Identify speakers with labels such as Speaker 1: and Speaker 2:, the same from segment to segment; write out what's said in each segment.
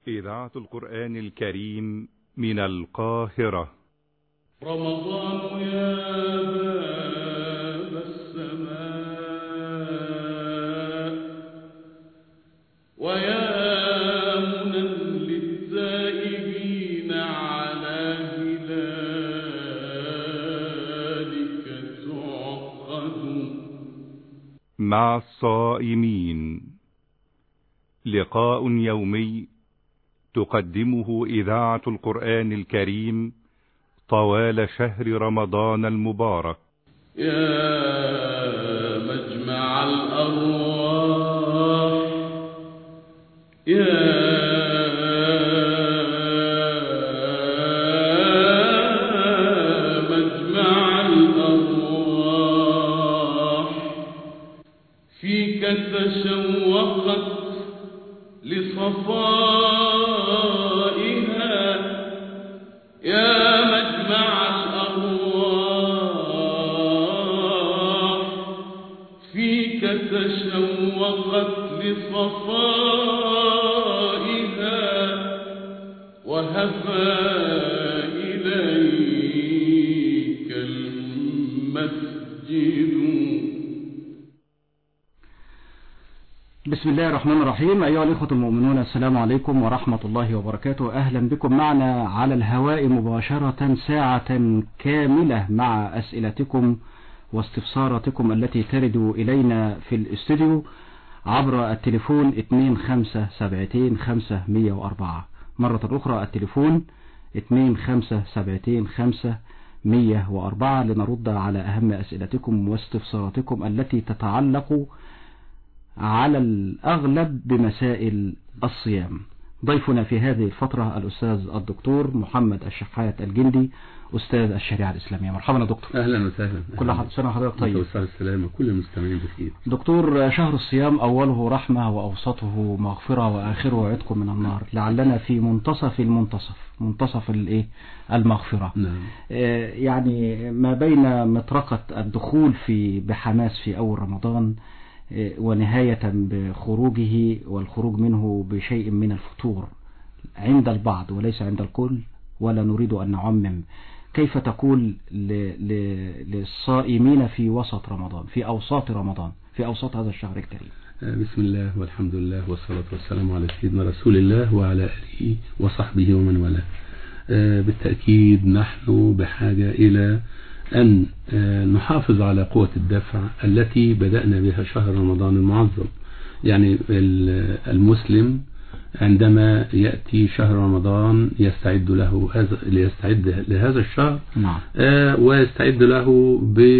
Speaker 1: إذاعة القرآن الكريم من القاهرة
Speaker 2: رمضان يا باب السماء ويا منى للتائبين على هلالك تعقد
Speaker 1: مع الصائمين لقاء يومي تقدمه إذاعة القرآن الكريم طوال شهر رمضان المبارك
Speaker 2: يا مجمع الأرواح يا مجمع الأرواح فيك تشوقت لصفائها يا مجمع الأرواح فيك تشوقت لصفائها وهفى إليك المسجد
Speaker 3: بسم الله الرحمن الرحيم أيها الإخوة المؤمنون السلام عليكم ورحمة الله وبركاته أهلا بكم معنا على الهواء مباشرة ساعة كاملة مع أسئلتكم واستفساراتكم التي ترد إلينا في الاستوديو عبر التليفون 2572504 مرة أخرى التليفون 2572504 لنرد على أهم أسئلتكم واستفساراتكم التي تتعلق على الأغلب بمسائل الصيام ضيفنا في هذه الفترة الأستاذ الدكتور محمد الشحات الجندي أستاذ الشريعة الإسلامية مرحبا يا دكتور
Speaker 4: اهلا وسهلا
Speaker 3: كل حد سنة وحضرتك طيب
Speaker 4: والصحة والسلامة كل المستمعين بخير
Speaker 3: دكتور شهر الصيام أوله رحمة وأوسطه مغفرة وآخره عتق من النار لعلنا في منتصف المنتصف منتصف الإيه المغفرة
Speaker 4: نعم
Speaker 3: آه، يعني ما بين مطرقة الدخول في بحماس في أول رمضان آه، ونهاية بخروجه والخروج منه بشيء من الفتور عند البعض وليس عند الكل ولا نريد أن نعمم كيف تقول ل- ل- للصائمين في وسط رمضان في أوساط رمضان في أوساط هذا الشهر الكريم
Speaker 4: آه، بسم الله والحمد لله والصلاة والسلام على سيدنا رسول الله وعلى آله وصحبه ومن والاه آه، بالتأكيد نحن بحاجة إلى أن آه، نحافظ على قوة الدفع التي بدأنا بها شهر رمضان المعظم يعني ال- المسلم عندما يأتي شهر رمضان يستعد له هذا ليستعد لهذا الشهر
Speaker 3: نعم
Speaker 4: آه، ويستعد له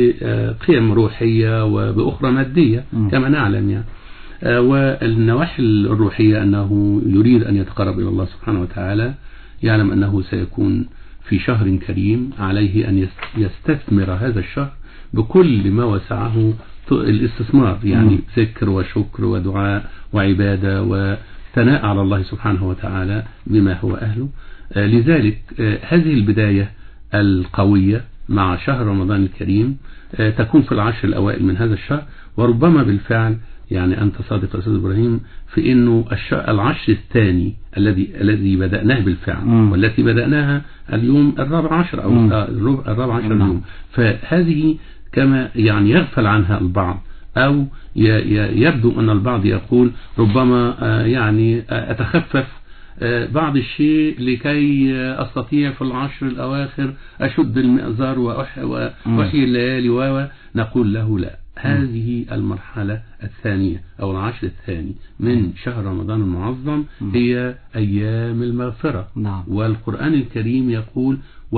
Speaker 4: بقيم روحية وبأخرى مادية
Speaker 3: مم.
Speaker 4: كما نعلم يعني آه، والنواحي الروحية أنه يريد أن يتقرب إلى الله سبحانه وتعالى يعلم أنه سيكون في شهر كريم عليه أن يست- يستثمر هذا الشهر بكل ما وسعه ت- الاستثمار يعني
Speaker 3: مم.
Speaker 4: ذكر وشكر ودعاء وعبادة وثناء على الله سبحانه وتعالى بما هو أهله آه، لذلك آه، هذه البداية القوية مع شهر رمضان الكريم آه، تكون في العشر الأوائل من هذا الشهر وربما بالفعل يعني أنت صادق يا أستاذ إبراهيم في أنه الش- العشر الثاني الذي الذي بدأناه بالفعل
Speaker 3: مم.
Speaker 4: والتي بدأناها اليوم الرابع عشر أو
Speaker 3: مم.
Speaker 4: آه، الربع- الرابع عشر
Speaker 3: نعم.
Speaker 4: اليوم فهذه كما يعني يغفل عنها البعض أو ي- ي- يبدو أن البعض يقول ربما آه، يعني آه، أتخفف آه، بعض الشيء لكي آه، أستطيع في العشر الأواخر أشد المئزر وأح-
Speaker 3: مم.
Speaker 4: وأحيي الليالي و نقول له لا هذه المرحلة الثانية أو العشر الثاني من شهر رمضان المعظم
Speaker 3: مم.
Speaker 4: هي أيام المغفرة
Speaker 3: نعم
Speaker 4: والقرآن الكريم يقول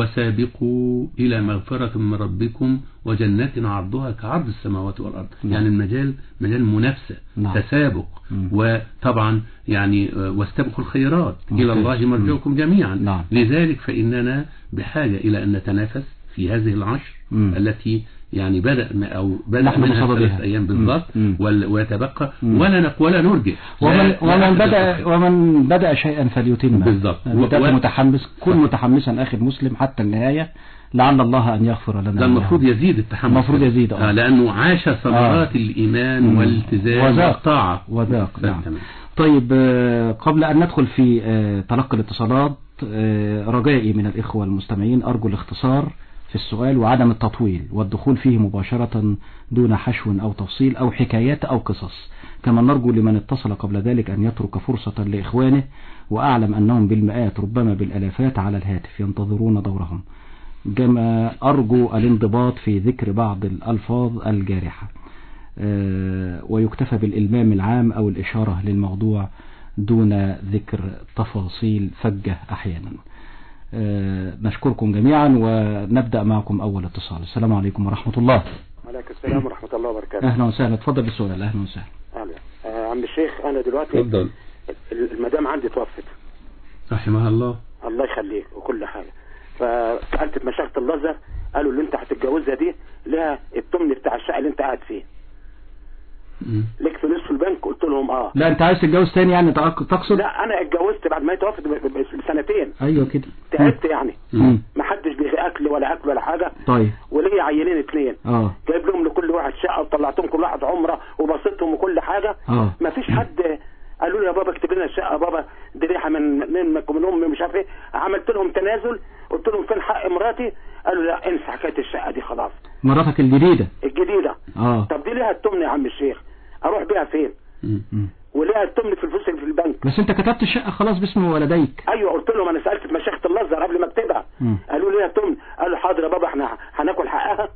Speaker 4: وسابقوا إلى مغفرة من ربكم وجنة عرضها كعرض السماوات والأرض
Speaker 3: نعم.
Speaker 4: يعني المجال مجال منافسة
Speaker 3: نعم.
Speaker 4: تسابق
Speaker 3: مم.
Speaker 4: وطبعا يعني آه، واستبقوا الخيرات إلى
Speaker 3: ممتاز.
Speaker 4: الله مرجعكم جميعا
Speaker 3: نعم.
Speaker 4: لذلك فإننا بحاجة إلى أن نتنافس في هذه العشر
Speaker 3: مم.
Speaker 4: التي يعني بدأ م- أو بدأ
Speaker 3: نحن
Speaker 4: منها
Speaker 3: بصددها.
Speaker 4: ثلاث أيام بالضبط
Speaker 3: مم. مم.
Speaker 4: وال- ويتبقى
Speaker 3: مم.
Speaker 4: ولا نق ولا نرجع
Speaker 3: ومن,
Speaker 4: لا- لا
Speaker 3: ومن
Speaker 4: أحد
Speaker 3: بدأ
Speaker 4: يستطيع.
Speaker 3: ومن بدأ شيئا فليتم
Speaker 4: بالضبط.
Speaker 3: بدأت
Speaker 4: و- و-
Speaker 3: متحمس كن متحمسا أخي المسلم حتى النهاية لعل الله أن يغفر لنا
Speaker 4: ده المفروض
Speaker 3: ولهم.
Speaker 4: يزيد التحمس
Speaker 3: المفروض يزيد، آه.
Speaker 4: آه لانه عاش ثمرات الايمان
Speaker 3: مم.
Speaker 4: والالتزام
Speaker 3: وذاق
Speaker 4: والطاعه
Speaker 3: وذاق
Speaker 4: ف-
Speaker 3: نعم
Speaker 4: تمام.
Speaker 3: طيب آه، قبل أن ندخل في آه، تلقي الاتصالات آه، رجائي من الإخوة المستمعين أرجو الاختصار في السؤال وعدم التطويل والدخول فيه مباشرة دون حشو أو تفصيل أو حكايات أو قصص كما نرجو لمن اتصل قبل ذلك أن يترك فرصة لإخوانه وأعلم أنهم بالمئات ربما بالألافات على الهاتف ينتظرون دورهم كما أرجو الانضباط في ذكر بعض الألفاظ الجارحة آه، ويكتفى بالإلمام العام أو الإشارة للموضوع دون ذكر تفاصيل فجة أحيانا آه، نشكركم جميعا ونبدأ معكم أول اتصال السلام عليكم ورحمة الله
Speaker 5: عليكم السلام ورحمة الله وبركاته
Speaker 3: أهلا وسهلا اتفضل بالسؤال أهلا وسهلا
Speaker 5: أهلا آه عم الشيخ أنا دلوقتي
Speaker 4: اتفضل
Speaker 5: المدام عندي توفت
Speaker 4: رحمها الله
Speaker 5: الله يخليك وكل حاجة فسألت مشيخة الأزهر قالوا اللي أنت هتتجوزها دي لها التمن بتاع الشقة اللي أنت قاعد فيه
Speaker 4: مم.
Speaker 5: ليك فلوس في البنك قلت لهم اه
Speaker 3: لا أنت عايز تتجوز تاني يعني تأك- تقصد
Speaker 5: لا أنا اتجوزت بعد ما هي توفت ب- ب- بسنتين
Speaker 3: أيوه كده
Speaker 5: تعبت يعني
Speaker 3: مم.
Speaker 5: ما حدش بيغي أكل ولا أكل ولا حاجة
Speaker 3: طيب
Speaker 5: وليا عيلين اتنين
Speaker 3: اه
Speaker 5: جايب لهم لكل واحد شقة وطلعتهم كل واحد عمرة وبسطهم وكل حاجة
Speaker 3: اه
Speaker 5: ما فيش حد قالوا لي يا بابا اكتب لنا الشقه يا بابا دي ريحه من منك ومن امي مش عارف ايه عملت لهم تنازل قلت لهم فين حق مراتي قالوا لا انسى حكايه الشقه دي خلاص
Speaker 3: مراتك الجديدة
Speaker 5: الجديده
Speaker 3: اه
Speaker 5: طب دي ليها التمن يا عم الشيخ اروح بيها فين
Speaker 4: مم.
Speaker 3: مم.
Speaker 5: وليها التمن في الفلوس اللي في البنك
Speaker 3: بس انت كتبت الشقة خلاص باسم ولديك
Speaker 5: ايوه قلت لهم انا سالت مشيخه الازهر قبل ما اكتبها
Speaker 3: مم.
Speaker 5: قالوا لي ليها التمن قالوا حاضر يا بابا احنا هناكل حقها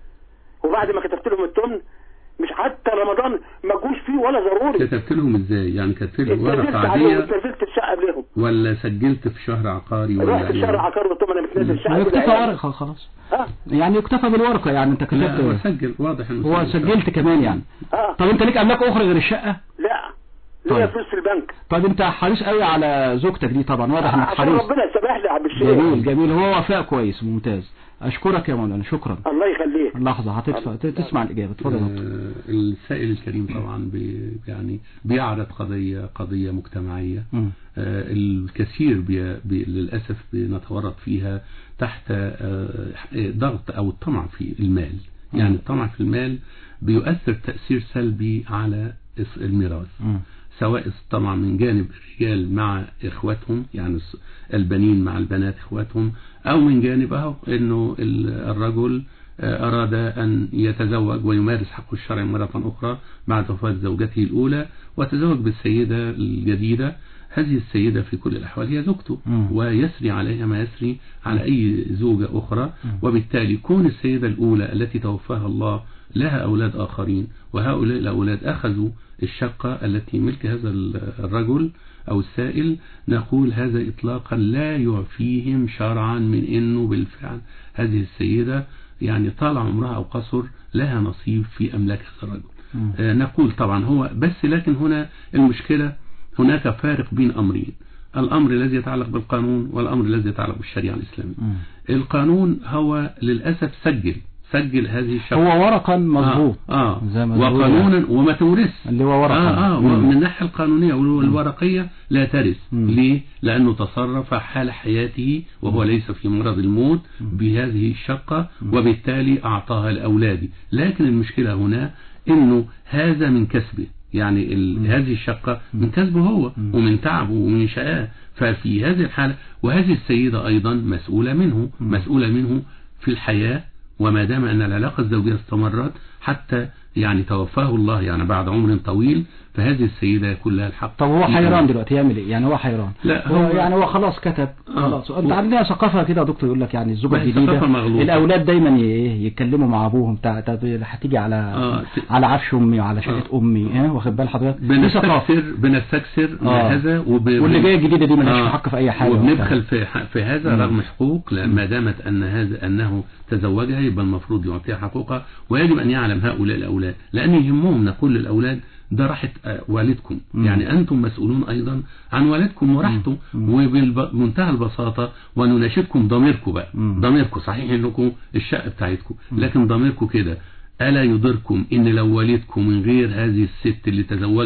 Speaker 5: وبعد ما كتبت لهم التمن مش حتى رمضان ما جوش فيه ولا ضروري
Speaker 4: كتبت لهم ازاي يعني كتبت لهم
Speaker 5: اتنزلت
Speaker 4: ورقة
Speaker 5: عليهم
Speaker 4: عادية
Speaker 5: اتنزلت الشقه قبلهم
Speaker 4: ولا سجلت في شهر عقاري ولا
Speaker 5: رحت الشارع
Speaker 4: إيه؟
Speaker 5: عقار قلت لهم انا بتنزل شقه
Speaker 3: يكتفى
Speaker 5: كده يعني.
Speaker 3: ورقة خلاص
Speaker 5: اه
Speaker 3: يعني يكتفى بالورقة يعني انت
Speaker 4: لا هو
Speaker 3: كتبت
Speaker 4: سجل واضح انه
Speaker 3: هو
Speaker 4: سجل.
Speaker 3: سجلت كمان يعني
Speaker 5: اه
Speaker 3: طب انت ليك املاك اخرى غير الشقة
Speaker 5: لا ليا
Speaker 3: طيب.
Speaker 5: فلوس في البنك
Speaker 3: طب انت حريص قوي على زوجتك دي طبعا واضح انك
Speaker 5: عشان
Speaker 3: حريص
Speaker 5: ربنا يسامح لي يا عم الشيخ
Speaker 3: جميل جميل هو وفاء كويس ممتاز اشكرك يا مولانا شكرا
Speaker 5: الله يخليك
Speaker 3: لحظة هتدفع تسمع الاجابة اتفضل يا دكتور.
Speaker 4: آه، السائل الكريم طبعا بي يعني بيعرض قضية قضية مجتمعية
Speaker 3: مم.
Speaker 4: آه، الكثير بي بي للأسف بنتورط فيها تحت آه، ضغط أو الطمع في المال يعني الطمع في المال بيؤثر تأثير سلبي على الس- الميراث
Speaker 3: مم.
Speaker 4: سواء الطمع من جانب الرجال مع إخواتهم يعني الس- البنين مع البنات إخواتهم أو من جانب أهو إنه ال- الرجل آه، أراد أن يتزوج ويمارس حقه الشرعي مرة أخرى بعد وفاة زوجته الأولى وتزوج بالسيدة الجديدة هذه السيدة في كل الأحوال هي زوجته
Speaker 3: مم.
Speaker 4: ويسري عليها ما يسري على أي زوجة أخرى وبالتالي كون السيدة الأولى التي توفاها الله لها أولاد آخرين وهؤلاء الأولاد أخذوا الشقة التي ملك هذا الرجل أو السائل نقول هذا إطلاقا لا يعفيهم شرعا من أنه بالفعل هذه السيدة يعني طال عمرها أو قصر لها نصيب في أملاك هذا الرجل
Speaker 3: مم.
Speaker 4: آه، نقول طبعا هو بس لكن هنا المشكلة هناك فارق بين أمرين الأمر الذي يتعلق بالقانون والأمر الذي يتعلق بالشريعة الإسلامية
Speaker 3: مم.
Speaker 4: القانون هو للأسف سجل سجل هذه الشقة
Speaker 3: هو ورقا مظبوط
Speaker 4: آه, آه
Speaker 3: زي ما بيقولوا
Speaker 4: وقانونا وما تورث
Speaker 3: اللي هو ورقا
Speaker 4: آه آه
Speaker 3: مم.
Speaker 4: من الناحية القانونية والورقية لا ترث
Speaker 3: مم.
Speaker 4: ليه؟ لأنه تصرف حال حياته وهو ليس في مرض الموت بهذه الشقة وبالتالي أعطاها لأولاده لكن المشكلة هنا أنه هذا من كسبه يعني ال... هذه الشقة من كسبه هو ومن تعبه ومن شقاه ففي هذه الحالة وهذه السيدة أيضا مسؤولة منه مسؤولة منه في الحياة وما دام أن العلاقة الزوجية استمرت حتى يعني توفاه الله يعني بعد عمر طويل فهذه السيدة يكون لها الحق
Speaker 3: طب هو
Speaker 4: في
Speaker 3: حيران
Speaker 4: أن-
Speaker 3: دلوقتي يعمل ايه يعني هو حيران
Speaker 4: لا،
Speaker 3: هو
Speaker 4: هو-
Speaker 3: يعني هو خلاص كتب خلاص انت عندنا ثقافه كده يا دكتور يقول لك يعني الزوجه
Speaker 4: ما هي
Speaker 3: الجديده
Speaker 4: ثقافة مغلوطة.
Speaker 3: الاولاد دايما ي- إيه يتكلموا مع ابوهم بتاع بتاع- هتيجي على
Speaker 4: آه، ت-
Speaker 3: على عفش امي وعلى شقه امي ها واخد بال حضرتك دي ثقافه
Speaker 4: بنستكثر بنستكثر من
Speaker 3: آه.
Speaker 4: هذا وب...
Speaker 3: واللي جايه الجديده دي مالهاش حق في اي حاجه
Speaker 4: وبندخل في ح- في هذا
Speaker 3: مم.
Speaker 4: رغم حقوق لا- ما دامت ان هذا انه تزوجها يبقى المفروض يعطيها حقوقها ويجب ان يعلم هؤلاء الاولاد لان يهمهم نقول للاولاد ده راحة آه، والدكم
Speaker 3: مم.
Speaker 4: يعني أنتم مسؤولون أيضا عن والدكم وراحته وبمنتهى البساطة ونناشدكم ضميركم بقى
Speaker 3: مم.
Speaker 4: ضميركم صحيح أنكم الشقة بتاعتكم لكن ضميركم كده ألا يضركم إن لو والدكم من غير هذه الست اللي تزوجها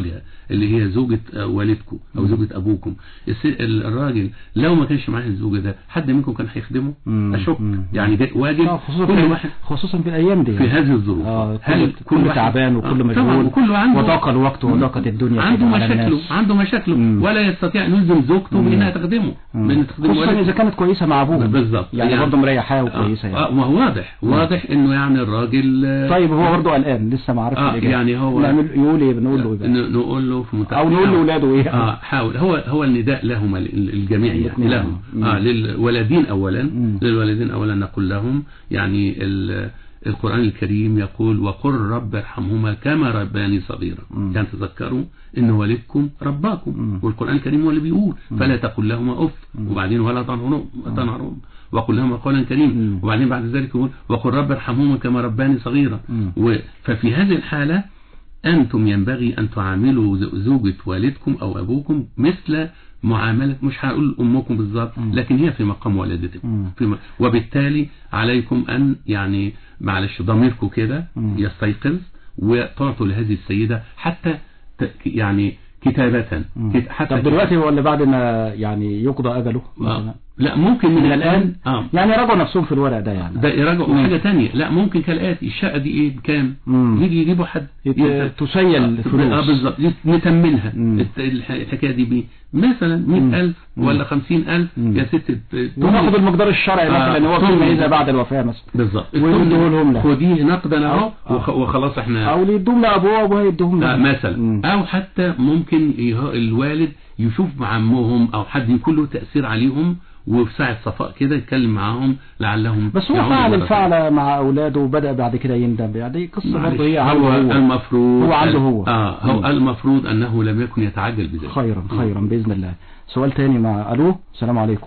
Speaker 4: اللي هي زوجة آه، والدكم او زوجة ابوكم الس- ال- الراجل لو ما كانش معاه الزوجة ده حد منكم كان هيخدمه
Speaker 3: مم.
Speaker 4: اشك
Speaker 3: مم.
Speaker 4: يعني ده واجب
Speaker 3: آه، خصوصا
Speaker 4: كل
Speaker 3: في
Speaker 4: واحد
Speaker 3: خصوصا في الايام دي
Speaker 4: في هذه الظروف
Speaker 3: آه كل, كل
Speaker 4: واحد-
Speaker 3: تعبان وكل
Speaker 4: آه، طبعا
Speaker 3: مشغول
Speaker 4: وكله عنده
Speaker 3: وضاق الوقت وضاقت الدنيا
Speaker 4: عنده
Speaker 3: كده على
Speaker 4: مشاكله
Speaker 3: الناس.
Speaker 4: عنده مشاكله
Speaker 3: مم.
Speaker 4: ولا يستطيع ان يلزم زوجته
Speaker 3: مم.
Speaker 4: بانها تخدمه
Speaker 3: مم.
Speaker 4: بان تخدمه
Speaker 3: خصوصا
Speaker 4: ولا-
Speaker 3: اذا كانت كويسه مع ابوه
Speaker 4: بالظبط
Speaker 3: يعني, برضه مريحاه وكويسه
Speaker 4: آه.
Speaker 3: يعني
Speaker 4: آه ما هو واضح واضح انه يعني الراجل آه،
Speaker 3: طيب هو برضه قلقان لسه ما عرفش
Speaker 4: آه،
Speaker 3: الإجابة.
Speaker 4: يعني هو-
Speaker 3: نعمل يقول ايه بنقول له ايه بقى؟
Speaker 4: ن- نقول له في منتهى
Speaker 3: او نقول
Speaker 4: حاول.
Speaker 3: لاولاده ايه
Speaker 4: اه حاول هو هو النداء لهما ال- الجميع يعني
Speaker 3: الاثنين.
Speaker 4: لهم
Speaker 3: مم.
Speaker 4: اه للولدين اولا
Speaker 3: مم.
Speaker 4: للولدين اولا نقول لهم يعني ال- القرآن الكريم يقول وقل رب ارحمهما كما رباني صغيرا
Speaker 3: مم.
Speaker 4: يعني تذكروا ان والدكم رباكم
Speaker 3: مم.
Speaker 4: والقرآن الكريم هو اللي بيقول
Speaker 3: مم.
Speaker 4: فلا تقل لهما اف
Speaker 3: مم.
Speaker 4: وبعدين ولا تنهرهم تنهرهم وقل لهما قولا كريما
Speaker 3: مم.
Speaker 4: وبعدين بعد ذلك يقول وقل رب ارحمهما كما رباني صغيرا
Speaker 3: مم.
Speaker 4: و- ففي هذه الحالة أنتم ينبغي أن تعاملوا ز- زوجة والدكم أو أبوكم مثل معاملة مش هقول أمكم بالظبط
Speaker 3: مم.
Speaker 4: لكن هي في مقام والدتكم
Speaker 3: مم.
Speaker 4: في م... وبالتالي عليكم أن يعني معلش ضميركم كده
Speaker 3: مم.
Speaker 4: يستيقظ وتعطوا لهذه السيدة حتى ت... يعني كتابة
Speaker 3: مم.
Speaker 4: كت... حتى
Speaker 3: طب دلوقتي هو اللي بعد ما يعني يقضى اجله مثلا
Speaker 4: آه. لا ممكن من
Speaker 3: من الان
Speaker 4: آه.
Speaker 3: يعني راجعوا نفسهم في الورق ده يعني
Speaker 4: ده يراجعوا
Speaker 3: مم.
Speaker 4: حاجة تانية لا ممكن كالآتي الشقة دي ايه بكام
Speaker 3: مم.
Speaker 4: يجي يجيبوا حد
Speaker 3: يت-
Speaker 4: يت-
Speaker 3: تسيل
Speaker 4: اه
Speaker 3: الفلوس
Speaker 4: بالظبط يت- نتمنها
Speaker 3: مم.
Speaker 4: الت- الح- الحكاية دي بيه مثلا مئة ألف
Speaker 3: مم.
Speaker 4: ولا خمسين ألف
Speaker 3: مم.
Speaker 4: يا ست ت-
Speaker 3: وناخد
Speaker 4: تملك-
Speaker 3: المقدار الشرعي
Speaker 4: آه،
Speaker 3: مثلا هو
Speaker 4: تملك.
Speaker 3: فيما اذا بعد الوفاه مثلا
Speaker 4: بالظبط
Speaker 3: ويدوه لهم لك.
Speaker 4: خديه نقدا اهو
Speaker 3: آه.
Speaker 4: وخ- وخلاص احنا
Speaker 3: او اللي يدوم لابوه وابوه يدوهم
Speaker 4: آه،
Speaker 3: له
Speaker 4: مثلا
Speaker 3: مم.
Speaker 4: او حتى ممكن يه- الوالد يشوف مع عمهم او حد يكون له تأثير عليهم وفي ساعة صفاء كده يتكلم معاهم لعلهم
Speaker 3: بس هو
Speaker 4: يعودوا
Speaker 3: فعل
Speaker 4: مرة
Speaker 3: الفعل مع اولاده وبدا بعد كده يندم يعني دي قصه
Speaker 4: معلش،
Speaker 3: برضه هي
Speaker 4: هو
Speaker 3: عنده هو
Speaker 4: المفروض
Speaker 3: هو عنده هو.
Speaker 4: اه هو
Speaker 3: مم.
Speaker 4: المفروض انه لم يكن يتعجل بذلك
Speaker 3: خيرا خيرا باذن الله سؤال تاني مع الو السلام عليكم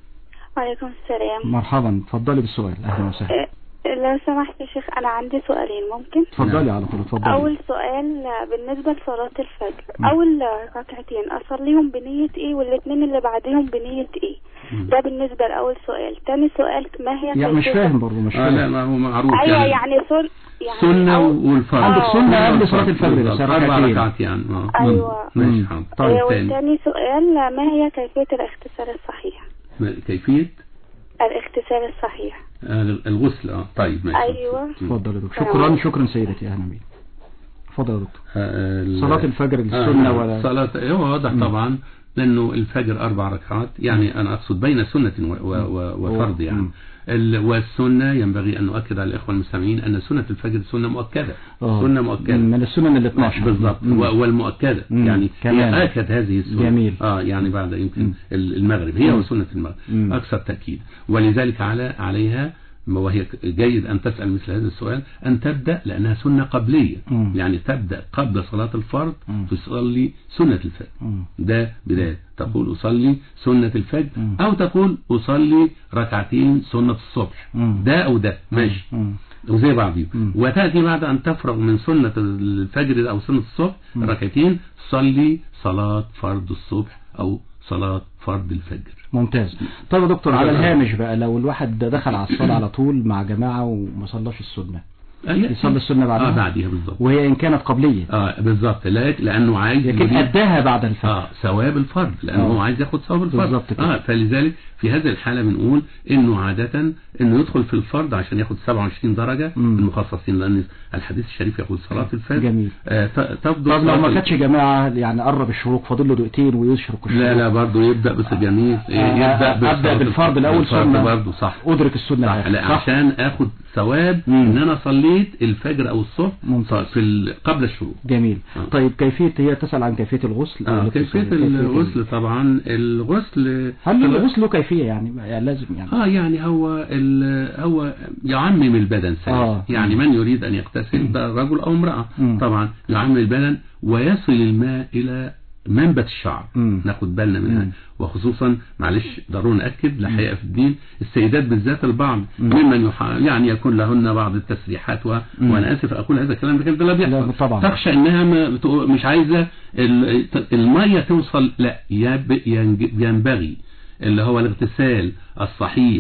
Speaker 6: وعليكم السلام
Speaker 3: مرحبا اتفضلي بالسؤال اهلا وسهلا
Speaker 6: إيه، لو سمحت يا شيخ أنا عندي سؤالين ممكن
Speaker 3: اتفضلي على طول اتفضلي
Speaker 6: أول سؤال بالنسبة لصلاة الفجر
Speaker 3: مم.
Speaker 6: أول ركعتين أصليهم بنية إيه والاتنين اللي بعديهم بنية إيه
Speaker 4: مم.
Speaker 6: ده بالنسبة لأول سؤال تاني سؤال ما هي
Speaker 3: يعني مش
Speaker 6: كيفية-
Speaker 3: فاهم برضه مش
Speaker 4: اه لا
Speaker 3: فاهم
Speaker 4: ما هو معروف
Speaker 6: أيوة يعني سن يعني
Speaker 4: سنة
Speaker 6: أول-
Speaker 4: والفرض
Speaker 3: عندك
Speaker 6: آه.
Speaker 3: سنة قبل
Speaker 4: والفرض.
Speaker 3: صلاة الفجر
Speaker 4: بالظبط.
Speaker 3: بس
Speaker 4: أربع
Speaker 3: ركعتين.
Speaker 4: ركعات يعني اه
Speaker 6: أيوة.
Speaker 3: مم.
Speaker 4: ماشي حاضر
Speaker 6: إيه،
Speaker 4: طيب تاني
Speaker 6: والتاني سؤال ما هي كيفية الاغتسال الصحيح
Speaker 4: ما- كيفية
Speaker 6: الاغتسال الصحيح
Speaker 4: آه، الغسل اه طيب ماشي
Speaker 6: أيوة.
Speaker 3: اتفضل يا دكتور
Speaker 6: السلام
Speaker 3: شكرا
Speaker 6: عليكم.
Speaker 3: شكرا سيدتي اهلا بيك اتفضل يا دكتور
Speaker 4: آه، ال-
Speaker 3: صلاة الفجر
Speaker 4: آه،
Speaker 3: السنة ولا
Speaker 4: صلاة هو واضح
Speaker 3: مم.
Speaker 4: طبعا لأنه الفجر أربع ركعات يعني أنا أقصد بين سنة و- و- و- وفرض يعني
Speaker 3: مم.
Speaker 4: ال- والسنة ينبغي أن نؤكد على الإخوة المستمعين أن سنة الفجر سنة مؤكدة
Speaker 3: آه.
Speaker 4: سنة مؤكدة
Speaker 3: من السنن ال 12
Speaker 4: بالضبط
Speaker 3: مم.
Speaker 4: و- والمؤكدة
Speaker 3: مم.
Speaker 4: يعني
Speaker 3: كمان.
Speaker 4: هي آكد هذه السنة
Speaker 3: جميل.
Speaker 4: اه يعني بعد يمكن
Speaker 3: مم.
Speaker 4: ال- المغرب هي
Speaker 3: مم.
Speaker 4: وسنة المغرب
Speaker 3: مم.
Speaker 4: أكثر تأكيد ولذلك على عليها وهي جيد أن تسأل مثل هذا السؤال أن تبدأ لأنها سنة قبلية
Speaker 3: مم.
Speaker 4: يعني تبدأ قبل صلاة الفرض
Speaker 3: مم.
Speaker 4: تصلي سنة الفجر
Speaker 3: مم.
Speaker 4: ده بداية تقول أصلي سنة الفجر
Speaker 3: مم.
Speaker 4: أو تقول أصلي ركعتين سنة الصبح
Speaker 3: مم.
Speaker 4: ده أو ده ماشي
Speaker 3: مم.
Speaker 4: وزي بعضهم
Speaker 3: مم.
Speaker 4: وتأتي بعد أن تفرغ من سنة الفجر أو سنة الصبح
Speaker 3: مم.
Speaker 4: ركعتين صلي صلاة فرض الصبح أو صلاة فرض الفجر
Speaker 3: ممتاز طيب يا دكتور على
Speaker 4: آه.
Speaker 3: الهامش بقى لو الواحد دخل على الصلاة على طول مع جماعة وما صلاش السنة يصلي السنة بعدها؟
Speaker 4: اه بعدها بالظبط
Speaker 3: وهي إن كانت قبلية
Speaker 4: اه بالظبط لا- لأنه عايز
Speaker 3: لكن
Speaker 4: يريد-
Speaker 3: أداها بعد الفجر
Speaker 4: اه ثواب الفرض لانه
Speaker 3: آه.
Speaker 4: هو عايز ياخد ثواب الفرض
Speaker 3: بالظبط كده.
Speaker 4: اه فلذلك في هذه الحاله بنقول انه عاده انه يدخل في الفرض عشان ياخد 27 درجه
Speaker 3: مم.
Speaker 4: المخصصين لان الحديث الشريف يقول صلاه الفجر
Speaker 3: جميل.
Speaker 4: آه ت- تفضل
Speaker 3: طب لو
Speaker 4: صلاة
Speaker 3: ما
Speaker 4: ال-
Speaker 3: كانتش جماعة يعني قرب الشروق فاضل له دقيقتين ويشرق الشروق
Speaker 4: لا لا برضه يبدا بس جميل
Speaker 3: آه،
Speaker 4: يبدا
Speaker 3: أبدأ
Speaker 4: بصلاة
Speaker 3: بالفرض
Speaker 4: الفجر.
Speaker 3: الأول
Speaker 4: الفرض
Speaker 3: ثم
Speaker 4: برضه صح
Speaker 3: أدرك السنة
Speaker 4: صح
Speaker 3: الآخر.
Speaker 4: لا
Speaker 3: صح؟
Speaker 4: عشان اخد ثواب
Speaker 3: مم.
Speaker 4: ان انا صليت الفجر او الصبح
Speaker 3: ممتاز.
Speaker 4: في ال- قبل الشروق
Speaker 3: جميل
Speaker 4: آه.
Speaker 3: طيب كيفية هي تسأل عن كيفية الغسل أو
Speaker 4: آه
Speaker 3: الاغتسال.
Speaker 4: كيفيه الغسل طبعا الغسل
Speaker 3: هل الغسل له كيفية يعني يعني لازم يعني
Speaker 4: اه يعني هو ال- هو يعمم البدن ثلاثة
Speaker 3: آه.
Speaker 4: يعني من يريد ان يغتسل ده رجل او امرأة
Speaker 3: مم.
Speaker 4: طبعا يعمم البدن ويصل الماء الى منبت الشعر
Speaker 3: مم.
Speaker 4: ناخد بالنا منها
Speaker 3: مم.
Speaker 4: وخصوصا معلش ضروري ناكد لا حقيقه في الدين السيدات بالذات البعض
Speaker 3: مم.
Speaker 4: ممن يح... يعني يكون لهن بعض التسريحات و...
Speaker 3: مم.
Speaker 4: وانا اسف اقول هذا الكلام لكن ده لا بيحصل
Speaker 3: لا، طبعا.
Speaker 4: تخشى انها ما بتق- مش عايزه ال... الميه توصل لا يب... ينج- ينبغي اللي هو الاغتسال الصحيح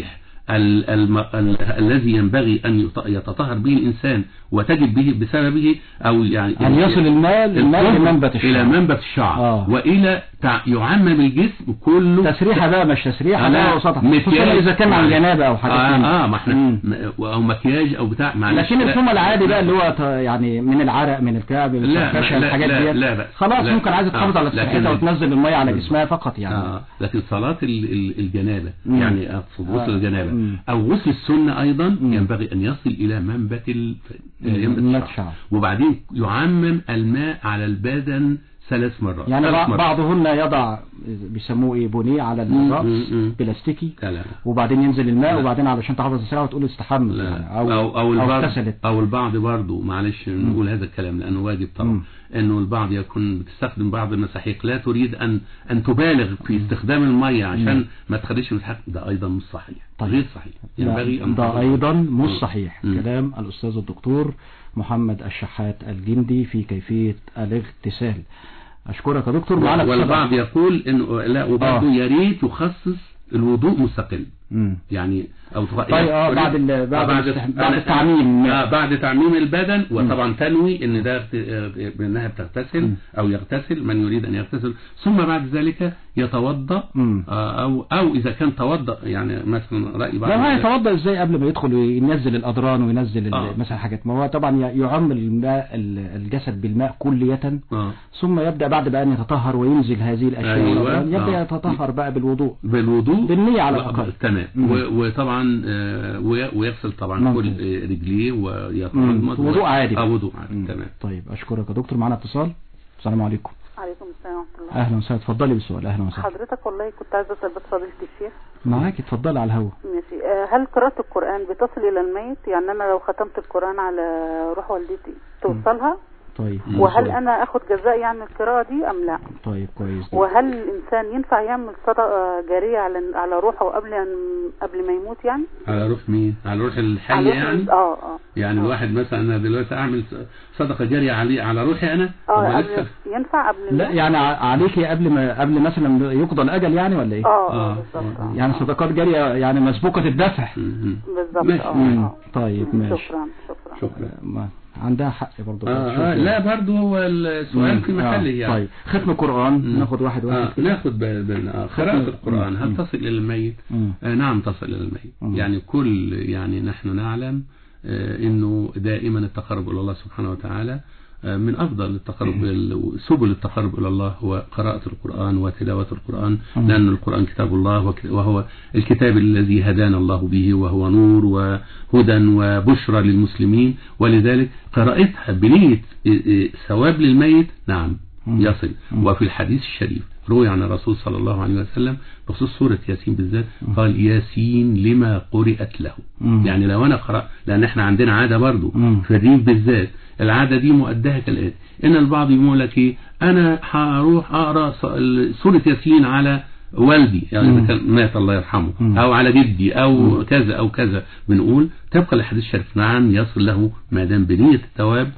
Speaker 4: ال الم ال الذي ينبغي أن يط- يتطهر به الإنسان وتجد به بسببه أو يعني
Speaker 3: أن يصل الماء الماء
Speaker 4: الطهر
Speaker 3: لمنبت الشعر
Speaker 4: إلى منبت الشعر
Speaker 3: آه.
Speaker 4: وإلى تع- يعمم الجسم كله
Speaker 3: تسريحة بقى مش تسريحة
Speaker 4: لا،
Speaker 3: لا وسطها
Speaker 4: مكياج.
Speaker 3: خصوصا إذا كان عن جنابة أو حاجات
Speaker 4: آه,
Speaker 3: من دي.
Speaker 4: آه ما احنا
Speaker 3: مم.
Speaker 4: م- أو مكياج أو بتاع معلش
Speaker 3: لكن
Speaker 4: لا.
Speaker 3: الثوم العادي بقى اللي هو ت- يعني من العرق من الكعب
Speaker 4: لا،
Speaker 3: الفرفشه
Speaker 4: لا،
Speaker 3: الحاجات
Speaker 4: لا،
Speaker 3: ديت
Speaker 4: لا بأس.
Speaker 3: خلاص
Speaker 4: لا.
Speaker 3: ممكن عايزه تحافظ
Speaker 4: آه،
Speaker 3: على
Speaker 4: لكن-
Speaker 3: صحتها وتنزل الميه على جسمها فقط يعني
Speaker 4: آه. لكن صلاة ال- ال- الجنابة
Speaker 3: مم.
Speaker 4: يعني أقصد غسل
Speaker 3: آه.
Speaker 4: الجنابة
Speaker 3: مم.
Speaker 4: أو غسل السنة أيضا
Speaker 3: مم.
Speaker 4: ينبغي أن يصل إلى منبت ال...
Speaker 3: مم.
Speaker 4: ينبت
Speaker 3: منبت
Speaker 4: الشعر
Speaker 3: الشعر.
Speaker 4: وبعدين يعمم الماء على البدن ثلاث مرات
Speaker 3: يعني
Speaker 4: ثلاث
Speaker 3: بع-
Speaker 4: مرات.
Speaker 3: بعضهن يضع بيسموه ايه بونيه على
Speaker 4: مم.
Speaker 3: الراس
Speaker 4: مم.
Speaker 3: بلاستيكي
Speaker 4: لا لا
Speaker 3: وبعدين ينزل الماء
Speaker 4: لا.
Speaker 3: وبعدين علشان تحافظ السرعه وتقول استحمى
Speaker 4: لا
Speaker 3: يعني
Speaker 4: أو أو, أو البعض
Speaker 3: اغتسلت
Speaker 4: أو البعض برضه معلش نقول هذا الكلام لأنه واجب طبعا
Speaker 3: مم.
Speaker 4: إنه البعض يكون بتستخدم بعض المساحيق لا تريد أن أن تبالغ في استخدام المية عشان ما تخليش المساحيق ده أيضا مش صحيح
Speaker 3: طيب.
Speaker 4: غير صحيح ينبغي
Speaker 3: لا،
Speaker 4: أن
Speaker 3: ده
Speaker 4: تحافظ.
Speaker 3: ايضا مش
Speaker 4: مم.
Speaker 3: صحيح
Speaker 4: مم.
Speaker 3: كلام الاستاذ الدكتور محمد الشحات الجندي في كيفيه الاغتسال اشكرك يا دكتور معانا اتصال.
Speaker 4: والبعض يقول انه لا وبرضه
Speaker 3: آه.
Speaker 4: يا ريت يخصص الوضوء مستقل
Speaker 3: مم.
Speaker 4: يعني او تغ-
Speaker 3: طيب، آه،
Speaker 4: يريد-
Speaker 3: بعد ال-
Speaker 4: آه،
Speaker 3: بعد الاستح- بعد
Speaker 4: أنا-
Speaker 3: التعميم.
Speaker 4: آه بعد تعميم البدن وطبعا تنوي ان ده اغت- آه، بانها بتغتسل
Speaker 3: مم.
Speaker 4: او يغتسل من يريد ان يغتسل ثم بعد ذلك يتوضا
Speaker 3: مم.
Speaker 4: آه، او او اذا كان توضا يعني مثلا راي بعض
Speaker 3: لا هو
Speaker 4: الناس-
Speaker 3: يتوضا ازاي قبل ما يدخل وينزل الاضران وينزل ال-
Speaker 4: آه.
Speaker 3: مثلا حاجات ما هو طبعا ي- يعم الماء ال- الجسد بالماء كلية
Speaker 4: آه.
Speaker 3: ثم يبدا بعد بقى ان يتطهر وينزل هذه الاشياء
Speaker 4: أيوة.
Speaker 3: والأضران، يبدا
Speaker 4: آه.
Speaker 3: يتطهر بقى بالوضوء
Speaker 4: بالوضوء
Speaker 3: بالنية على
Speaker 4: و-
Speaker 3: الأقل.
Speaker 4: تمام
Speaker 3: مم.
Speaker 4: و- وطبعا آه، وي- ويغسل طبعا
Speaker 3: ممكن.
Speaker 4: كل آه، رجليه
Speaker 3: مم.
Speaker 4: ويتمضمض
Speaker 3: وضوء عادي
Speaker 4: اه
Speaker 3: بقى.
Speaker 4: وضوء عادي
Speaker 3: مم.
Speaker 4: تمام
Speaker 3: طيب اشكرك يا دكتور معنا اتصال السلام عليكم
Speaker 7: عليكم السلام ورحمة الله
Speaker 3: اهلا وسهلا اتفضلي بالسؤال اهلا وسهلا
Speaker 7: حضرتك والله كنت عايزة أسأل بس فضيلة الشيخ
Speaker 3: معاك اتفضلي على الهوا
Speaker 7: ماشي آه، هل قراءة القرآن بتصل إلى الميت يعني أنا لو ختمت القرآن على روح والدتي توصلها
Speaker 3: طيب
Speaker 4: مم.
Speaker 7: وهل أنا أخد جزاء يعني القراءة دي أم لا
Speaker 3: طيب كويس ده.
Speaker 7: وهل الإنسان ينفع يعمل صدقة جارية على على روحه قبل أن قبل ما يموت يعني
Speaker 4: على روح مين على روح الحي
Speaker 7: على روح
Speaker 4: يعني
Speaker 7: اه اه
Speaker 4: يعني
Speaker 7: آه.
Speaker 4: الواحد مثلا انا دلوقتي اعمل صدقه جاريه على على روحي انا
Speaker 7: اه
Speaker 4: طب ما
Speaker 7: قبل
Speaker 4: لسه
Speaker 7: ينفع قبل
Speaker 3: لا
Speaker 7: الموت؟
Speaker 3: يعني ع- عليكي قبل ما قبل مثلا يقضى الاجل يعني ولا ايه
Speaker 7: اه
Speaker 4: آه،
Speaker 7: اه بالظبط آه.
Speaker 3: يعني صدقات جارية يعني مسبوقة الدفع
Speaker 4: مم.
Speaker 7: بالظبط
Speaker 4: ماشي.
Speaker 7: اه
Speaker 3: مم.
Speaker 7: آه.
Speaker 3: طيب
Speaker 7: مم.
Speaker 3: ماشي
Speaker 7: شكرا شكرا
Speaker 4: شكرا
Speaker 3: ما عندها حق برضه
Speaker 4: آه آه لا برضه هو السؤال في محله يعني
Speaker 3: طيب ختم القرآن
Speaker 4: مم.
Speaker 3: ناخد واحد واحد
Speaker 4: آه
Speaker 3: كده.
Speaker 4: ناخد بال- بال- آه، قراءة
Speaker 3: ختم-
Speaker 4: القرآن
Speaker 3: مم.
Speaker 4: هل تصل إلى الميت؟
Speaker 3: مم.
Speaker 4: آه نعم تصل إلى الميت
Speaker 3: مم.
Speaker 4: يعني كل يعني نحن نعلم آه إنه دائما التقرب إلى الله سبحانه وتعالى آه من أفضل التقرب ال- سبل التقرب إلى الله هو قراءة القرآن وتلاوة القرآن
Speaker 3: مم.
Speaker 4: لأن القرآن كتاب الله وك- وهو الكتاب الذي هدانا الله به وهو نور وهدى وبشرى للمسلمين ولذلك قراءتها بنية آه، آه، ثواب للميت نعم
Speaker 3: مم.
Speaker 4: يصل
Speaker 3: مم.
Speaker 4: وفي الحديث الشريف روي عن الرسول صلى الله عليه وسلم بخصوص سورة ياسين بالذات قال ياسين لما قرئت له
Speaker 3: مم.
Speaker 4: يعني لو أنا قرأ لأن احنا عندنا عادة برضو
Speaker 3: مم.
Speaker 4: في الريف بالذات العادة دي مؤداها كالآتي إن البعض يقول لك إيه أنا هروح أقرأ ص- ال- سورة ياسين على والدي يعني
Speaker 3: مم.
Speaker 4: إذا كان مات الله يرحمه
Speaker 3: مم.
Speaker 4: أو على جدي أو كذا أو كذا بنقول تبقى الحديث الشريف نعم يصل له ما دام بنية الثواب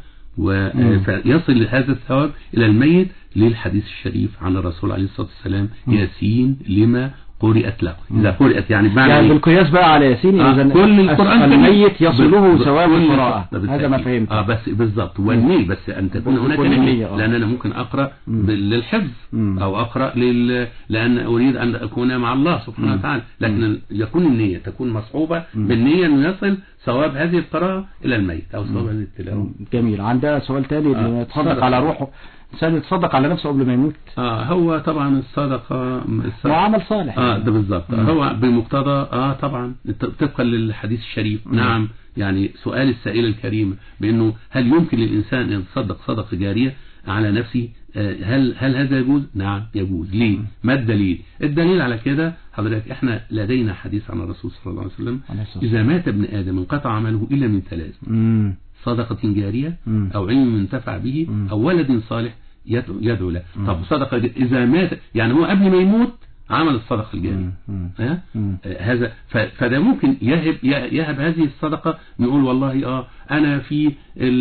Speaker 3: مم.
Speaker 4: ويصل هذا الثواب إلى الميت للحديث الشريف عن الرسول عليه الصلاة والسلام
Speaker 3: مم.
Speaker 4: ياسين لما قرئت له إذا قرئت يعني بمعنى
Speaker 3: يعني
Speaker 4: إيه؟
Speaker 3: بالقياس بقى على ياسين
Speaker 4: آه،
Speaker 3: إذا
Speaker 4: كل القرآن
Speaker 3: الميت يصله
Speaker 4: ب-
Speaker 3: ثواب
Speaker 4: كل-
Speaker 3: القراءة
Speaker 4: ده
Speaker 3: هذا ما
Speaker 4: بالتأكيد.
Speaker 3: فهمت
Speaker 4: اه بس بالضبط والنية بس ان تكون
Speaker 3: بس
Speaker 4: هناك
Speaker 3: تكون
Speaker 4: نية
Speaker 3: النية، آه.
Speaker 4: لان انا ممكن اقرا
Speaker 3: مم.
Speaker 4: بال- للحفظ
Speaker 3: مم.
Speaker 4: او اقرا لل لان اريد ان اكون مع الله سبحانه
Speaker 3: مم.
Speaker 4: وتعالى لكن يكون النية تكون مصحوبة
Speaker 3: مم.
Speaker 4: بالنية انه يصل ثواب هذه القراءة الى الميت او ثواب هذه التلاوة
Speaker 3: جميل عندها سؤال تاني
Speaker 4: آه.
Speaker 3: اللي يتصدق
Speaker 4: صدق.
Speaker 3: على روحه الإنسان يتصدق على نفسه قبل ما يموت
Speaker 4: اه هو طبعا الصدقة الصدقة
Speaker 3: وعمل صالح
Speaker 4: اه
Speaker 3: يعني.
Speaker 4: ده بالظبط
Speaker 3: مم.
Speaker 4: هو بمقتضى اه طبعا طبقا للحديث الشريف
Speaker 3: مم.
Speaker 4: نعم يعني سؤال السائل الكريم بانه هل يمكن للانسان ان يتصدق صدقه جاريه على نفسه آه، هل هل هذا يجوز؟ نعم يجوز ليه؟ ما الدليل؟ الدليل على كده حضرتك احنا لدينا حديث عن الرسول صلى الله عليه وسلم
Speaker 3: عليه الصلاة
Speaker 4: اذا مات ابن ادم انقطع عمله الا من ثلاث
Speaker 3: مم.
Speaker 4: صدقه جاريه
Speaker 3: مم.
Speaker 4: او علم ينتفع به
Speaker 3: مم.
Speaker 4: او ولد صالح يدعو, يدعو له
Speaker 3: مم.
Speaker 4: طب صدقه ج- اذا مات يعني هو قبل ما يموت عمل الصدقه الجاريه
Speaker 3: مم. مم.
Speaker 4: ها؟
Speaker 3: مم.
Speaker 4: آه، هذا ف- فده ممكن يهب ي- يهب هذه الصدقة نقول والله اه انا في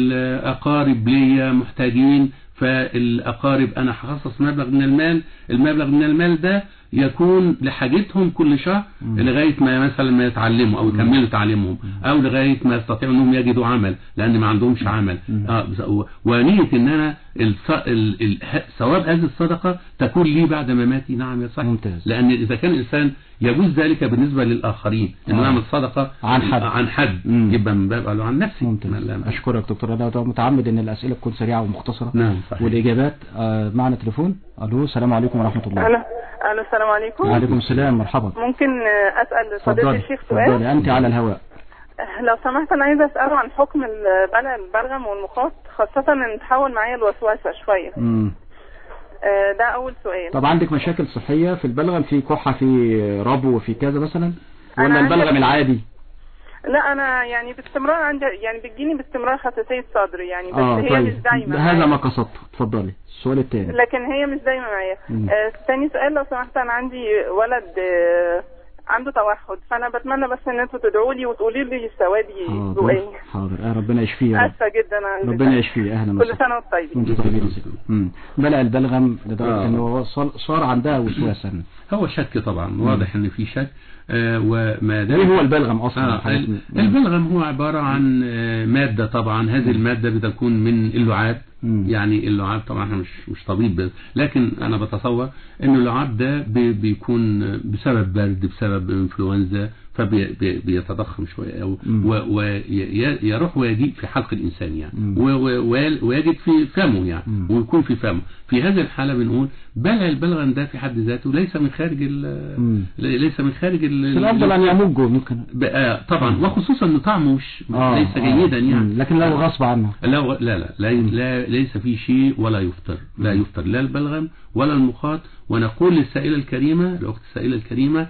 Speaker 4: الاقارب ليا محتاجين فالاقارب انا هخصص مبلغ من المال المبلغ من المال ده يكون لحاجتهم كل شهر
Speaker 3: مم.
Speaker 4: لغاية ما مثلا ما يتعلموا أو يكملوا تعليمهم أو لغاية ما يستطيعوا أنهم يجدوا عمل لأن ما عندهمش عمل
Speaker 3: مم.
Speaker 4: آه بس- و- ونية أن أنا الص- ال- ال- ه- ثواب هذه الصدقة تكون لي بعد مماتي نعم يا صح
Speaker 3: ممتاز.
Speaker 4: لأن إذا كان الإنسان يجوز ذلك بالنسبة للآخرين أنه
Speaker 3: آه.
Speaker 4: يعمل صدقة
Speaker 3: عن حد.
Speaker 4: عن حد
Speaker 3: مم.
Speaker 4: يبقى من باب قالوا عن نفسي
Speaker 3: ممتاز
Speaker 4: ما- لا-
Speaker 3: اشكرك دكتور انا متعمد ان الاسئله تكون سريعه ومختصره
Speaker 4: نعم صحيح
Speaker 3: والاجابات آه، معنا تليفون الو السلام عليكم ورحمه الله
Speaker 8: الو الو السلام عليكم
Speaker 3: وعليكم السلام مرحبا
Speaker 8: ممكن آه، اسال فضيله
Speaker 3: اتفضلي
Speaker 8: الشيخ سؤال
Speaker 3: اتفضلي انت على الهواء
Speaker 8: آه، لو سمحت انا عايزه اساله عن حكم البلع البلغم والمخاط خاصه ان تحول معايا الوسوسه شويه
Speaker 3: مم.
Speaker 8: آه، ده اول سؤال
Speaker 3: طب عندك مشاكل صحيه في البلغم في كحه في ربو في كذا مثلا
Speaker 8: أنا
Speaker 3: ولا
Speaker 8: عندي-
Speaker 3: البلغم العادي
Speaker 8: لا انا يعني باستمرار عندي يعني بتجيني باستمرار حساسيه صدر يعني بس
Speaker 3: اه
Speaker 8: هي مش
Speaker 3: طيب
Speaker 8: دايما
Speaker 3: هذا
Speaker 8: معايا.
Speaker 3: ما قصدته اتفضلي السؤال الثاني
Speaker 8: لكن هي مش دايما معايا
Speaker 3: مم.
Speaker 8: آه، تاني سؤال لو سمحت انا عندي ولد آه، عنده توحد فانا بتمنى بس ان انتوا تدعوا لي وتقولوا لي سوادي له
Speaker 3: حاضر
Speaker 8: ايه
Speaker 3: حاضر آه ربنا يشفيه يا رب
Speaker 8: اسفه جدا عن
Speaker 3: ربنا يشفيه اهلا
Speaker 8: كل
Speaker 3: وسهلا
Speaker 8: سنه وانتم طيبين
Speaker 3: وانتم طيبين يا سيدي. مم. بلع البلغم لدرجه
Speaker 4: آه.
Speaker 3: انه وصل صار عندها وسواسا
Speaker 4: هو شك طبعا واضح ان في شك آه وما دام
Speaker 3: ايه هو البلغم اصلا
Speaker 4: آه
Speaker 3: حضرتك؟
Speaker 4: ال- البلغم هو عبارة عن آه، مادة طبعا هذه المادة بتكون من اللعاب
Speaker 3: مم.
Speaker 4: يعني اللعاب طبعا احنا مش مش طبيب بس لكن انا بتصور ان اللعاب ده بي- بيكون بسبب برد بسبب انفلونزا فبيتضخم شويه او
Speaker 3: مم.
Speaker 4: ويروح ويجيء في حلق الانسان يعني
Speaker 3: مم.
Speaker 4: و- و- ويل- ويجد في فمه يعني
Speaker 3: مم.
Speaker 4: ويكون في فمه في هذه الحاله بنقول بلع البلغم ده في حد ذاته ليس من خارج ال-
Speaker 3: مم.
Speaker 4: ليس من خارج ال-
Speaker 3: في الافضل ان يمجه ممكن
Speaker 4: بقى طبعا وخصوصا ان طعمه مش
Speaker 3: آه،
Speaker 4: ليس
Speaker 3: آه.
Speaker 4: جيدا يعني
Speaker 3: مم. لكن لو غصب عنه
Speaker 4: لا لا لا, لا, لا ليس في شيء ولا يفطر لا يفطر لا البلغم ولا المخاط ونقول للسائلة الكريمة الأخت السائلة الكريمة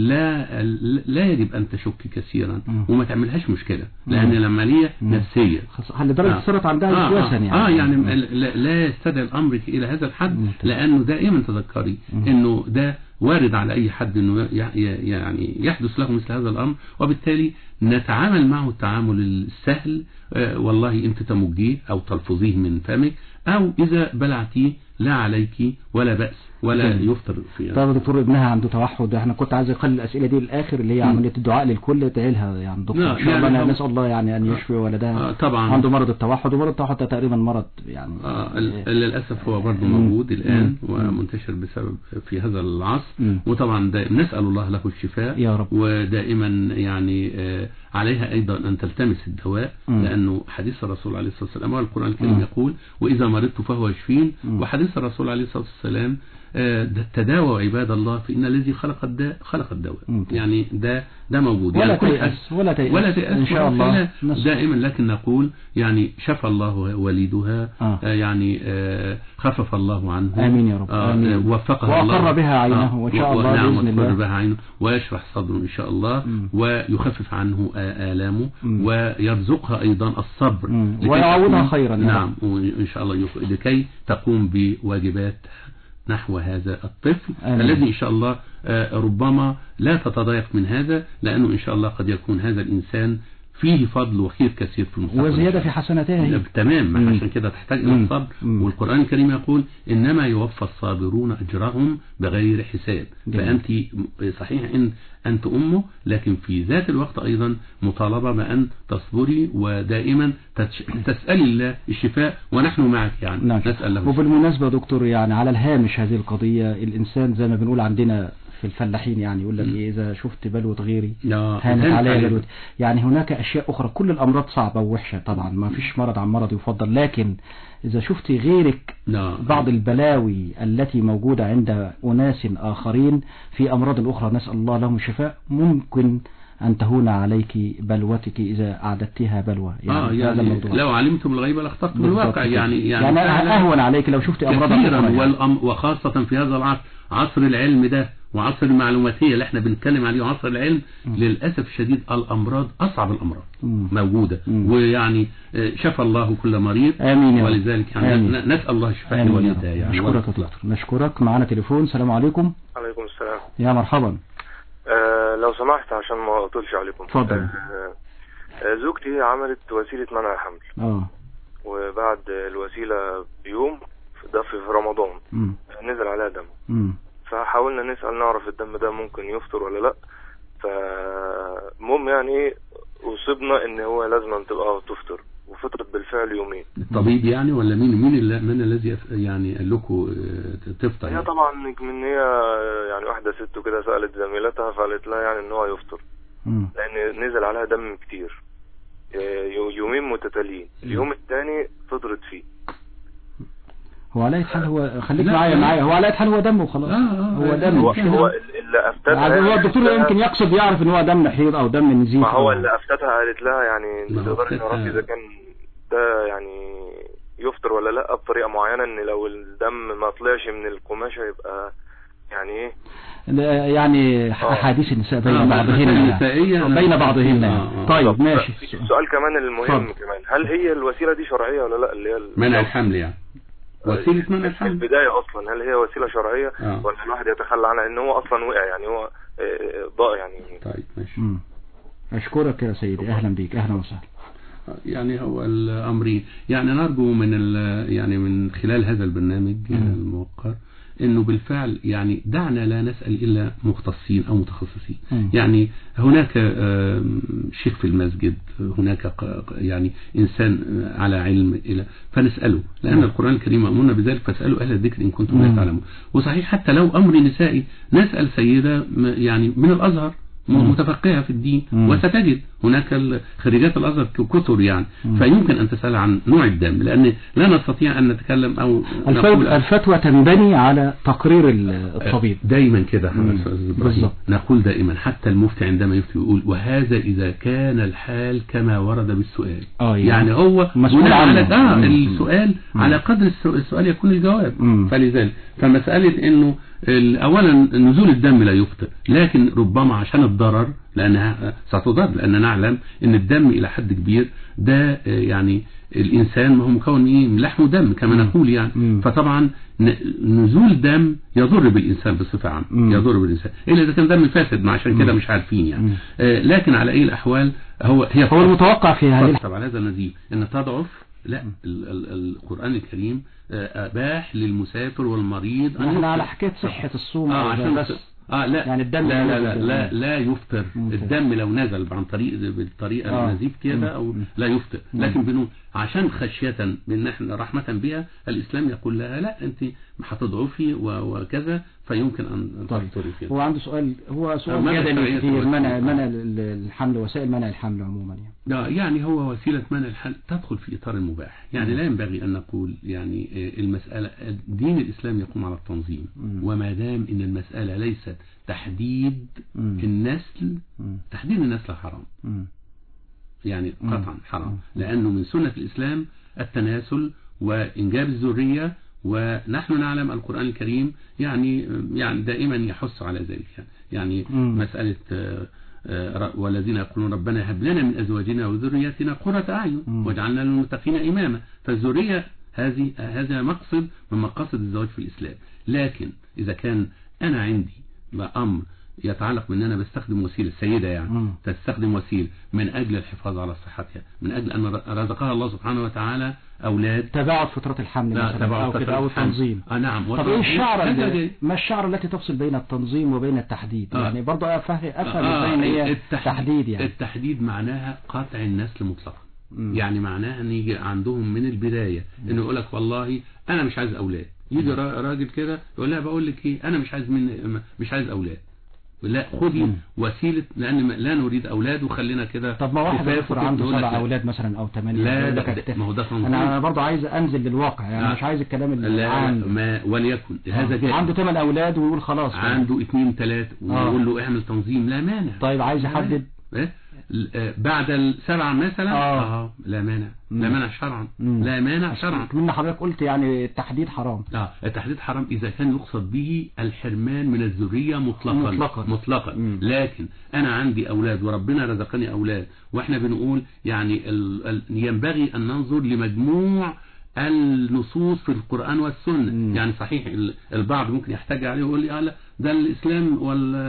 Speaker 4: لا لا يجب أن تشك كثيرا
Speaker 3: مم.
Speaker 4: وما تعملهاش مشكلة لأن العملية
Speaker 3: مم.
Speaker 4: نفسية
Speaker 3: خاصة لدرجة
Speaker 4: آه.
Speaker 3: صارت عندها
Speaker 4: آه,
Speaker 3: وسواسا
Speaker 4: آه,
Speaker 3: يعني
Speaker 4: آه يعني لا, لا يستدعي الأمر إلى هذا الحد
Speaker 3: ممتاز.
Speaker 4: لأنه دائما تذكري
Speaker 3: مم.
Speaker 4: أنه ده وارد على أي حد أنه ي- ي- يعني يحدث له مثل هذا الأمر وبالتالي نتعامل معه التعامل السهل آه والله أنت تمجيه أو تلفظيه من فمك أو إذا بلعتيه لا عليك ولا بأس ولا
Speaker 3: جميل.
Speaker 4: يفطر فيها
Speaker 3: طيب يا دكتور ابنها عنده توحد احنا كنت عايز اخلي الاسئله دي للاخر اللي هي
Speaker 4: مم.
Speaker 3: عمليه الدعاء للكل ادعي لها يعني دكتور
Speaker 4: لا،
Speaker 3: ان شاء الله
Speaker 4: يعني
Speaker 3: أنا
Speaker 4: هو-
Speaker 3: نسال الله يعني ان يشفي ولدها
Speaker 4: آه طبعا
Speaker 3: عنده مرض التوحد ومرض التوحد ده تقريبا مرض يعني
Speaker 4: آه ال- للأسف هو برضه
Speaker 3: مم.
Speaker 4: موجود الآن
Speaker 3: مم.
Speaker 4: ومنتشر بسبب في هذا العصر
Speaker 3: مم.
Speaker 4: وطبعا دا نسأل الله له الشفاء
Speaker 3: يا رب.
Speaker 4: ودائما يعني آه عليها أيضا أن تلتمس الدواء
Speaker 3: مم.
Speaker 4: لأنه حديث الرسول عليه الصلاة والسلام والقرآن الكريم
Speaker 3: مم.
Speaker 4: يقول وإذا مرضت فهو يشفين
Speaker 3: مم.
Speaker 4: وحديث الرسول عليه الصلاة والسلام آه، ده تداوى عباد الله فإن الذي خلق الداء خلق الدواء
Speaker 3: ممتاز.
Speaker 4: يعني ده ده موجود
Speaker 3: ولا
Speaker 4: يعني كل
Speaker 3: تيأس ولا تيأس
Speaker 4: ولا تيأس
Speaker 3: ان شاء الله
Speaker 4: لا،
Speaker 3: نسأل.
Speaker 4: دائما لكن نقول يعني شفى الله وليدها
Speaker 3: آه.
Speaker 4: آه يعني آه خفف الله عنه
Speaker 3: آمين يا رب،
Speaker 4: آه
Speaker 3: آمين.
Speaker 4: آه، وفقها
Speaker 3: وأقر
Speaker 4: الله
Speaker 3: بها عينه، وإن شاء
Speaker 4: و-
Speaker 3: الله
Speaker 4: نعم
Speaker 3: بإذن
Speaker 4: وأقر
Speaker 3: الله.
Speaker 4: بها عينه ويشرح صدره إن شاء الله
Speaker 3: مم.
Speaker 4: ويخفف عنه آه آلامه
Speaker 3: مم.
Speaker 4: ويرزقها أيضا الصبر
Speaker 3: مم.
Speaker 4: لكي
Speaker 3: ويعوضها
Speaker 4: تكون-
Speaker 3: خيرا يا
Speaker 4: نعم وإن شاء الله يخ- لكي تقوم بواجبات نحو هذا الطفل
Speaker 3: آمين.
Speaker 4: الذي إن شاء الله آه، ربما لا تتضايق من هذا لأنه إن شاء الله قد يكون هذا الإنسان فيه فضل وخير كثير في المستقبل
Speaker 3: وزياده في حسناتها هي
Speaker 4: تمام
Speaker 3: مم.
Speaker 4: ما عشان كده تحتاج الى
Speaker 3: مم.
Speaker 4: الصبر
Speaker 3: مم.
Speaker 4: والقران الكريم يقول انما يوفى الصابرون اجرهم بغير حساب
Speaker 3: جميل.
Speaker 4: فانت صحيح ان انت امه لكن في ذات الوقت ايضا مطالبه بان تصبري ودائما تتش- تسالي الله الشفاء ونحن معك يعني
Speaker 3: نعم
Speaker 4: نسال له الشفاء.
Speaker 3: وبالمناسبة يا دكتور يعني على الهامش هذه القضية الإنسان زي ما بنقول عندنا في الفلاحين يعني يقول لك
Speaker 4: مم.
Speaker 3: إيه إذا شفت بلوة غيري
Speaker 4: لا،
Speaker 3: هانت
Speaker 4: هانت
Speaker 3: علي
Speaker 4: عليك.
Speaker 3: بلوة يعني هناك أشياء أخرى كل الأمراض صعبة ووحشة طبعا ما فيش مرض عن مرض يفضل لكن إذا شفت غيرك
Speaker 4: لا.
Speaker 3: بعض البلاوي التي موجودة عند أناس آخرين في أمراض أخرى نسأل الله لهم الشفاء ممكن أن تهون عليك بلوتك إذا أعددتها بلوى
Speaker 4: اه
Speaker 3: هذا
Speaker 4: يعني
Speaker 3: الموضوع
Speaker 4: لو علمتم الغيب لاخترتم
Speaker 3: بالضبط
Speaker 4: الواقع
Speaker 3: كده.
Speaker 4: يعني
Speaker 3: يعني
Speaker 4: فعلاً
Speaker 3: أهون عليك لو شفت أمراض أخرى
Speaker 4: كثيرا
Speaker 3: يعني.
Speaker 4: والأم وخاصة في هذا العصر عصر العلم ده وعصر المعلوماتية اللي احنا بنتكلم عليه عصر العلم للأسف الشديد الأمراض أصعب الأمراض
Speaker 3: مم.
Speaker 4: موجودة
Speaker 3: مم.
Speaker 4: ويعني آه، شفى الله كل مريض
Speaker 3: آمين يا رب.
Speaker 4: ولذلك يعني
Speaker 3: آمين.
Speaker 4: ن- نسأل الله الشفاء
Speaker 3: آمين يا
Speaker 4: والهداية
Speaker 3: رب.
Speaker 4: يعني
Speaker 3: نشكرك يا
Speaker 4: والإطلاق.
Speaker 3: دكتور نشكرك معنا تليفون السلام عليكم
Speaker 9: عليكم السلام
Speaker 3: يا مرحبا
Speaker 9: آه لو سمحت عشان ما اطولش عليكم
Speaker 3: اتفضل.
Speaker 9: آه آه زوجتي عملت وسيلة منع حمل
Speaker 3: اه
Speaker 9: وبعد الوسيلة بيوم ده في في رمضان
Speaker 3: امم
Speaker 9: نزل عليها دم
Speaker 3: امم
Speaker 9: فحاولنا نسأل نعرف الدم ده ممكن يفطر ولا لا فالمهم يعني ايه اصبنا ان هو لازم تبقى تفطر وفطرت بالفعل يومين
Speaker 4: الطبيب يعني ولا مين مين اللي من الذي أف- يعني قال لكم آه، تفطر
Speaker 9: هي
Speaker 4: يعني؟
Speaker 9: طبعا من هي يعني واحدة ست كده سألت زميلتها فقالت لها يعني ان هو يفطر
Speaker 3: مم.
Speaker 9: لان نزل عليها دم كتير يو- يومين متتاليين اليوم الثاني فطرت فيه
Speaker 3: هو على أي حال هو خليك
Speaker 4: لا،
Speaker 3: معايا
Speaker 4: لا.
Speaker 3: معايا هو على أي حال هو دم وخلاص
Speaker 4: آه، آه،
Speaker 3: هو
Speaker 4: آه،
Speaker 3: دم
Speaker 9: هو
Speaker 3: مش كده؟
Speaker 9: هو اللي افتتها
Speaker 3: يعني هو الدكتور
Speaker 9: قالت لها-
Speaker 3: يمكن يقصد يعرف ان هو دم حيض او دم نزيف
Speaker 9: ما هو
Speaker 3: أو-
Speaker 9: اللي افتتها قالت لها يعني
Speaker 4: ما هو
Speaker 9: تقدري
Speaker 4: أفتتها.
Speaker 9: تعرفي اذا كان ده يعني يفطر ولا لا بطريقه معينه ان لو الدم ما طلعش من القماشه يبقى يعني ايه
Speaker 3: لا، يعني
Speaker 9: آه.
Speaker 3: احاديث النساء
Speaker 4: آه،
Speaker 3: بين بعضهن
Speaker 4: النسائية
Speaker 3: يعني.
Speaker 4: أنا-
Speaker 3: بين بعضهن
Speaker 4: آه،
Speaker 3: يعني.
Speaker 4: آه.
Speaker 3: طيب
Speaker 9: طب
Speaker 3: ماشي
Speaker 9: في سؤال كمان المهم
Speaker 3: اتفضل.
Speaker 9: كمان هل هي الوسيله دي شرعيه ولا لا اللي هي ال-
Speaker 4: منع الحمل يعني وسيلة منع
Speaker 9: في
Speaker 4: الحمل
Speaker 9: البدايه اصلا هل هي وسيله شرعيه
Speaker 4: آه.
Speaker 9: ولا الواحد يتخلى عنها ان هو اصلا وقع يعني هو آه، ضاع يعني
Speaker 4: طيب ماشي
Speaker 3: مم. اشكرك يا سيدي اهلا بيك اهلا وسهلا
Speaker 4: يعني هو الأمرين يعني نرجو من ال- يعني من خلال هذا البرنامج الموقر انه بالفعل يعني دعنا لا نسأل الا مختصين او متخصصين
Speaker 3: مم.
Speaker 4: يعني هناك آم، شيخ في المسجد هناك ق- ق- يعني انسان على علم الى فنساله لان القران الكريم امرنا بذلك فاسالوا اهل الذكر ان كنتم لا
Speaker 3: مم.
Speaker 4: تعلمون وصحيح حتى لو امر نسائي نسال سيده م- يعني من الازهر م-
Speaker 3: مم.
Speaker 4: متفقهه في الدين
Speaker 3: مم.
Speaker 4: وستجد هناك ال- خريجات الازهر ك- كثر يعني
Speaker 3: مم.
Speaker 4: فيمكن ان تسال عن نوع الدم لان لا نستطيع ان نتكلم او
Speaker 3: الفت-
Speaker 4: نقول
Speaker 3: الفتوى تنبني على تقرير ال- الطبيب
Speaker 4: دايما كده
Speaker 3: مم.
Speaker 4: أستاذ إبراهيم.
Speaker 3: بالظبط.
Speaker 4: نقول دائما حتى المفتي عندما يفتي يقول وهذا إذا كان الحال كما ورد بالسؤال
Speaker 3: آه، يعني
Speaker 4: يعني هو
Speaker 3: مسؤول
Speaker 4: بناء على
Speaker 3: عنه.
Speaker 4: آه
Speaker 3: مم.
Speaker 4: السؤال
Speaker 3: مم.
Speaker 4: على قدر السو- السؤال يكون الجواب
Speaker 3: مم.
Speaker 4: فلذلك فمسألة انه ال- اولا نزول الدم لا يفطر لكن ربما عشان الضرر لانها ستضر لان نعلم ان الدم الى حد كبير ده آه، يعني الانسان ما هو مكون من ايه من لحم ودم كما
Speaker 3: مم.
Speaker 4: نقول يعني
Speaker 3: مم.
Speaker 4: فطبعا ن- نزول دم يضر بالانسان بصفه عامه
Speaker 3: مم.
Speaker 4: يضر بالانسان الا اذا كان دم فاسد ما عشان كده
Speaker 3: مم.
Speaker 4: مش عارفين يعني
Speaker 3: مم.
Speaker 4: آه، لكن على اي الاحوال هو هي
Speaker 3: هو المتوقع في هذه الح-
Speaker 4: طبعا هذا النزيف ان تضعف لا ال ال القرآن الكريم آه، أباح للمسافر والمريض أن
Speaker 3: احنا على
Speaker 4: يفطر.
Speaker 3: حكايه صحه الصوم
Speaker 4: اه
Speaker 3: وده
Speaker 4: عشان
Speaker 3: بس
Speaker 4: اه لا
Speaker 3: يعني الدم
Speaker 4: لا لا لا
Speaker 3: ينزل.
Speaker 4: لا, لا يفطر
Speaker 3: ممتاز.
Speaker 4: الدم لو نزل عن طريق بالطريقه
Speaker 3: آه.
Speaker 4: النزيف
Speaker 3: مم.
Speaker 4: كده او
Speaker 3: مم.
Speaker 4: لا يفطر
Speaker 3: مم.
Speaker 4: لكن بنقول عشان خشيه بان احنا رحمه بها الاسلام يقول لها لا انت هتضعفي و- وكذا فيمكن ان
Speaker 3: طيب
Speaker 4: تفطري فيها
Speaker 3: هو عنده سؤال هو سؤال
Speaker 4: منع
Speaker 3: جدلي
Speaker 4: شرعية
Speaker 3: كتير
Speaker 4: الوسيلة.
Speaker 3: منع منع ال- الحمل وسائل منع الحمل عموما يعني
Speaker 4: لا يعني هو وسيلة منع الحل تدخل في إطار المباح يعني لا ينبغي أن نقول يعني آه، المسألة دين الإسلام يقوم على التنظيم
Speaker 3: مم.
Speaker 4: وما دام أن المسألة ليست تحديد
Speaker 3: مم.
Speaker 4: النسل
Speaker 3: مم.
Speaker 4: تحديد النسل حرام
Speaker 3: مم.
Speaker 4: يعني
Speaker 3: مم.
Speaker 4: قطعا حرام
Speaker 3: مم.
Speaker 4: لأنه من سنة الإسلام التناسل وإنجاب الذرية ونحن نعلم القرآن الكريم يعني يعني دائما يحث على ذلك يعني, يعني
Speaker 3: مم.
Speaker 4: مسألة آه، آه، والذين يقولون ربنا هب لنا من أزواجنا وذرياتنا قرة أعين
Speaker 3: مم.
Speaker 4: واجعلنا للمتقين إماما فالذرية هذه هذا مقصد من مقاصد الزواج في الإسلام لكن إذا كان أنا عندي أمر يتعلق بأن أنا بستخدم وسيلة السيدة يعني
Speaker 3: مم.
Speaker 4: تستخدم وسيلة من أجل الحفاظ على صحتها من أجل أن رزقها الله سبحانه وتعالى أولاد
Speaker 3: تباعد فترات الحمل
Speaker 4: لا،
Speaker 3: مثلا
Speaker 4: تباعد
Speaker 3: او كده
Speaker 4: فترة
Speaker 3: او
Speaker 4: الحمل.
Speaker 3: التنظيم
Speaker 4: آه نعم
Speaker 3: طب ايه الشعر
Speaker 4: هذا
Speaker 3: اللي-
Speaker 4: جاي.
Speaker 3: ما الشعر التي تفصل بين التنظيم وبين التحديد
Speaker 4: آه.
Speaker 3: يعني برضه افهم افهم
Speaker 4: آه،
Speaker 3: ازاي ان هي
Speaker 4: التحديد-
Speaker 3: تحديد يعني
Speaker 4: التحديد معناها قطع النسل مطلقا
Speaker 3: مم.
Speaker 4: يعني معناها ان يجي عندهم من البداية انه يقول لك والله انا مش عايز اولاد يجي را- راجل كده يقول لها بقول لك ايه انا مش عايز من مش عايز اولاد لا خدي
Speaker 3: مم.
Speaker 4: وسيلة لان ما- لا نريد اولاد وخلينا كده
Speaker 3: طب ما واحد
Speaker 4: خفاف
Speaker 3: يذكر
Speaker 4: وكده.
Speaker 3: عنده
Speaker 4: يقول لك
Speaker 3: سبع
Speaker 4: لا.
Speaker 3: اولاد مثلا او ثمانيه
Speaker 4: لا
Speaker 3: يقول
Speaker 4: ده-
Speaker 3: لك
Speaker 4: ده-
Speaker 3: أكتفي.
Speaker 4: ما هو ده تنظيم.
Speaker 3: انا برضه عايز انزل للواقع يعني
Speaker 4: آه.
Speaker 3: مش عايز الكلام
Speaker 4: لا
Speaker 3: العام
Speaker 4: ما وليكن
Speaker 3: آه.
Speaker 4: هذا جائز
Speaker 3: عنده ثمان اولاد ويقول خلاص كده.
Speaker 4: عنده اثنين ثلاثة
Speaker 3: آه.
Speaker 4: ويقول له اعمل تنظيم لا مانع
Speaker 3: طيب عايز
Speaker 4: لا
Speaker 3: يحدد
Speaker 4: مانع. إيه؟ ل- آه، بعد السبعة مثلا
Speaker 3: آه.
Speaker 4: اه لا مانع
Speaker 3: مم.
Speaker 4: لا مانع شرعا
Speaker 3: مم.
Speaker 4: لا مانع شرعا
Speaker 3: من حضرتك قلت يعني التحديد حرام
Speaker 4: اه التحديد حرام اذا كان يقصد به الحرمان من الذريه مطلقا
Speaker 3: مطلقا.
Speaker 4: مطلقا
Speaker 3: مم.
Speaker 4: لكن انا عندي اولاد وربنا رزقني اولاد واحنا بنقول يعني ال... ال... ينبغي ان ننظر لمجموع النصوص في القرآن والسنة
Speaker 3: مم.
Speaker 4: يعني صحيح ال- البعض ممكن يحتاج عليه ويقول لي آه لا ده الإسلام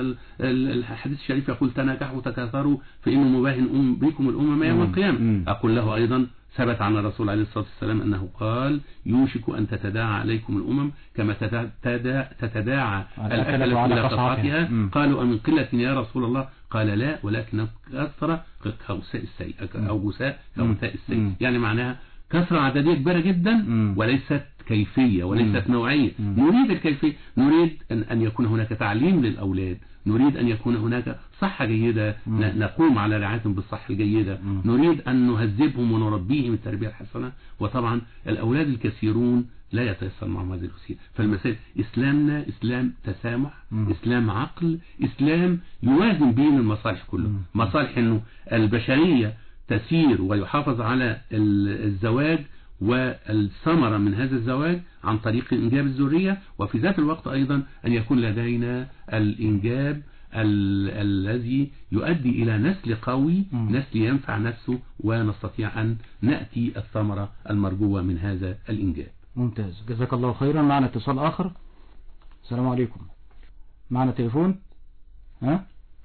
Speaker 4: والحديث الشريف يقول تناكحوا وتكاثروا فإن مباهن أم بكم الأمم يوم
Speaker 3: مم.
Speaker 4: القيامة
Speaker 3: مم.
Speaker 4: أقول له أيضا ثبت عن الرسول عليه الصلاة والسلام أنه قال يوشك أن تتداعى عليكم الأمم كما تتدا- تتداعى
Speaker 3: الأكلة
Speaker 4: الأكلة
Speaker 3: على
Speaker 4: إلى
Speaker 3: قصعتها.
Speaker 4: قطعتها
Speaker 3: مم.
Speaker 4: قالوا أمن قلة يا رسول الله قال لا ولكن كثرة كغثاء السيء أو غثاء كغثاء
Speaker 3: مم.
Speaker 4: السيء يعني معناها كثرة عددية كبيرة جدا
Speaker 3: مم.
Speaker 4: وليست كيفية وليست
Speaker 3: مم.
Speaker 4: نوعية
Speaker 3: مم.
Speaker 4: نريد الكيفية نريد أن, أن يكون هناك تعليم للأولاد نريد أن يكون هناك صحة جيدة
Speaker 3: مم.
Speaker 4: ن- نقوم على رعايتهم بالصحة الجيدة
Speaker 3: مم.
Speaker 4: نريد أن نهذبهم ونربيهم التربية الحسنة وطبعا الأولاد الكثيرون لا يتيسر معهم هذه الوسيلة فالمسائل إسلامنا إسلام تسامح
Speaker 3: مم.
Speaker 4: إسلام عقل إسلام يوازن بين المصالح كله
Speaker 3: مم.
Speaker 4: مصالح أنه البشرية تسير ويحافظ على ال- الزواج والثمرة من هذا الزواج عن طريق إنجاب الذرية وفي ذات الوقت أيضا أن يكون لدينا الإنجاب ال- الذي يؤدي إلى نسل قوي
Speaker 3: مم.
Speaker 4: نسل ينفع نفسه ونستطيع أن نأتي الثمرة المرجوة من هذا الإنجاب
Speaker 3: ممتاز جزاك الله خيرا معنا اتصال آخر السلام عليكم معنا تليفون ها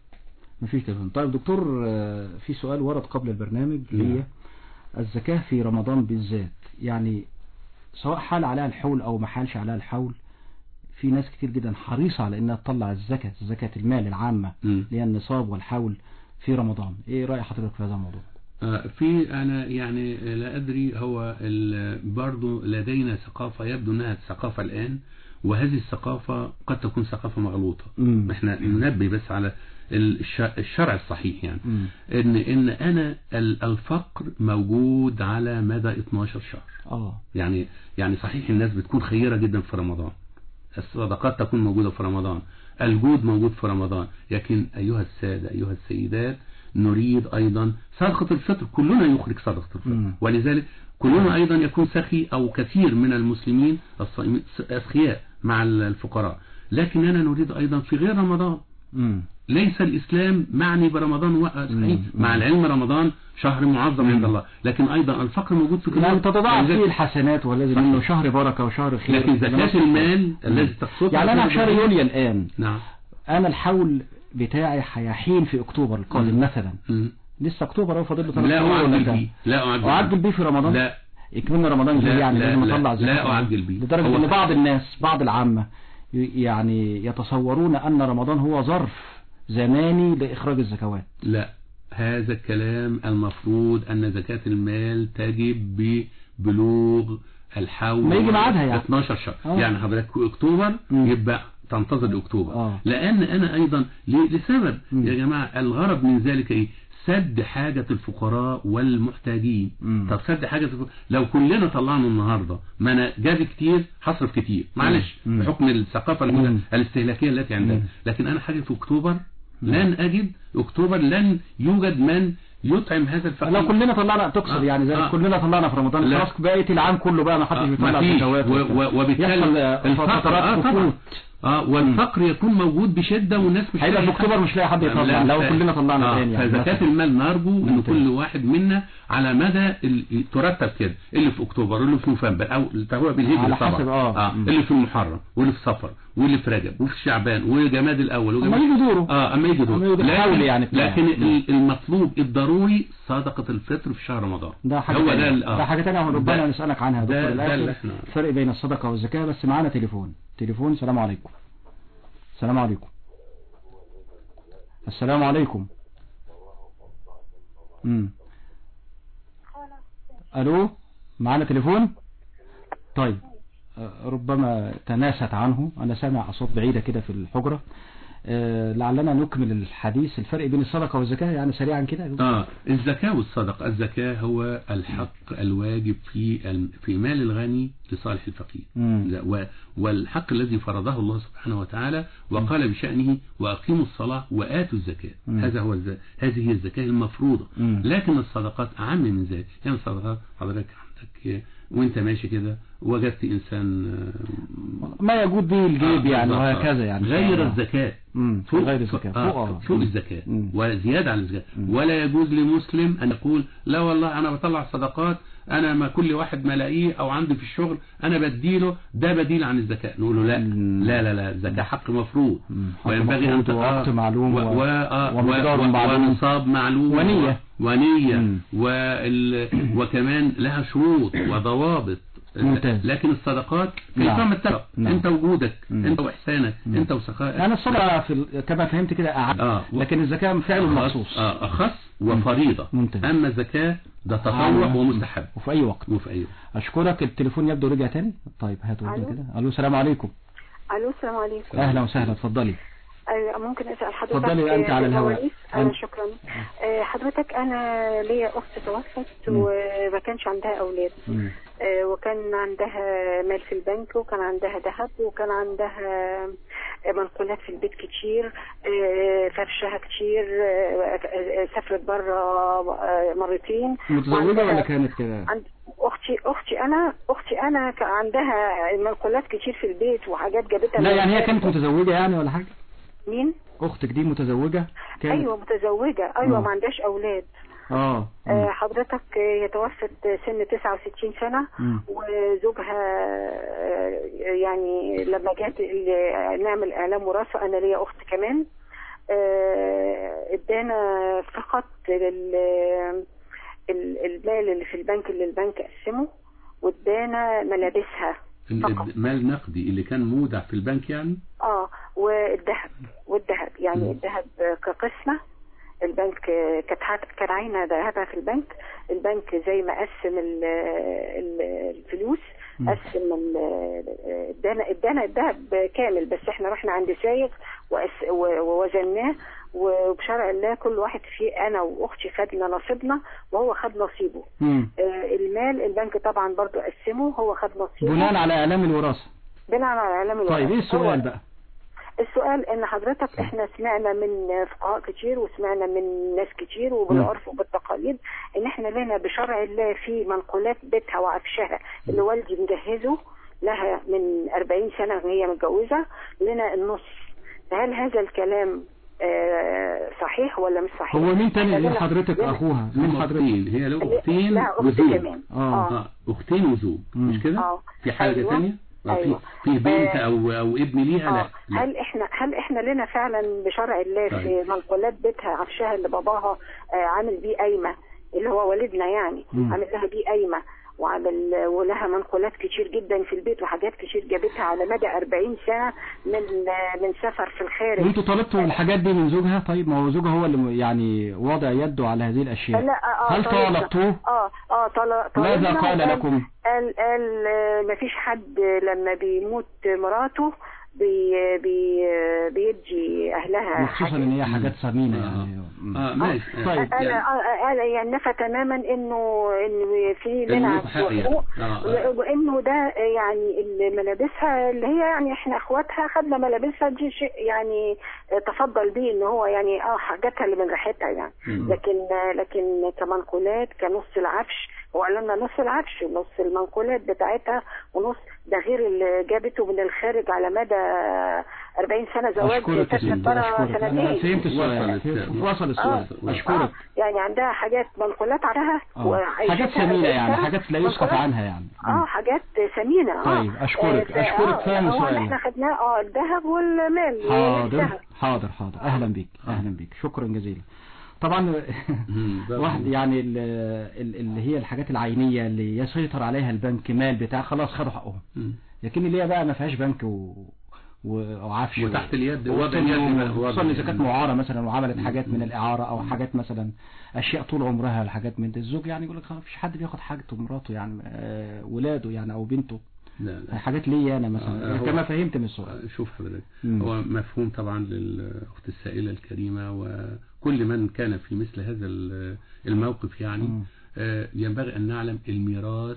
Speaker 3: مفيش تليفون طيب دكتور آه، في سؤال ورد قبل البرنامج
Speaker 4: نعم.
Speaker 3: هي الزكاة في رمضان بالذات يعني سواء حال عليها الحول او ما حالش عليها الحول في ناس كتير جدا حريصة على انها تطلع الزكاة زكاة المال العامة
Speaker 4: مم.
Speaker 3: اللي هي النصاب والحول في رمضان ايه رأي حضرتك في هذا الموضوع
Speaker 4: آه، في أنا يعني لا أدري هو ال- برضو لدينا ثقافة يبدو أنها ثقافة الآن وهذه الثقافة قد تكون ثقافة مغلوطة
Speaker 3: مم.
Speaker 4: احنا ننبه بس على الش- الشرع الصحيح يعني
Speaker 3: مم.
Speaker 4: ان ان انا ال- الفقر موجود على مدى 12 شهر
Speaker 3: اه
Speaker 4: يعني يعني صحيح الناس بتكون خيرة جدا في رمضان الصدقات تكون موجودة في رمضان الجود موجود في رمضان لكن أيها السادة أيها السيدات نريد أيضا صدقة الفطر كلنا يخرج صدقة الفطر
Speaker 3: مم.
Speaker 4: ولذلك كلنا أيضا يكون سخي أو كثير من المسلمين الصائمين أسخياء مع الفقراء لكننا نريد أيضا في غير رمضان
Speaker 3: مم.
Speaker 4: ليس الإسلام معني برمضان و- صحيح
Speaker 3: مم.
Speaker 4: مع العلم رمضان شهر معظم عند الله لكن أيضا الفقر موجود في كل
Speaker 3: يعني
Speaker 4: وقت.
Speaker 3: تتضاعف
Speaker 4: ولذلك-
Speaker 3: فيه الحسنات والذي
Speaker 4: صحيح.
Speaker 3: منه شهر بركة وشهر خير
Speaker 4: لكن زكاة المال الذي تقصدها
Speaker 3: يعني أنا
Speaker 4: في
Speaker 3: في شهر
Speaker 4: الرمضان-
Speaker 3: يوليو الآن
Speaker 4: نعم
Speaker 3: أنا الحول بتاعي هيحين في أكتوبر القادم
Speaker 4: مم.
Speaker 3: مثلا
Speaker 4: مم.
Speaker 3: لسه أكتوبر أهو فاضل له ثلاث
Speaker 4: لا
Speaker 3: شهور ولا
Speaker 4: أعجل
Speaker 3: كام؟
Speaker 4: بيه لا أعجل
Speaker 3: أعجل بيه في رمضان
Speaker 4: لا
Speaker 3: يكملنا رمضان
Speaker 4: لا،
Speaker 3: جاي يعني
Speaker 4: لا،
Speaker 3: لازم
Speaker 4: لا،
Speaker 3: أطلع
Speaker 4: لا
Speaker 3: زكاة
Speaker 4: أعجل بيه.
Speaker 3: لدرجة
Speaker 4: هو
Speaker 3: إن
Speaker 4: صح.
Speaker 3: بعض الناس بعض العامة ي- يعني يتصورون أن رمضان هو ظرف زماني لإخراج الزكوات
Speaker 4: لا هذا الكلام المفروض أن زكاة المال تجب ببلوغ الحول
Speaker 3: ما يجي ميعادها يعني.
Speaker 4: 12 شهر
Speaker 3: آه.
Speaker 4: يعني حضرتك أكتوبر
Speaker 3: مم.
Speaker 4: يبقى تنتظر أكتوبر
Speaker 3: آه.
Speaker 4: لأن أنا أيضا ل- لسبب
Speaker 3: مم.
Speaker 4: يا جماعة الغرض من ذلك إيه سد حاجة الفقراء والمحتاجين
Speaker 3: مم.
Speaker 4: طب سد حاجة الفقراء لو كلنا طلعنا النهاردة ما أنا جابي كتير هصرف كتير معلش
Speaker 3: مم.
Speaker 4: بحكم الثقافة
Speaker 3: مم.
Speaker 4: الموجودة- الاستهلاكية التي عندنا
Speaker 3: مم.
Speaker 4: لكن أنا حاجة في أكتوبر لن أجد أكتوبر لن يوجد من يطعم هذا الفقير
Speaker 3: لو كلنا طلعنا تقصد
Speaker 4: آه،
Speaker 3: يعني زي
Speaker 4: آه.
Speaker 3: كلنا طلعنا في رمضان
Speaker 4: لا.
Speaker 3: خلاص بقية العام كله بقى ما حدش
Speaker 4: آه،
Speaker 3: بيطلع
Speaker 4: مفيش.
Speaker 3: زكوات
Speaker 4: و- و- وبالتالي
Speaker 3: يحصل آه،
Speaker 4: الفقر-
Speaker 3: فترات
Speaker 4: آه، طبعا.
Speaker 3: سقوط
Speaker 4: اه والفقر يكون موجود بشدة والناس مش
Speaker 3: هيبقى في
Speaker 4: لاقي
Speaker 3: أكتوبر
Speaker 4: حد.
Speaker 3: مش لاقي حد يطلع
Speaker 4: لا،
Speaker 3: لو
Speaker 4: ف-
Speaker 3: كلنا طلعنا
Speaker 4: آه،
Speaker 3: تاني يعني
Speaker 4: فزكاة
Speaker 3: مثلا.
Speaker 4: المال نرجو ان
Speaker 3: ممتاز.
Speaker 4: كل واحد منا على مدى ال- ترتب كده اللي في اكتوبر واللي في نوفمبر او هو بالهجري
Speaker 3: على
Speaker 4: طبعا
Speaker 3: حسب، آه. مم.
Speaker 4: اللي في المحرم واللي في صفر واللي في رجب وفي شعبان وجماد الاول
Speaker 3: أما
Speaker 4: وجماد
Speaker 3: يجي دوره
Speaker 4: اه اما يجي
Speaker 3: أما
Speaker 4: دور
Speaker 3: يجي حاول يعني بتاع.
Speaker 4: لكن
Speaker 3: مم.
Speaker 4: ال- المطلوب الضروري صدقة الفطر في شهر رمضان
Speaker 3: ده حاجة
Speaker 4: هو
Speaker 3: تانية.
Speaker 4: ده ال- آه.
Speaker 3: ده حاجة تانية ربنا
Speaker 4: ده-
Speaker 3: نسألك عنها يا
Speaker 4: ده-
Speaker 3: دكتور
Speaker 4: ده اللي
Speaker 3: الآخر
Speaker 4: احنا-
Speaker 3: الفرق بين الصدقة والزكاة بس معانا تليفون تليفون سلام عليكم السلام عليكم السلام عليكم امم الو معانا تليفون طيب آه، ربما تناست عنه انا سامع اصوات بعيدة كده في الحجرة آه، لعلنا نكمل الحديث الفرق بين الصدقة والزكاة يعني سريعا كده يا دكتور.
Speaker 4: اه الزكاة والصدقة الزكاة هو الحق الواجب في الم- في مال الغني لصالح الفقير
Speaker 3: مم.
Speaker 4: لا، و- والحق الذي فرضه الله سبحانه وتعالى وقال بشأنه وأقيموا الصلاة وآتوا الزكاة
Speaker 3: مم.
Speaker 4: هذا هو الز... هذه هي الزكاة المفروضة
Speaker 3: مم.
Speaker 4: لكن الصدقات أعم من ذلك يعني الصدقات حضرتك عندك وانت ماشي كده وجدت إنسان آه،
Speaker 3: ما يجود به الجيب
Speaker 4: آه،
Speaker 3: يعني
Speaker 4: بالظبط.
Speaker 3: وهكذا يعني
Speaker 4: غير
Speaker 3: آه.
Speaker 4: الزكاة
Speaker 3: مم.
Speaker 4: فوق
Speaker 3: غير الزكاة
Speaker 4: آه،
Speaker 3: فوق آه.
Speaker 4: فوق الزكاة
Speaker 3: مم.
Speaker 4: وزيادة عن الزكاة
Speaker 3: مم.
Speaker 4: ولا يجوز لمسلم أن يقول لا والله أنا بطلع صدقات انا ما كل واحد ما الاقيه او عندي في الشغل انا بديله ده بديل عن الزكاه نقول له لا
Speaker 3: مم.
Speaker 4: لا لا لا الزكاه حق مفروض
Speaker 3: مم. حق
Speaker 4: وينبغي ان
Speaker 3: مفروض ووقت معلوم
Speaker 4: و...
Speaker 3: و-
Speaker 4: و... آه،
Speaker 3: ومقدار
Speaker 4: و...
Speaker 3: معلوم.
Speaker 4: ونصاب معلوم
Speaker 3: ونية.
Speaker 4: ونية
Speaker 3: مم.
Speaker 4: وال... وكمان لها شروط وضوابط
Speaker 3: ممتاز.
Speaker 4: لكن الصدقات
Speaker 3: نعم.
Speaker 4: نعم. كما اتفق
Speaker 3: نعم.
Speaker 4: انت وجودك
Speaker 3: مم.
Speaker 4: انت واحسانك
Speaker 3: مم.
Speaker 4: انت وسخائك
Speaker 3: انا الصلاة في ال- كما فهمت كده أعد
Speaker 4: آه.
Speaker 3: لكن الزكاة فعل مخصوص
Speaker 4: اه اخص وفريضة
Speaker 3: ممتاز.
Speaker 4: اما الزكاة ده تطوع
Speaker 3: آه.
Speaker 4: ومستحب
Speaker 3: وفي اي وقت
Speaker 4: وفي اي وقت
Speaker 3: اشكرك التليفون يبدو رجع تاني طيب هاتوا
Speaker 10: ألو.
Speaker 3: كده الو السلام عليكم
Speaker 10: الو السلام عليكم
Speaker 3: اهلا وسهلا اتفضلي
Speaker 10: أيوة، ممكن اسال حضرتك
Speaker 3: اتفضلي أنت
Speaker 10: آه،
Speaker 3: على الهواء.
Speaker 10: بالمواريث؟
Speaker 3: أنت.
Speaker 10: انا شكرا آه، حضرتك انا ليا اخت توفت
Speaker 3: مم.
Speaker 10: وما كانش عندها اولاد
Speaker 3: مم.
Speaker 10: آه، وكان عندها مال في البنك وكان عندها ذهب وكان عندها آه، منقولات في البيت كتير آه، فرشها كتير آه، آه، سافرت بره مرتين
Speaker 3: متزوجة
Speaker 10: وعندها-
Speaker 3: ولا كانت كده
Speaker 10: عند اختي اختي انا اختي انا كان عندها منقولات كتير في البيت وحاجات جابتها
Speaker 3: لا
Speaker 10: من
Speaker 3: يعني هي
Speaker 10: البيت.
Speaker 3: كانت متزوجة يعني ولا حاجة
Speaker 10: مين
Speaker 3: اختك دي متزوجة كانت
Speaker 10: ايوه متزوجه ايوه
Speaker 3: مم.
Speaker 10: ما عندهاش اولاد
Speaker 3: اه
Speaker 10: آه، حضرتك آه، هي توفت سن 69 سنه
Speaker 3: مم.
Speaker 10: وزوجها آه، يعني لما جات ال- نعمل اعلام وراثه انا ليا اخت كمان آه، ادانا فقط لل ال- المال اللي في البنك اللي البنك قسمه وادانا ملابسها فقط
Speaker 4: المال نقدي اللي كان مودع في البنك يعني
Speaker 10: اه والذهب والذهب يعني
Speaker 4: مم.
Speaker 10: الذهب كقسمة البنك كانت هات- كان عاينة ذهبها في البنك البنك زي ما قسم ال- ال- الفلوس
Speaker 3: مم.
Speaker 10: قسم ال- ادانا ادانا الذهب كامل بس احنا رحنا عند سايق وأس- و- ووزناه وبشرع الله كل واحد فيه انا واختي خدنا نصيبنا وهو خد نصيبه
Speaker 3: مم.
Speaker 10: آه، المال البنك طبعا برضو قسمه هو خد نصيبه
Speaker 3: بناء على اعلام الوراثة
Speaker 10: بناء على اعلام
Speaker 3: طيب
Speaker 10: الوراثة.
Speaker 3: ايه السؤال
Speaker 10: هو-
Speaker 3: بقى
Speaker 10: السؤال ان حضرتك احنا سمعنا من فقهاء كتير وسمعنا من ناس كتير وبالعرف وبالتقاليد ان احنا لنا بشرع الله في منقولات بيتها وعفشها اللي والدي مجهزه لها من 40 سنة وهي متجوزة لنا النص فهل هذا الكلام آه، صحيح ولا مش صحيح؟
Speaker 3: هو مين تاني
Speaker 10: إحنا
Speaker 3: غير
Speaker 10: لنا-
Speaker 3: حضرتك
Speaker 10: لنا-
Speaker 3: اخوها
Speaker 4: هم
Speaker 3: مين حضرتك
Speaker 4: اختين هي له اختين
Speaker 10: لا، أخت
Speaker 4: وزوج
Speaker 10: كمان.
Speaker 3: اه
Speaker 4: اه اختين وزوج
Speaker 3: مم.
Speaker 4: مش كده
Speaker 10: آه.
Speaker 4: في حاجة
Speaker 10: أيوة.
Speaker 4: ثانية آه، في
Speaker 10: أيوة.
Speaker 4: في بنت
Speaker 10: آه.
Speaker 4: او او ابن ليها لا,
Speaker 10: آه.
Speaker 4: لا.
Speaker 10: هل احنا هل احنا لنا فعلا بشرع الله في
Speaker 4: طيب.
Speaker 10: منقولات بيتها عفشها اللي باباها آه، عامل بيه قايمه اللي هو والدنا يعني
Speaker 3: مم.
Speaker 10: عامل لها بيه قايمه وعمل ولها منقولات كتير جدا في البيت وحاجات كتير جابتها على مدى 40 سنه من آه، من سفر في الخارج
Speaker 3: وانتوا طلبتوا الحاجات دي من زوجها طيب ما هو زوجها هو اللي يعني وضع يده على هذه الاشياء
Speaker 10: لا آه،
Speaker 3: هل
Speaker 10: طالبنا.
Speaker 3: طالبتوه
Speaker 10: اه اه طل-
Speaker 3: ماذا
Speaker 10: طالبنا
Speaker 3: قال
Speaker 10: وقال-
Speaker 3: لكم
Speaker 10: قال قال آه، مفيش حد لما بيموت مراته بي بي بيدي اهلها
Speaker 3: وخصوصا
Speaker 10: حاجة.
Speaker 3: ان هي حاجات ثمينه
Speaker 4: آه.
Speaker 3: يعني مم.
Speaker 4: اه ماشي آه.
Speaker 3: طيب.
Speaker 10: انا
Speaker 4: يعني
Speaker 10: آه، انا يعني نفى تماما انه ان في منع
Speaker 4: الموت حق يعني.
Speaker 10: وحقوق
Speaker 4: آه، آه.
Speaker 10: وانه ده يعني اللي ملابسها اللي هي يعني احنا اخواتها خدنا ملابسها دي شيء يعني تفضل بيه ان هو يعني اه حاجاتها اللي من ريحتها يعني
Speaker 4: مم.
Speaker 10: لكن لكن كمنقولات كنص العفش هو قال لنا نص العفش نص المنقولات بتاعتها ونص ده غير اللي جابته من الخارج على مدى 40 سنه زواج
Speaker 3: اشكرك يا
Speaker 10: سافرت
Speaker 3: سيدي
Speaker 10: بره
Speaker 3: اشكرك انا
Speaker 10: سنتين
Speaker 3: فهمت السؤال
Speaker 4: وصل السؤال.
Speaker 3: وصل السؤال
Speaker 4: آه.
Speaker 3: اشكرك
Speaker 10: آه، يعني عندها حاجات منقولات عليها
Speaker 3: آه.
Speaker 10: وعيشتها
Speaker 3: حاجات ثمينه يعني
Speaker 10: عيشتها
Speaker 3: حاجات لا يسقط
Speaker 10: منقولات.
Speaker 3: عنها يعني
Speaker 10: اه حاجات ثمينه اه
Speaker 3: طيب، أشكرك.
Speaker 10: آه،
Speaker 3: أشكرك،
Speaker 10: آه،
Speaker 3: فاهم
Speaker 10: هو اللي
Speaker 3: سؤالي.
Speaker 10: احنا خدناه اه الذهب والمال
Speaker 3: حاضر
Speaker 10: والذهب.
Speaker 3: حاضر حاضر اهلا بيك اهلا بيك شكرا جزيلا طبعا
Speaker 4: مم.
Speaker 3: واحد يعني ال- ال- اللي هي الحاجات العينية اللي يسيطر عليها البنك مال بتاع خلاص خدوا حقهم
Speaker 4: مم.
Speaker 3: لكن اللي هي بقى ما فيهاش بنك و... و- وعفش
Speaker 4: وتحت اليد
Speaker 3: ووضع
Speaker 4: وضع اليد
Speaker 3: خصوصا
Speaker 4: وضع-
Speaker 3: اذا كانت معارة مثلا وعملت حاجات من الاعارة او حاجات مثلا اشياء طول عمرها الحاجات من ده الزوج يعني يقول لك خلاص مفيش حد بياخد حاجته مراته يعني آه، ولاده يعني او بنته
Speaker 4: لا لا
Speaker 3: حاجات ليا انا مثلا
Speaker 4: آه، هو-
Speaker 3: كما فهمت من السؤال
Speaker 4: شوف حضرتك
Speaker 3: مم.
Speaker 4: هو مفهوم طبعا للأخت السائلة الكريمة وكل من كان في مثل هذا ال- الموقف يعني
Speaker 3: مم.
Speaker 4: آه، ينبغي أن نعلم الميراث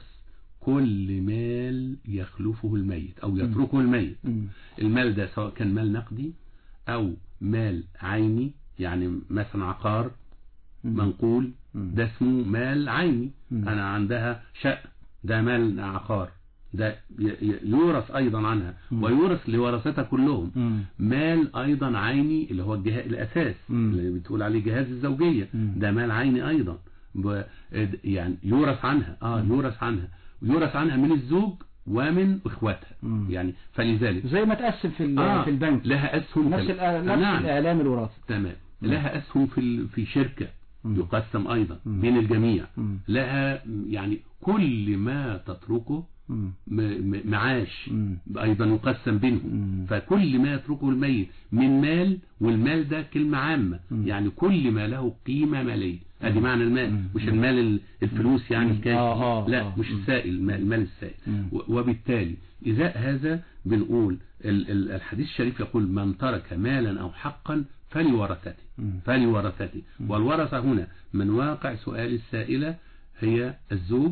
Speaker 4: كل مال يخلفه الميت أو يتركه الميت
Speaker 3: مم.
Speaker 4: المال ده سواء كان مال نقدي أو مال عيني يعني مثلا عقار
Speaker 3: مم.
Speaker 4: منقول
Speaker 3: مم.
Speaker 4: ده اسمه مال عيني
Speaker 3: مم.
Speaker 4: أنا عندها شقة ده مال عقار ده ي- ي- يورث أيضا عنها
Speaker 3: مم.
Speaker 4: ويورث لورثتها كلهم
Speaker 3: مم.
Speaker 4: مال أيضا عيني اللي هو الجهاز الأساس
Speaker 3: مم.
Speaker 4: اللي بتقول عليه جهاز الزوجية
Speaker 3: مم.
Speaker 4: ده مال عيني أيضا ب- يعني يورث عنها اه يورث عنها ويورث عنها من الزوج ومن اخواتها
Speaker 3: مم.
Speaker 4: يعني فلذلك
Speaker 3: زي ما تقسم في ال-
Speaker 4: آه
Speaker 3: في البنك
Speaker 4: لها اسهم
Speaker 3: نفس
Speaker 4: كم-
Speaker 3: الآ- نفس
Speaker 4: نعم
Speaker 3: الاعلام الوراثي
Speaker 4: تمام لها اسهم في ال- في شركه
Speaker 3: مم.
Speaker 4: يقسم ايضا
Speaker 3: مم.
Speaker 4: بين الجميع
Speaker 3: مم.
Speaker 4: لها يعني كل ما تتركه
Speaker 3: مم.
Speaker 4: م- م- معاش
Speaker 3: مم.
Speaker 4: ايضا يقسم بينهم
Speaker 3: مم.
Speaker 4: فكل ما يتركه الميت من مال والمال ده كلمة عامة
Speaker 3: مم.
Speaker 4: يعني كل ما له قيمة مالية ادي معنى المال
Speaker 3: مم.
Speaker 4: مش المال ال- الفلوس يعني
Speaker 3: مم.
Speaker 4: الكاش
Speaker 3: آه، آه،
Speaker 4: لا
Speaker 3: آه.
Speaker 4: مش
Speaker 3: مم.
Speaker 4: السائل المال المال السائل
Speaker 3: مم.
Speaker 4: و- وبالتالي إذا هذا بنقول ال- ال- الحديث الشريف يقول من ترك مالا أو حقا فلورثته
Speaker 3: مم.
Speaker 4: فلورثته والورثة هنا من واقع سؤال السائلة هي الزوج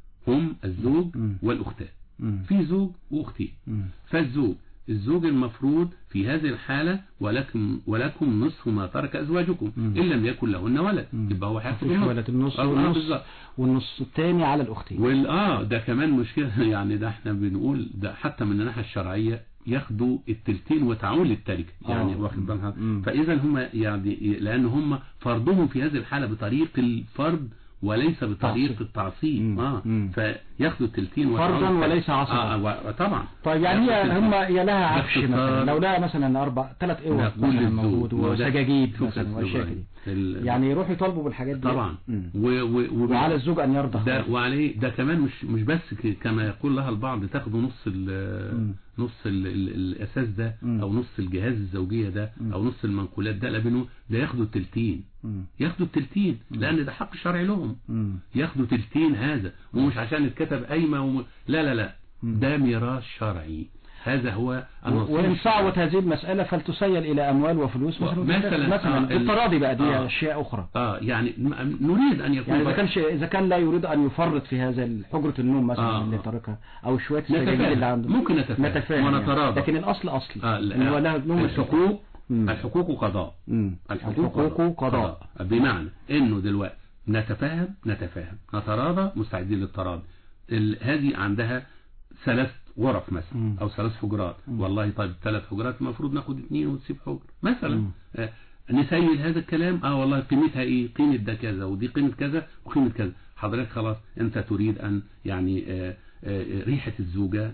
Speaker 4: هم الزوج
Speaker 3: مم.
Speaker 4: والأختان
Speaker 3: مم.
Speaker 4: في زوج وأختين
Speaker 3: مم.
Speaker 4: فالزوج الزوج المفروض في هذه الحالة ولكم ولكم نصف ما ترك أزواجكم
Speaker 3: مم.
Speaker 4: إن لم يكن لهن ولد
Speaker 3: مم.
Speaker 4: يبقى هو هياخد
Speaker 3: مفيش
Speaker 4: النص.
Speaker 3: ولد النص
Speaker 4: آه، آه،
Speaker 3: والنص
Speaker 4: بالظبط.
Speaker 3: والنص الثاني على الاختين
Speaker 4: وال اه ده كمان مشكلة يعني ده احنا بنقول ده حتى من الناحية الشرعية ياخدوا التلتين وتعول للتركة يعني
Speaker 3: آه.
Speaker 4: واخد بالك
Speaker 3: مم.
Speaker 4: فإذا هم يعني لأن هم فرضهم في هذه الحالة بطريق الفرض وليس بطريق
Speaker 3: تعصيب.
Speaker 4: التعصيب
Speaker 3: مم.
Speaker 4: اه
Speaker 3: مم.
Speaker 4: فياخدوا التلتين
Speaker 3: فرضاً
Speaker 4: وتعول التركة.
Speaker 3: وليس عصباً.
Speaker 4: اه و- طبعا
Speaker 3: طيب يعني هي
Speaker 4: ياخدوا
Speaker 3: هم
Speaker 4: التلتين.
Speaker 3: يا لها عفش
Speaker 4: باختصار.
Speaker 3: مثلا لو لها مثلا اربع ثلاث اوض
Speaker 4: لا، كل
Speaker 3: مثلا
Speaker 4: الزوج.
Speaker 3: موجود
Speaker 4: ما هو ده-
Speaker 3: وسجاجيد
Speaker 4: شوف
Speaker 3: مثلا
Speaker 4: يا
Speaker 3: والاشياء
Speaker 4: إبراهيم.
Speaker 3: دي
Speaker 4: ال-
Speaker 3: يعني يروحوا يطالبوا بالحاجات دي
Speaker 4: طبعا
Speaker 3: مم.
Speaker 4: و و و
Speaker 3: وعلى الزوج ان يرضى
Speaker 4: ده
Speaker 3: خالص.
Speaker 4: وعليه ده كمان مش مش بس ك- كما يقول لها البعض تاخدوا نص ال
Speaker 3: مم.
Speaker 4: نص ال ال الاساس ده
Speaker 3: مم.
Speaker 4: او نص الجهاز الزوجيه ده
Speaker 3: مم.
Speaker 4: او نص المنقولات ده لا بينه ده ياخدوا التلتين
Speaker 3: مم.
Speaker 4: ياخدوا التلتين لان ده حق شرعي لهم
Speaker 3: مم.
Speaker 4: ياخدوا تلتين هذا ومش عشان اتكتب قايمه وم... لا لا لا
Speaker 3: مم.
Speaker 4: ده ميراث شرعي هذا هو النصيب
Speaker 3: وإن
Speaker 4: الشرعي.
Speaker 3: صعبت هذه المسألة فلتسيل إلى أموال وفلوس مثلا
Speaker 4: مثلاً،
Speaker 3: مثلا
Speaker 4: آه، ال-
Speaker 3: بالتراضي بقى دي
Speaker 4: آه.
Speaker 3: أشياء أخرى
Speaker 4: اه يعني م- نريد ان يكون
Speaker 3: يعني إذا
Speaker 4: بقى-
Speaker 3: كان إذا كان لا يريد أن يفرط في هذا حجرة النوم مثلا
Speaker 4: آه.
Speaker 3: اللي تركها أو شوية السجاجيد
Speaker 4: نتفاهم.
Speaker 3: اللي عنده
Speaker 4: ممكن نتفاهم.
Speaker 3: نتفاهم
Speaker 4: ونتراضى.
Speaker 3: يعني. لكن الأصل أصل
Speaker 4: آه
Speaker 3: إن هو لها
Speaker 4: لا
Speaker 3: نوم
Speaker 4: الحقوق
Speaker 3: مم.
Speaker 4: الحقوق قضاء
Speaker 3: مم.
Speaker 4: الحقوق
Speaker 3: الحقوق قضاء
Speaker 4: بمعنى انه دلوقتي نتفاهم نتفاهم نتراضى مستعدين للتراضي ال- هذه عندها ثلاث غرف مثلا
Speaker 3: مم.
Speaker 4: او ثلاث حجرات
Speaker 3: مم.
Speaker 4: والله طيب ثلاث حجرات المفروض ناخد اثنين ونسيب حجر مثلا
Speaker 3: مم.
Speaker 4: آه نسيل هذا الكلام اه والله قيمتها ايه قيمة ده كذا ودي قيمة كذا وقيمة كذا حضرتك خلاص انت تريد ان يعني آه آه، ريحة الزوجة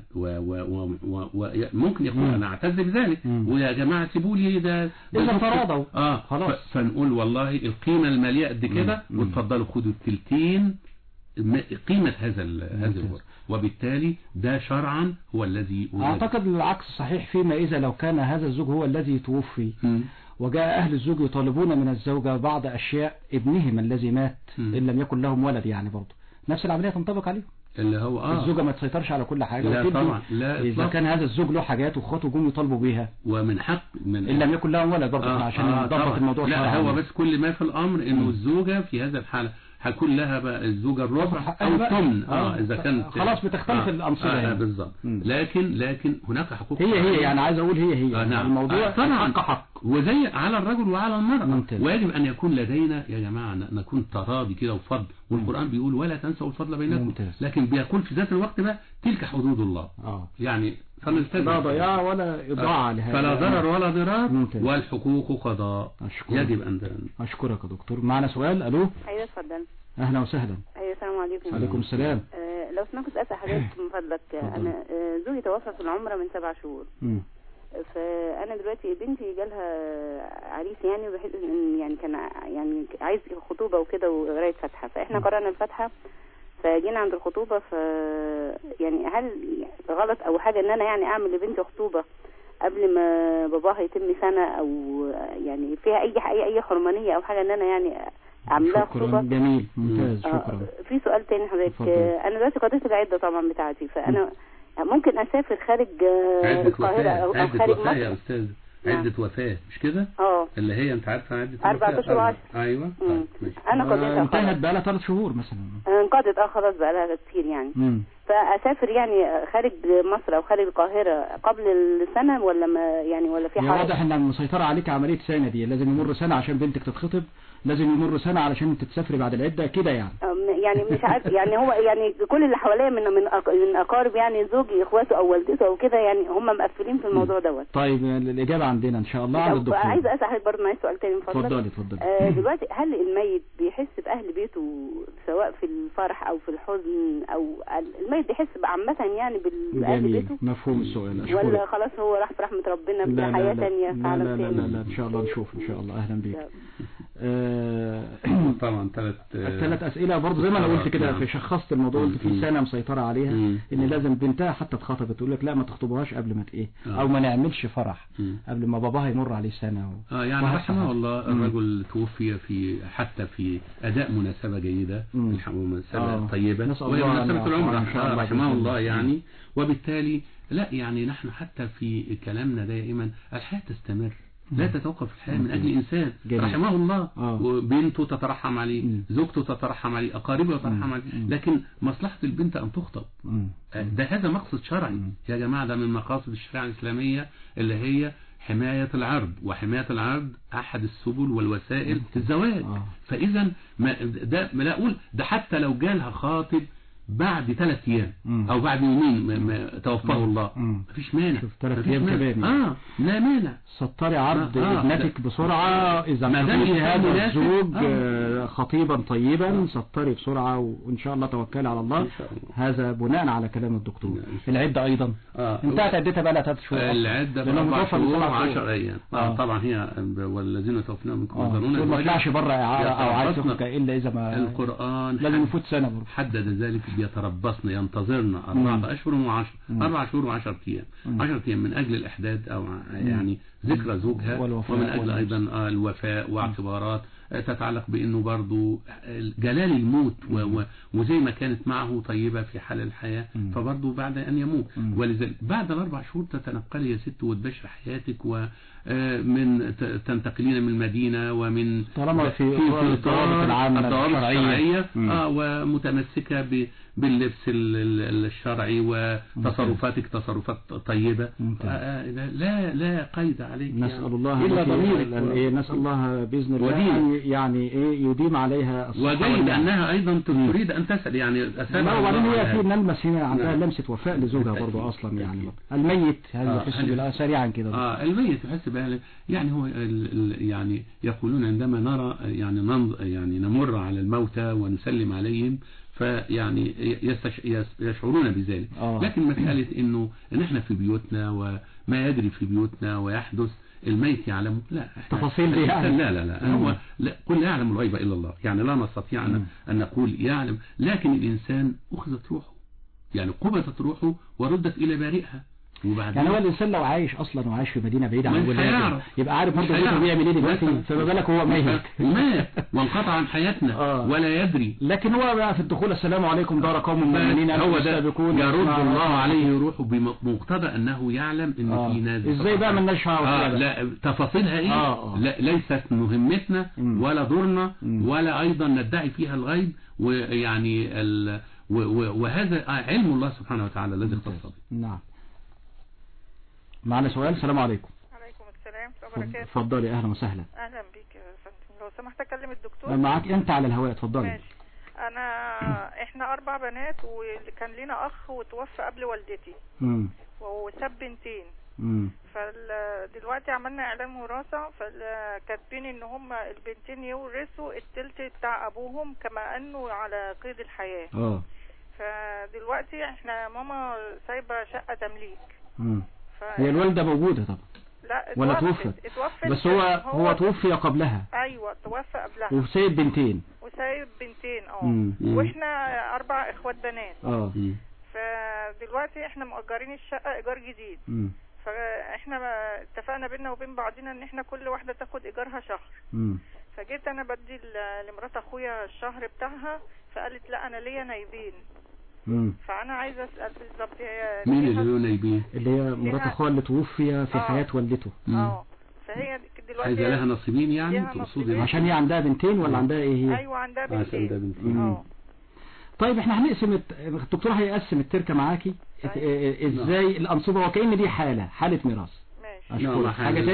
Speaker 4: وممكن يقول
Speaker 3: مم.
Speaker 4: انا اعتز بذلك
Speaker 3: مم.
Speaker 4: ويا جماعة سيبوا لي ده ده
Speaker 3: إذا
Speaker 4: زوجتي.
Speaker 3: تراضوا.
Speaker 4: اه
Speaker 3: خلاص.
Speaker 4: ف- فنقول والله القيمة المالية قد كده
Speaker 3: مم.
Speaker 4: وتفضلوا خدوا التلتين م- قيمة هذا ال- هذه
Speaker 3: ممتاز.
Speaker 4: الغرفة وبالتالي ده شرعا هو الذي
Speaker 3: أعتقد العكس صحيح فيما إذا لو كان هذا الزوج هو الذي توفي
Speaker 4: مم.
Speaker 3: وجاء أهل الزوج يطالبون من الزوجة بعض أشياء ابنهم الذي مات
Speaker 4: مم.
Speaker 3: إن لم يكن لهم ولد يعني برضه نفس العملية تنطبق عليه
Speaker 4: اللي هو اه
Speaker 3: الزوجة ما تسيطرش على كل حاجة
Speaker 4: لا
Speaker 3: وتدي-
Speaker 4: طبعا، لا
Speaker 3: إذا
Speaker 4: إطلاقا.
Speaker 3: كان هذا الزوج له حاجات واخواته جم يطالبوا بيها
Speaker 4: ومن حق من
Speaker 3: إن لم يكن لهم ولد برضه
Speaker 4: آه
Speaker 3: عشان
Speaker 4: آه
Speaker 3: نضبط
Speaker 4: طبعا.
Speaker 3: الموضوع
Speaker 4: لا
Speaker 3: شرعاً.
Speaker 4: هو بس كل ما في الامر انه
Speaker 3: مم.
Speaker 4: الزوجة في هذا الحالة هيكون لها بقى الزوجة الربع
Speaker 3: حقها
Speaker 4: او
Speaker 3: بقى.
Speaker 4: الثمن اه
Speaker 3: آه.
Speaker 4: اذا كانت
Speaker 3: خلاص بتختلف الأنصبة
Speaker 4: آه
Speaker 3: يعني.
Speaker 4: آه بالظبط
Speaker 3: مم.
Speaker 4: لكن لكن هناك حقوق
Speaker 3: هي هي
Speaker 4: شرعية.
Speaker 3: يعني عايز أقول هي هي
Speaker 4: آه نعم
Speaker 3: الموضوع
Speaker 4: آه طبعا
Speaker 3: حق حق
Speaker 4: وزي على الرجل وعلى المرأة
Speaker 3: ممتاز.
Speaker 4: ويجب أن يكون لدينا يا جماعة ن- نكون تراضي كده وفضل والقرآن بيقول ولا تنسوا الفضل بينكم
Speaker 3: ممتاز.
Speaker 4: لكن بيقول في ذات الوقت بقى تلك حدود الله
Speaker 3: آه
Speaker 4: يعني فنلتزم
Speaker 3: لا ضياع ولا إضاعة لهذا
Speaker 4: فلا ضرر ولا ضرار
Speaker 3: ممتاز.
Speaker 4: والحقوق قضاء
Speaker 3: أشكرك.
Speaker 4: يجب أن
Speaker 3: أشكرك يا دكتور معنا سؤال ألو
Speaker 11: ايوه اتفضل
Speaker 3: أهلا وسهلا
Speaker 11: ايوه السلام عليكم
Speaker 3: عليكم السلام
Speaker 11: آه لو سمحت اسال حضرتك من فضلك آه، انا آه زوجي توفى في العمره من سبع شهور
Speaker 3: مم.
Speaker 11: فانا دلوقتي بنتي جالها عريس يعني بحيث ان يعني كان ع- يعني عايز خطوبه وكده وقرايه فاتحه فاحنا قرانا الفاتحه فجينا عند الخطوبه ف يعني هل غلط او حاجه ان انا يعني اعمل لبنتي خطوبه قبل ما باباها يتم سنه او يعني فيها اي اي اي حرمانيه او حاجه ان انا يعني اعمل لها
Speaker 3: شكرا
Speaker 11: خطوبه
Speaker 3: جميل ممتاز
Speaker 11: آه،
Speaker 3: شكرا
Speaker 11: في سؤال تاني حضرتك
Speaker 3: اتفضل.
Speaker 11: آه، انا دلوقتي قضيت العده طبعا بتاعتي فانا ممكن اسافر خارج آه،
Speaker 4: عدة
Speaker 11: القاهره او
Speaker 4: وفاة
Speaker 11: أو
Speaker 4: عدة
Speaker 11: خارج
Speaker 4: وفاة يا
Speaker 11: مصر
Speaker 4: أستاذ
Speaker 11: نعم.
Speaker 4: عدة وفاة مش كده
Speaker 11: اه
Speaker 4: اللي هي أنت عارفة عدة
Speaker 11: أربعة
Speaker 4: الوفاة؟
Speaker 11: أشهر وعشرة.
Speaker 4: أيوة
Speaker 11: مم.
Speaker 4: طيب، ماشي.
Speaker 11: انا
Speaker 3: آه،
Speaker 11: قضيتها
Speaker 3: انتهت
Speaker 11: خلاص
Speaker 3: بقى لها ثلاث شهور مثلا
Speaker 11: آه، انقضت اه خلاص بقى لها كتير يعني
Speaker 3: مم.
Speaker 11: فاسافر يعني خارج مصر او خارج القاهره قبل السنه ولا ما يعني ولا في
Speaker 3: هي
Speaker 11: حاجه
Speaker 3: واضح ان مسيطرة عليك عملية سنة دي لازم يمر سنة عشان بنتك تتخطب لازم يمر سنة علشان انت تسافري بعد العدة كده يعني
Speaker 11: آه، يعني مش عارف يعني هو يعني كل اللي حواليا من من أق- من اقارب يعني زوجي اخواته او والدته او كده يعني هم مقفلين في الموضوع دوت
Speaker 3: طيب الإجابة عندنا إن شاء الله على
Speaker 11: طب
Speaker 3: الدكتور
Speaker 11: عايزه اسال حضرتك برضه معايا سؤال تاني من فضلك
Speaker 3: اتفضلي اتفضلي
Speaker 11: آه دلوقتي هل الميت بيحس باهل بيته سواء في الفرح او في الحزن او الميت بيحس عامه يعني بال- باهل
Speaker 3: جميل
Speaker 11: بيته
Speaker 3: مفهوم السؤال
Speaker 11: ولا
Speaker 3: أشكرك
Speaker 11: خلاص هو راح في رحمه ربنا
Speaker 3: لا
Speaker 11: في
Speaker 3: لا
Speaker 11: حياه
Speaker 3: لا
Speaker 11: ثانيه في
Speaker 3: لا
Speaker 11: عالم
Speaker 3: لا لا,
Speaker 11: تاني
Speaker 3: لا, لا إن شاء الله نشوف إن شاء الله أهلا بيك آه،
Speaker 4: طبعا ثلاث
Speaker 3: الثلاث أسئلة برضه زي ما أنا قلت كده في شخصت الموضوع قلت في سنة مسيطرة عليها
Speaker 4: مم.
Speaker 3: إن لازم بنتها حتى اتخطبت تقول لك لا ما تخطبوهاش قبل ما ت- إيه
Speaker 4: آه.
Speaker 3: أو ما نعملش فرح
Speaker 4: مم.
Speaker 3: قبل ما باباها يمر عليه سنة و...
Speaker 4: اه يعني
Speaker 3: وهكذا.
Speaker 4: رحمه الله
Speaker 3: مم.
Speaker 4: الرجل توفي في حتى في اداء مناسبه جيده
Speaker 3: مم.
Speaker 4: الح- مناسبه
Speaker 3: آه.
Speaker 4: طيبه
Speaker 3: نسأل
Speaker 4: وهي
Speaker 3: الله أن
Speaker 4: مناسبه العمر
Speaker 3: يرحمه إن شاء
Speaker 4: آه،
Speaker 3: الله
Speaker 4: رحمه
Speaker 3: بإذن
Speaker 4: الله
Speaker 3: الله.
Speaker 4: يعني وبالتالي لا يعني نحن حتى في كلامنا دائما الحياه تستمر لا تتوقف الحياه من اجل انسان
Speaker 3: جميل.
Speaker 4: رحمه الله
Speaker 3: آه.
Speaker 4: وبنته تترحم عليه
Speaker 3: مم.
Speaker 4: زوجته تترحم عليه اقاربه تترحم عليه
Speaker 3: مم.
Speaker 4: لكن مصلحه البنت ان تخطب
Speaker 3: مم.
Speaker 4: ده هذا مقصد شرعي
Speaker 3: مم.
Speaker 4: يا جماعة ده من مقاصد الشريعة الإسلامية اللي هي حماية العرض وحماية العرض أحد السبل والوسائل في الزواج
Speaker 3: آه.
Speaker 4: فإذا ما ده ما لا أقول ده حتى لو جالها خاطب بعد ثلاث أيام
Speaker 3: مم.
Speaker 4: أو بعد يومين ما- ما توفاه الله
Speaker 3: مم.
Speaker 4: مفيش مانع
Speaker 3: شوف، ثلاث
Speaker 4: مفيش
Speaker 3: أيام
Speaker 4: مانع.
Speaker 3: كمان.
Speaker 4: آه لا مانع
Speaker 3: سطري عرض
Speaker 4: آه،
Speaker 3: ابنتك بسرعة إذا
Speaker 4: ما دام
Speaker 3: كنت
Speaker 4: الإنسان
Speaker 3: هذا
Speaker 4: مناسب،
Speaker 3: الزوج
Speaker 4: آه.
Speaker 3: آه، خطيبا طيبا سطري بسرعة وإن شاء الله توكلي على الله
Speaker 4: إن شاء الله.
Speaker 3: هذا بناء على كلام الدكتور
Speaker 4: نعم، إن شاء
Speaker 3: العدة أيضا
Speaker 4: آه.
Speaker 3: انتهت عدتها بقى لها ثلاث شهور أصلاً.
Speaker 4: العدة
Speaker 3: لأنه
Speaker 4: بأربع
Speaker 3: متوفى من
Speaker 4: شهور
Speaker 3: سبع
Speaker 4: وعشر
Speaker 3: شهور.
Speaker 4: أيام
Speaker 3: آه.
Speaker 4: آه. طبعا هي والذين توفناهم منكم
Speaker 3: آه.
Speaker 4: يذرون
Speaker 3: دول ما
Speaker 4: أزواجا
Speaker 3: طلعش بره إعارة أو عايز
Speaker 4: يتربصن.
Speaker 3: يخرج إلا إذا ما
Speaker 4: القرآن
Speaker 3: لازم يفوت سنة برضه
Speaker 4: حدد ذلك يتربصن ينتظرن أربعة
Speaker 3: مم.
Speaker 4: أشهر وعشر
Speaker 3: مم.
Speaker 4: أربع شهور وعشر أيام
Speaker 3: مم.
Speaker 4: عشر أيام من أجل الإحداد أو يعني ذكرى زوجها
Speaker 3: والوفاء
Speaker 4: ومن أجل
Speaker 3: والنفس.
Speaker 4: أيضا آه، الوفاء واعتبارات آه، تتعلق بأنه برضو جلال الموت و- و- وزي ما كانت معه طيبة في حال الحياة
Speaker 3: مم.
Speaker 4: فبرضو بعد أن يموت
Speaker 3: مم.
Speaker 4: ولذلك بعد الأربع شهور تتنقلي يا ست وتبشر حياتك ومن تنتقلين من المدينة ومن
Speaker 3: طالما في
Speaker 4: في
Speaker 3: الضوابط العامة
Speaker 4: الضوابط
Speaker 3: الشرعية.
Speaker 4: الشرعية
Speaker 3: مم.
Speaker 4: آه ومتمسكة ب- باللبس ال- ال- الشرعي وتصرفاتك تصرفات طيبة
Speaker 3: ممتاز.
Speaker 4: آه، آه، لا لا قيد عليك
Speaker 3: نسأل
Speaker 4: يعني.
Speaker 3: الله
Speaker 4: إلا
Speaker 3: لك
Speaker 4: ضميرك
Speaker 3: ال- إيه، نسأل الله بإذن الله
Speaker 4: ودينك.
Speaker 3: أن يعني إيه يديم عليها الصحة
Speaker 4: وجيد
Speaker 3: والنعمة.
Speaker 4: أنها أيضا تريد أن تسأل يعني أسأل
Speaker 3: لا وبعدين
Speaker 4: الله
Speaker 3: هي
Speaker 4: على
Speaker 3: في
Speaker 4: هذا.
Speaker 3: نلمس هنا عندها
Speaker 4: نعم.
Speaker 3: لمسة وفاء لزوجها برضه
Speaker 4: بالتأكيد.
Speaker 3: أصلا يعني
Speaker 4: بالتأكيد.
Speaker 3: الميت هل
Speaker 4: آه،
Speaker 3: يحس
Speaker 4: هل-
Speaker 3: بالله سريعا كده
Speaker 4: اه الميت يحس بأهله يعني هو ال ال يعني يقولون عندما نرى يعني ننظ يعني نمر على الموتى ونسلم عليهم فيعني يستش يس- يشعرون بذلك
Speaker 3: آه.
Speaker 4: لكن مسألة انه ان احنا في بيوتنا وما يجري في بيوتنا ويحدث الميت يعلم لا إحنا-
Speaker 3: تفاصيل دي يعني.
Speaker 4: لا لا لا
Speaker 3: مم.
Speaker 4: هو لا قل لا يعلم الغيب الا الله يعني لا نستطيع
Speaker 3: مم.
Speaker 4: ان ان نقول يعلم لكن الانسان اخذت روحه يعني قبضت روحه وردت الى بارئها وبعدين
Speaker 3: يعني هو الإنسان لو عايش أصلا وعايش في مدينة بعيدة عن
Speaker 4: مش
Speaker 3: ولاده
Speaker 4: هيعرف.
Speaker 3: يبقى عارف
Speaker 4: مش
Speaker 3: برضه بيته
Speaker 4: هيعرف.
Speaker 3: بيعمل إيه دلوقتي
Speaker 4: مثلا.
Speaker 3: فما بالك هو ميت
Speaker 4: مات وانقطع عن حياتنا
Speaker 3: آه.
Speaker 4: ولا يدري
Speaker 3: لكن هو بقى في الدخول السلام عليكم دار قوم مؤمنين
Speaker 4: هو ده
Speaker 3: السابقون
Speaker 4: يرد
Speaker 3: يسمع-
Speaker 4: الله عليه روحه بمقتضى انه يعلم ان
Speaker 3: آه.
Speaker 4: في ناس
Speaker 3: إزاي بقى ملناش دعوة
Speaker 4: آه
Speaker 3: بكده؟
Speaker 4: لا تفاصيلها ايه
Speaker 3: آه، آه.
Speaker 4: لا ليست مهمتنا
Speaker 3: مم.
Speaker 4: ولا دورنا
Speaker 3: مم.
Speaker 4: ولا ايضا ندعي فيها الغيب ويعني ال و- و- وهذا علم الله سبحانه وتعالى الذي اختص به
Speaker 3: نعم معنا سؤال السلام عليكم
Speaker 12: عليكم السلام وبركاته
Speaker 3: اتفضلي أهلا وسهلا
Speaker 12: اهلا بيك يا فندم لو سمحت اكلم الدكتور
Speaker 3: معاك أنت على الهواء اتفضلي
Speaker 12: ماشي انا احنا اربع بنات وكان لينا اخ وتوفى قبل والدتي
Speaker 3: مم.
Speaker 12: وساب بنتين
Speaker 3: مم.
Speaker 12: فدلوقتي عملنا اعلان وراثه فكاتبين ان هم البنتين يورثوا التلت بتاع ابوهم كما انه على قيد الحياه
Speaker 3: اه
Speaker 12: فدلوقتي احنا ماما سايبه شقه تمليك
Speaker 3: مم.
Speaker 12: ف...
Speaker 3: هي الوالدة موجودة طبعا
Speaker 12: لا
Speaker 3: ولا
Speaker 12: اتوفت
Speaker 3: توفت
Speaker 12: اتوفت
Speaker 3: بس هو هو توفي قبلها
Speaker 12: ايوه توفى قبلها
Speaker 3: وسايب بنتين
Speaker 12: وسايب بنتين اه
Speaker 3: مم. مم.
Speaker 12: واحنا اربع اخوات بنات
Speaker 3: اه
Speaker 12: فدلوقتي احنا مؤجرين الشقه ايجار جديد
Speaker 3: مم.
Speaker 12: فاحنا ما- اتفقنا بينا وبين بعضنا ان احنا كل واحده تاخد ايجارها شهر
Speaker 3: مم.
Speaker 12: فجيت انا بدي ل- لمرات اخويا الشهر بتاعها فقالت لا انا ليا نايبين
Speaker 3: مم.
Speaker 12: فانا عايزه اسال بالظبط هي
Speaker 4: مين
Speaker 12: ليها-
Speaker 4: اللي له نايبين
Speaker 3: اللي هي مرات
Speaker 12: ليها-
Speaker 3: اخوها اللي توفي في
Speaker 12: آه.
Speaker 3: حياة والدته
Speaker 12: اه فهي دلوقتي
Speaker 4: عايزة لها نصيبين يعني
Speaker 12: ليها
Speaker 4: تقصدي
Speaker 12: نصيبين.
Speaker 3: عشان هي عندها بنتين ولا عندها ايه هي
Speaker 12: ايوه عندها
Speaker 4: عشان ده
Speaker 12: بنتين
Speaker 4: بنتين
Speaker 3: مم. طيب احنا هنقسم الت- الدكتور هيقسم التركة معاكي ات- اه- ازاي الانصبة وكأن دي حالة حالة ميراث
Speaker 12: ماشي
Speaker 4: نعم،
Speaker 3: اشكرك
Speaker 4: حاجة.
Speaker 3: حاجة تاني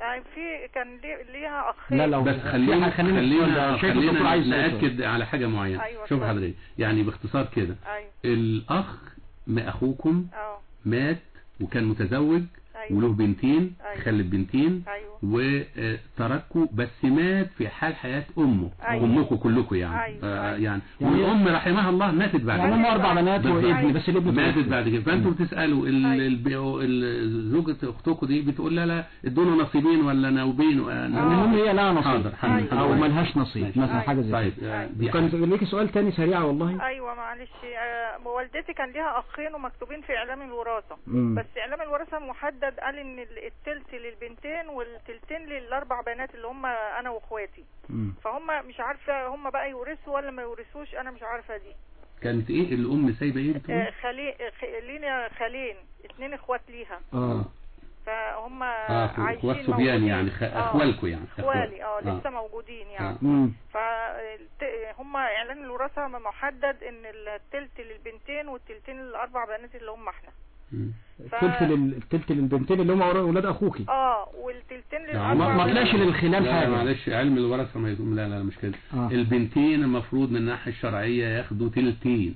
Speaker 12: يعني في كان لي- ليها اخين
Speaker 3: لا لو
Speaker 4: بس خلينا
Speaker 3: خلينا
Speaker 4: خلينا,
Speaker 3: شايف الدكتور
Speaker 4: خلينا
Speaker 3: عايز يسأل.
Speaker 4: نأكد على حاجة معينة
Speaker 12: أيوة،
Speaker 4: شوف
Speaker 12: اتفضل.
Speaker 4: حضرتك يعني باختصار كده
Speaker 12: ايوه
Speaker 4: الأخ ما أخوكم
Speaker 12: اه
Speaker 4: مات وكان متزوج
Speaker 12: أيوة.
Speaker 4: وله بنتين
Speaker 12: أيوة.
Speaker 4: خلف بنتين
Speaker 12: ايوه
Speaker 4: وتركوا بس مات في حال حياة أمه
Speaker 12: أيوة.
Speaker 4: أمكم كلكم يعني
Speaker 12: أيوة.
Speaker 4: آه يعني
Speaker 3: يعني-
Speaker 4: والأم رحمها الله ماتت بعد
Speaker 3: يعني هم
Speaker 4: كده.
Speaker 3: اربع بنات
Speaker 4: بالظبط.
Speaker 3: وابن بس الابن
Speaker 4: ماتت
Speaker 3: توفي.
Speaker 4: بعد كده فانتوا بتسالوا ال-
Speaker 12: أيوة.
Speaker 4: ال- ال- زوجة اختكم دي بتقول لا لا ادونا نصيبين ولا نوبين
Speaker 3: يعني هم هي لها نصيب
Speaker 4: حاضر حاضر
Speaker 3: او
Speaker 4: حاضر.
Speaker 3: ملهاش نصيب
Speaker 4: ماشي.
Speaker 3: مثلا حاجه زي
Speaker 4: طيب
Speaker 3: كده
Speaker 4: آه، دي
Speaker 3: كان
Speaker 4: حاجة.
Speaker 3: ليكي سؤال تاني سريع والله
Speaker 12: ايوه معلش آه، والدتي كان ليها اخين ومكتوبين في اعلام الوراثه
Speaker 3: مم.
Speaker 12: بس اعلام الوراثه محدد قال ان ال- التلت للبنتين والتلتين للاربع بنات اللي هم انا واخواتي
Speaker 3: مم.
Speaker 12: فهم مش عارفه هم بقى يورثوا ولا ما يورثوش انا مش عارفه دي
Speaker 4: كانت ايه الام سايبه ايه بتقول
Speaker 12: آه، خلي آه، خ- لينا خالين اتنين اخوات ليها
Speaker 3: اه
Speaker 12: فهم
Speaker 4: اه
Speaker 12: عايشين
Speaker 4: اخوات صبيان
Speaker 12: موجودين.
Speaker 4: يعني خ-
Speaker 12: آه،
Speaker 4: اخوالكم يعني
Speaker 12: اخوالي اه
Speaker 4: آه.
Speaker 12: لسه موجودين يعني
Speaker 4: آه.
Speaker 3: مم.
Speaker 12: فهم اعلان الوراثه محدد ان التلت للبنتين والتلتين للاربع بنات اللي هم احنا
Speaker 4: مم.
Speaker 12: ف-
Speaker 3: التلت لل- التلت للبنتين اللي هم اولاد اخوكي
Speaker 12: اه والتلتين
Speaker 4: لا،
Speaker 12: للاربع
Speaker 3: ما- ما
Speaker 12: بنات.
Speaker 3: طلعش للخلان
Speaker 4: لا
Speaker 3: حاجة.
Speaker 4: معلش علم الورثه ما يقول لا لا مش كده
Speaker 3: آه.
Speaker 4: البنتين المفروض من الناحيه الشرعيه ياخدوا تلتين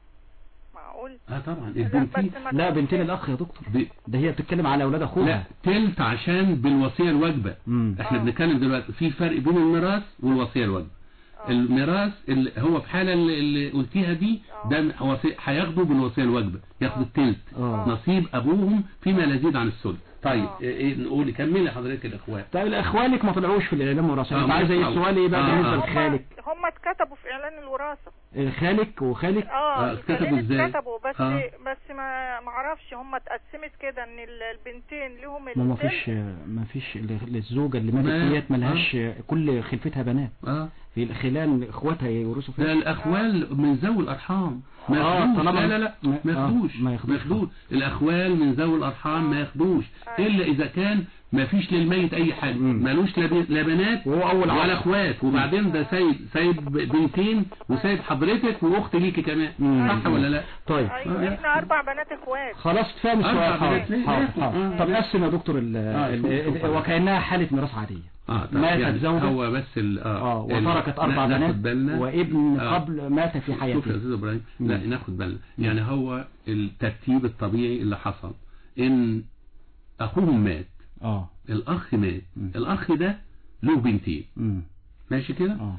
Speaker 12: معقول
Speaker 4: اه طبعا
Speaker 12: لا
Speaker 4: البنتين
Speaker 12: بس ما
Speaker 3: لا
Speaker 12: كانش-
Speaker 3: بنتين الاخ يا دكتور
Speaker 4: ب...
Speaker 3: ده هي بتتكلم على اولاد
Speaker 4: لا
Speaker 3: اخوها
Speaker 4: تلت عشان بالوصيه الواجبه
Speaker 3: مم.
Speaker 4: احنا
Speaker 12: آه.
Speaker 4: بنتكلم دلوقتي في فرق بين الميراث والوصيه الواجبه
Speaker 12: آه.
Speaker 4: الميراث اللي هو في حاله اللي, اللي قلتيها دي
Speaker 12: آه.
Speaker 4: ده وصي- هياخدوا بالوصيه الواجبه ياخدوا التلت
Speaker 3: اه
Speaker 4: نصيب ابوهم فيما لا يزيد عن الثلث طيب
Speaker 12: آه.
Speaker 4: ايه إيه نقول كملي حضرتك الاخوات
Speaker 3: طيب اخوالك ما طلعوش في الاعلام الوراثي
Speaker 4: آه،
Speaker 3: انت عايز ايه
Speaker 4: ماشي.
Speaker 3: السؤال ايه بقى
Speaker 4: آه،
Speaker 3: بالنسبه
Speaker 4: آه.
Speaker 3: لخالك
Speaker 12: هم اتكتبوا في اعلان الوراثه
Speaker 3: آه، خالك وخالك
Speaker 12: اه
Speaker 4: آه، اتكتبوا
Speaker 12: الخالين
Speaker 4: إزاي؟
Speaker 12: اتكتبوا بس
Speaker 4: آه.
Speaker 12: بس ما ما اعرفش هم اتقسمت كده ان ال- البنتين لهم
Speaker 3: ما ما
Speaker 12: التلت.
Speaker 3: فيش ما فيش ل- للزوجه اللي ماتت
Speaker 4: ما-
Speaker 3: ديت ملهاش كل خلفتها بنات
Speaker 4: اه
Speaker 3: في الخلان اخواتها يورثوا
Speaker 4: ده
Speaker 3: فيها
Speaker 4: الاخوال من ذوي الارحام ما
Speaker 3: آه،
Speaker 4: ياخدوش
Speaker 3: طالما-
Speaker 4: لا لا لا
Speaker 3: ما-
Speaker 4: ما
Speaker 3: آه،
Speaker 4: ياخدوش
Speaker 3: ما ياخدوش.
Speaker 4: ما ياخدوش الاخوال من ذوي الارحام ما ياخدوش
Speaker 12: أيوة.
Speaker 4: الا اذا كان ما فيش للميت اي حاجه
Speaker 3: مم.
Speaker 4: مالوش لا بي- لا بنات
Speaker 3: وهو اول
Speaker 4: ولا
Speaker 3: عصر
Speaker 4: اخوات وبعدين ده سايب سايب بنتين وسايب حضرتك واخت ليكي كمان
Speaker 3: مم.
Speaker 4: صح ولا لا
Speaker 3: طيب
Speaker 12: ايوه احنا اربع بنات اخوات
Speaker 3: خلاص تفهم
Speaker 4: أربع
Speaker 3: السؤال حاضر
Speaker 4: بنات ليه؟
Speaker 3: حاضر
Speaker 4: ليه؟
Speaker 3: حاضر
Speaker 4: آه.
Speaker 3: طب قسم يا دكتور ال-
Speaker 4: آه،
Speaker 3: ال-
Speaker 4: شوف- شوف.
Speaker 3: ال- وكانها حاله ميراث عاديه
Speaker 4: اه طب
Speaker 3: ماتت
Speaker 4: يعني
Speaker 3: زوجة.
Speaker 4: هو بس ال
Speaker 3: اه
Speaker 4: ال-
Speaker 3: وتركت اربع
Speaker 4: نا-
Speaker 3: بنات
Speaker 4: ناخد بالنا
Speaker 3: وابن
Speaker 4: آه.
Speaker 3: قبل مات في
Speaker 4: شوف يا
Speaker 3: حياته
Speaker 4: استاذ ابراهيم
Speaker 3: مم.
Speaker 4: لا ناخد بالنا يعني هو الترتيب الطبيعي اللي حصل ان اخوهم مات
Speaker 3: اه
Speaker 4: الاخ مات
Speaker 3: مم.
Speaker 4: الاخ ده له بنتين
Speaker 3: امم
Speaker 4: ماشي كده
Speaker 3: اه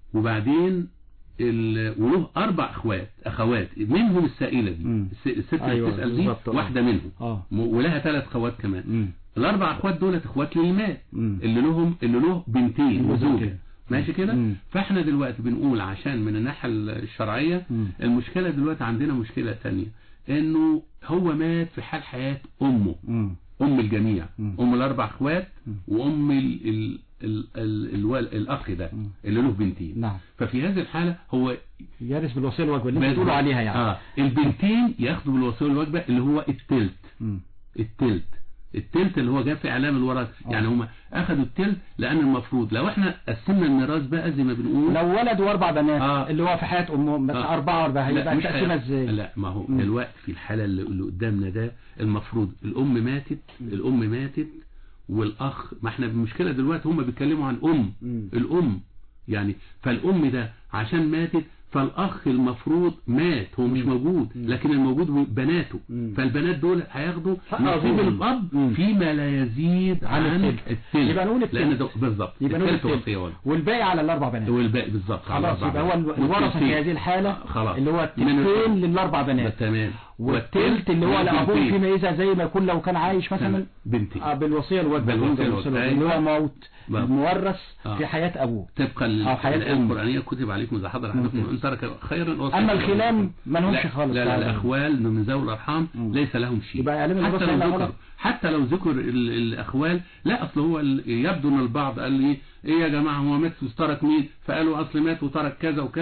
Speaker 4: وبعدين ال... وله اربع اخوات اخوات منهم السائله دي
Speaker 3: مم.
Speaker 4: الس- الست اللي
Speaker 3: أيوة،
Speaker 4: بتسال دي
Speaker 3: بالظبط، آه.
Speaker 4: واحده منهم
Speaker 3: اه
Speaker 4: م- ولها ثلاث خوات كمان
Speaker 3: امم
Speaker 4: الاربع اخوات دولت اخوات للمات
Speaker 3: امم
Speaker 4: اللي لهم اللي له بنتين
Speaker 3: اللي
Speaker 4: وزوجه
Speaker 3: زوجة.
Speaker 4: ماشي كده
Speaker 3: مم.
Speaker 4: فاحنا دلوقتي بنقول عشان من الناحيه الشرعيه
Speaker 3: مم.
Speaker 4: المشكله دلوقتي عندنا مشكله تانية انه هو مات في حال حياه امه
Speaker 3: امم
Speaker 4: ام الجميع
Speaker 3: مم.
Speaker 4: ام الاربع اخوات
Speaker 3: مم.
Speaker 4: وام ال ال ال ال الوال الاخ ده
Speaker 3: مم.
Speaker 4: اللي له بنتين
Speaker 3: نعم
Speaker 4: ففي هذه الحاله هو
Speaker 3: يرث بالوصيه الواجبه اللي انت
Speaker 4: بس-
Speaker 3: بتقولوا عليها يعني
Speaker 4: اه البنتين ياخدوا بالوصيه الواجبه اللي هو التلت
Speaker 3: مم.
Speaker 4: التلت التلت اللي هو جاب في اعلام الوراثه
Speaker 3: آه.
Speaker 4: يعني هم اخذوا التلت لان المفروض لو احنا قسمنا الميراث بقى زي ما بنقول
Speaker 3: لو ولد واربع بنات
Speaker 4: آه.
Speaker 3: اللي هو في حياه امهم بس
Speaker 4: آه.
Speaker 3: اربعه واربعه
Speaker 4: لا
Speaker 3: هيبقى
Speaker 4: مش
Speaker 3: التقسيمه
Speaker 4: هياخد-
Speaker 3: ازاي؟
Speaker 4: لا ما هو
Speaker 3: مم.
Speaker 4: الوقت في الحالة اللي, اللي قدامنا ده المفروض الأم ماتت الأم ماتت والأخ ما احنا المشكلة دلوقتي هم بيتكلموا عن أم
Speaker 3: مم.
Speaker 4: الأم يعني فالأم ده عشان ماتت فالأخ المفروض مات هو مش
Speaker 3: مم.
Speaker 4: موجود
Speaker 3: مم.
Speaker 4: لكن الموجود بناته
Speaker 3: مم.
Speaker 4: فالبنات دول هياخدوا
Speaker 3: حق
Speaker 4: نصيب
Speaker 3: أبوهم.
Speaker 4: الأب
Speaker 3: مم.
Speaker 4: فيما لا يزيد
Speaker 3: عن
Speaker 4: عن
Speaker 3: التلت.
Speaker 4: التلت
Speaker 3: يبقى نقول التلت.
Speaker 4: لأن ده بالظبط
Speaker 3: يبقى نقول
Speaker 4: التلت
Speaker 3: التلت.
Speaker 4: وصية ولد
Speaker 3: والباقي على الاربع بنات
Speaker 4: والباقي بالظبط على
Speaker 3: خلاص
Speaker 4: أربعة
Speaker 3: يبقى هو
Speaker 4: بنات.
Speaker 3: الورثه في
Speaker 4: والتلتين.
Speaker 3: هذه الحاله
Speaker 4: خلاص
Speaker 3: اللي هو
Speaker 4: من
Speaker 3: التلتين للاربع بنات
Speaker 4: تمام
Speaker 3: والتلت اللي هو لابوه
Speaker 4: والبنتين.
Speaker 3: فيما اذا زي ما يكون لو كان عايش مثلا
Speaker 4: بنتين
Speaker 3: آه، بالوصيه الواجبه
Speaker 4: بالوصية
Speaker 3: بالوصية
Speaker 4: الواجبة.
Speaker 3: الواجبة، اللي هو
Speaker 4: أيوة.
Speaker 3: موت
Speaker 4: بقى.
Speaker 3: مورث
Speaker 4: آه.
Speaker 3: في حياه ابوه
Speaker 4: طبقا
Speaker 3: أو حياة
Speaker 4: للآية
Speaker 3: أم.
Speaker 4: القرآنية كتب عليكم إذا حضر أحدكم
Speaker 3: ممتاز.
Speaker 4: إن ترك خيرا وصية
Speaker 3: اما
Speaker 4: له.
Speaker 3: الخلان ما لهمش
Speaker 4: لا
Speaker 3: خالص
Speaker 4: لا, لا
Speaker 3: هذا.
Speaker 4: الأخوال من ذوي الأرحام
Speaker 3: مم.
Speaker 4: ليس لهم شيء
Speaker 3: يبقى يعلم
Speaker 4: حتى
Speaker 3: الوصية
Speaker 4: لو
Speaker 3: لا
Speaker 4: ذكر
Speaker 3: غلط.
Speaker 4: حتى لو ذكر ال- الأخوال لا أصل هو ال- يبدو أن البعض قال لي إيه يا جماعة هو مات وترك مين فقالوا أصل مات وترك كذا وكذا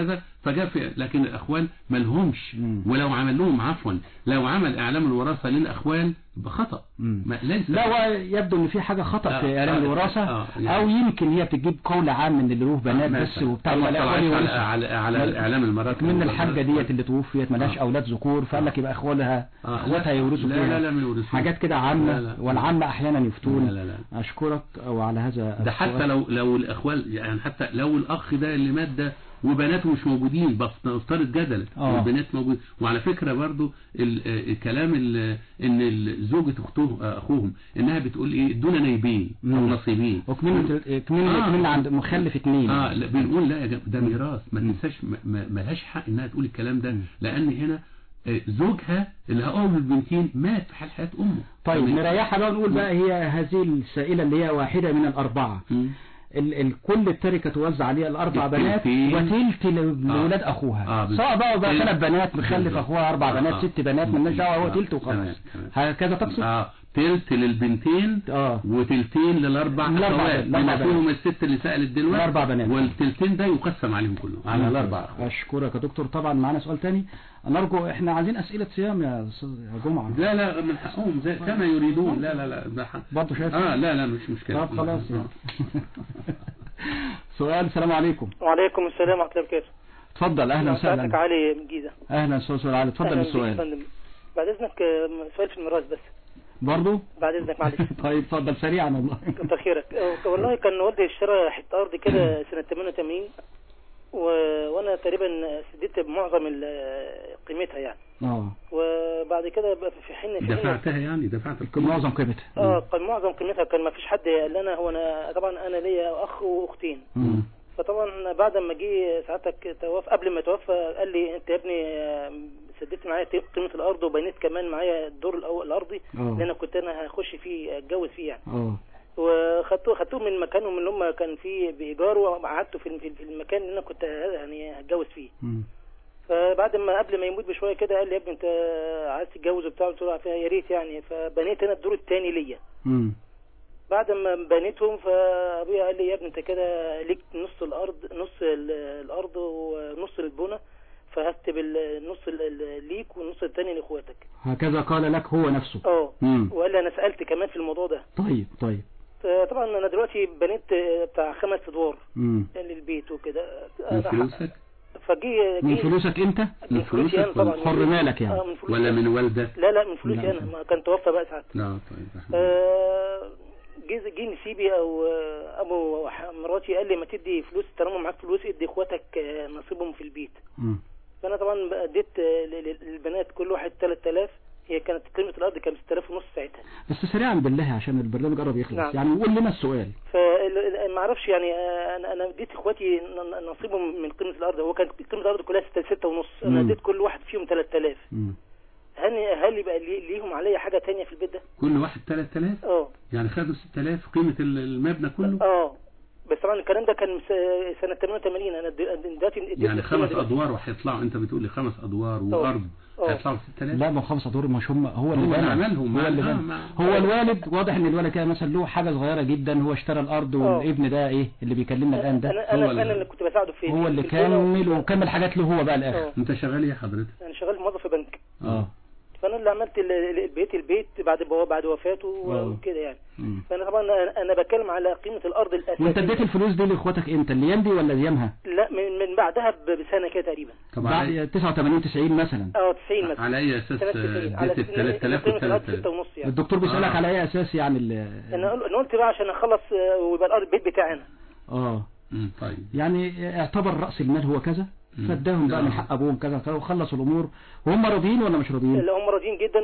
Speaker 4: فجاء في لكن الاخوال ما لهمش ولو عمل لهم عفوا لو عمل اعلام الوراثه للاخوال بخطا ما ليس
Speaker 3: لا ويبدو ان في حاجه خطا
Speaker 4: آه،
Speaker 3: في اعلام
Speaker 4: آه،
Speaker 3: الوراثه
Speaker 4: آه، يعني-
Speaker 3: او يمكن هي بتجيب قول عام ان اللي له بنات بس
Speaker 4: مثلا.
Speaker 3: وبتاع
Speaker 4: أو ما
Speaker 3: ولا
Speaker 4: طلعش
Speaker 3: أخوالي
Speaker 4: على-
Speaker 3: ورثة.
Speaker 4: على- على إعلام المرأة
Speaker 3: من الحاجه ديت اللي توفيت ملهاش
Speaker 4: آه.
Speaker 3: اولاد ذكور فقال لك يبقى اخوالها
Speaker 4: آه،
Speaker 3: اخواتها
Speaker 4: لا،
Speaker 3: يورثوا
Speaker 4: لا،
Speaker 3: فيها
Speaker 4: لا، لا، ما يورثوش.
Speaker 3: حاجات كده
Speaker 4: لا،
Speaker 3: عامه
Speaker 4: لا.
Speaker 3: والعامه احيانا يفتون
Speaker 4: لا، لا، لا.
Speaker 3: اشكرك وعلى هذا
Speaker 4: ده حتى
Speaker 3: السؤال.
Speaker 4: لو لو الاخوال يعني حتى لو الاخ ده اللي مات ده وبناته مش موجودين بس نفترض جدلا
Speaker 3: آه.
Speaker 4: والبنات موجود وعلى فكره برضو ال- آه، الكلام ال- ان ال- زوجة اخته آه، اخوهم انها بتقول ايه ادونا نايبين او
Speaker 3: مم.
Speaker 4: نصيبين
Speaker 3: وكمان كمان
Speaker 4: آه.
Speaker 3: كمان عند مخلف اتنين
Speaker 4: اه لا بنقول لا يا جماعة ده ميراث ما تنساش ما- ما ما لهاش حق انها تقول الكلام ده لان هنا آه، زوجها اللي هو ام البنتين مات في حال حياه امه
Speaker 3: طيب
Speaker 4: فما-
Speaker 3: نريحها بقى نقول بقى هي هذه السائلة اللي هي واحدة من الأربعة ال ال كل التركة توزع عليها الأربع بنات
Speaker 4: التلتين.
Speaker 3: وتلت ل- لولاد أخوها
Speaker 4: آه، بالظبط.
Speaker 3: سواء بقى بقى
Speaker 4: تلت.
Speaker 3: ثلاث بنات مخلف
Speaker 4: بالظبط.
Speaker 3: أخوها أربع
Speaker 4: آه،
Speaker 3: بنات
Speaker 4: آه.
Speaker 3: ست بنات مالناش دعوة هو
Speaker 4: آه،
Speaker 3: تلت وخلاص
Speaker 4: تمام، تمام.
Speaker 3: هكذا تقصد؟
Speaker 4: اه تلت للبنتين
Speaker 3: اه
Speaker 4: وتلتين للاربع
Speaker 3: الأربع-
Speaker 4: اخوات
Speaker 3: الأربع
Speaker 4: بما فيهم
Speaker 3: بنات.
Speaker 4: الست اللي سألت دلوقتي
Speaker 3: الأربع بنات.
Speaker 4: والتلتين ده يقسم عليهم كلهم على الاربع اخوات
Speaker 3: أشكرك يا دكتور طبعا معانا سؤال تاني نرجو احنا عايزين أسئلة صيام يا أستاذ يا جمعة
Speaker 4: لا لا من حقهم زي كما يريدون لا لا لا ده حق
Speaker 3: برضه شايف
Speaker 4: اه لا لا مش مشكلة
Speaker 3: طب خلاص
Speaker 4: آه.
Speaker 3: يعني. سؤال السلام عليكم
Speaker 13: وعليكم السلام ورحمة الله وبركاته
Speaker 3: اتفضل أهلا
Speaker 13: سعادتك
Speaker 3: وسهلا
Speaker 13: علي من الجيزة
Speaker 3: أهلا أستاذ سؤال علي اتفضل
Speaker 13: أهلا بيك يا
Speaker 3: بالسؤال
Speaker 13: فندم. بعد إذنك آه، سؤال في الميراث بس
Speaker 3: برضه
Speaker 13: بعد إذنك معلش
Speaker 3: طيب اتفضل سريعا والله
Speaker 13: كتر خيرك آه، والله كان والدي اشترى حتة أرض كده سنة 88 و... وأنا تقريبا سديت معظم ال- قيمتها يعني
Speaker 3: اه
Speaker 13: وبعد كده بقى في حين في حين
Speaker 4: دفعتها يعني دفعت القيمة
Speaker 3: معظم قيمتها
Speaker 13: اه كان معظم قيمتها كان ما فيش حد قال لنا هو انا طبعا انا ليا اخ واختين
Speaker 3: مم.
Speaker 13: فطبعا بعد ما جه ساعتك توفى قبل ما توفى قال لي انت يا ابني آه، سددت معايا قيمه الارض وبنيت كمان معايا الدور الأول الارضي
Speaker 3: اه.
Speaker 13: اللي انا كنت انا هخش فيه اتجوز فيه يعني
Speaker 3: اه
Speaker 13: وخدتوه خدتوه من مكانهم اللي هم كان فيه بايجار وقعدته في في- في المكان اللي انا كنت يعني هتجوز فيه
Speaker 3: مم.
Speaker 13: فبعد ما قبل ما يموت بشويه كده قال لي يا ابني انت عايز تتجوز وبتاع قلت له يا ريت يعني فبنيت انا الدور الثاني ليا
Speaker 3: مم.
Speaker 13: بعد ما بنيتهم فابويا قال لي يا ابني انت كده ليك نص الارض نص ال- الارض ونص البنى فهكتب النص ال- ال- ليك والنص الثاني لاخواتك
Speaker 3: هكذا قال لك هو نفسه
Speaker 13: اه
Speaker 3: مم.
Speaker 13: وقال لي انا سالت كمان في الموضوع ده
Speaker 3: طيب طيب
Speaker 13: طبعا انا دلوقتي بنيت بتاع خمس ادوار
Speaker 3: مم.
Speaker 13: للبيت وكده
Speaker 4: من
Speaker 13: أنا-
Speaker 4: فلوسك
Speaker 13: فجي
Speaker 3: من
Speaker 13: جي-
Speaker 3: فلوسك انت
Speaker 13: من فلوسي انا طبعا
Speaker 3: حر مالك يعني
Speaker 13: اه من فلوسي
Speaker 4: ولا
Speaker 13: أنا.
Speaker 4: من والدك
Speaker 13: لا لا من فلوسي
Speaker 3: لا.
Speaker 13: انا ما كان توفى بقى ساعتها
Speaker 4: لا طيب
Speaker 13: آه، جه جه نسيبي او آه، ابو ح- مراتي قال لي ما تدي فلوس طالما معاك فلوس ادي اخواتك آه، نصيبهم في البيت
Speaker 3: مم.
Speaker 13: فانا طبعا بقى اديت آه، ل- ل- للبنات كل واحد 3000 هي كانت قيمه الارض كانت 6000 ونص ساعتها
Speaker 3: بس سريعا بالله عشان البرنامج قرب يخلص
Speaker 13: نعم.
Speaker 3: يعني قول لنا السؤال
Speaker 13: فما اعرفش يعني آه، انا انا اديت اخواتي ن- نصيبهم من قيمه الارض هو كان قيمه الارض كلها 6 6 ونص انا
Speaker 3: مم.
Speaker 13: اديت كل واحد فيهم 3000
Speaker 3: مم.
Speaker 13: هل هل يبقى لي- ليهم عليا حاجه تانية في البيت ده؟
Speaker 4: كل واحد 3000
Speaker 13: اه
Speaker 4: يعني خدوا 6000 قيمة ال- المبنى كله
Speaker 13: اه بس طبعا الكلام ده كان س- سنه 88 انا د- دلوقتي اديت
Speaker 4: يعني
Speaker 13: القيمة
Speaker 4: خمس
Speaker 13: دلوقتي.
Speaker 4: ادوار وهيطلعوا انت بتقول لي خمس ادوار وارض
Speaker 13: أه.
Speaker 4: هيطلعوا 6000
Speaker 3: لا ما هو خمسة دور مش هم هو
Speaker 4: هو
Speaker 3: اللي
Speaker 4: اللي
Speaker 3: بنى.
Speaker 4: عملهم.
Speaker 3: هو اللي
Speaker 4: آه،
Speaker 3: بنى.
Speaker 4: ما-
Speaker 3: هو الوالد واضح ان الولد كده مثلا له حاجة صغيرة جدا هو اشترى الارض والابن ده ايه اللي بيكلمنا الان ده
Speaker 13: انا انا انا اللي كنت بساعده في
Speaker 3: هو اللي
Speaker 13: في البنى
Speaker 3: كمل وكمل حاجات له هو بقى الاخر
Speaker 13: اه
Speaker 4: انت شغال ايه يا حضرتك
Speaker 13: انا شغال موظف في بنك
Speaker 3: اه
Speaker 13: فانا اللي عملت ال- ال- البيت البيت بعد بعد وفاته
Speaker 3: آه.
Speaker 13: وكده يعني
Speaker 3: مم.
Speaker 13: فانا طبعا أنا- انا بتكلم على قيمه الارض الاساسيه
Speaker 3: وانت اديت الفلوس دي لاخواتك امتى الايام دي ولا ايامها
Speaker 13: لا من, من بعدها ب- بسنه كده تقريبا
Speaker 4: طب على,
Speaker 3: بعد 89 90 مثلا
Speaker 13: اه 90 مثلا
Speaker 4: على اي اساس
Speaker 13: سنة 90 على
Speaker 4: اديت ال
Speaker 13: سنة-
Speaker 4: 3000
Speaker 13: قيمة
Speaker 4: و
Speaker 13: الأرض
Speaker 4: 3000
Speaker 13: ستة ونص يعني
Speaker 3: الدكتور بيسألك
Speaker 4: آه.
Speaker 3: على اي اساس يعني ال-
Speaker 13: انا قل- أنا قلت بقى عشان اخلص آه، ويبقى الارض البيت بتاعي انا
Speaker 3: اه
Speaker 4: مم، طيب
Speaker 3: يعني اعتبر رأس المال هو كذا
Speaker 4: مم.
Speaker 3: فاداهم بقى
Speaker 4: آه.
Speaker 3: من حق ابوهم كذا كذا وخلصوا الامور وهم راضيين ولا مش راضيين
Speaker 13: اللي هم راضيين جدا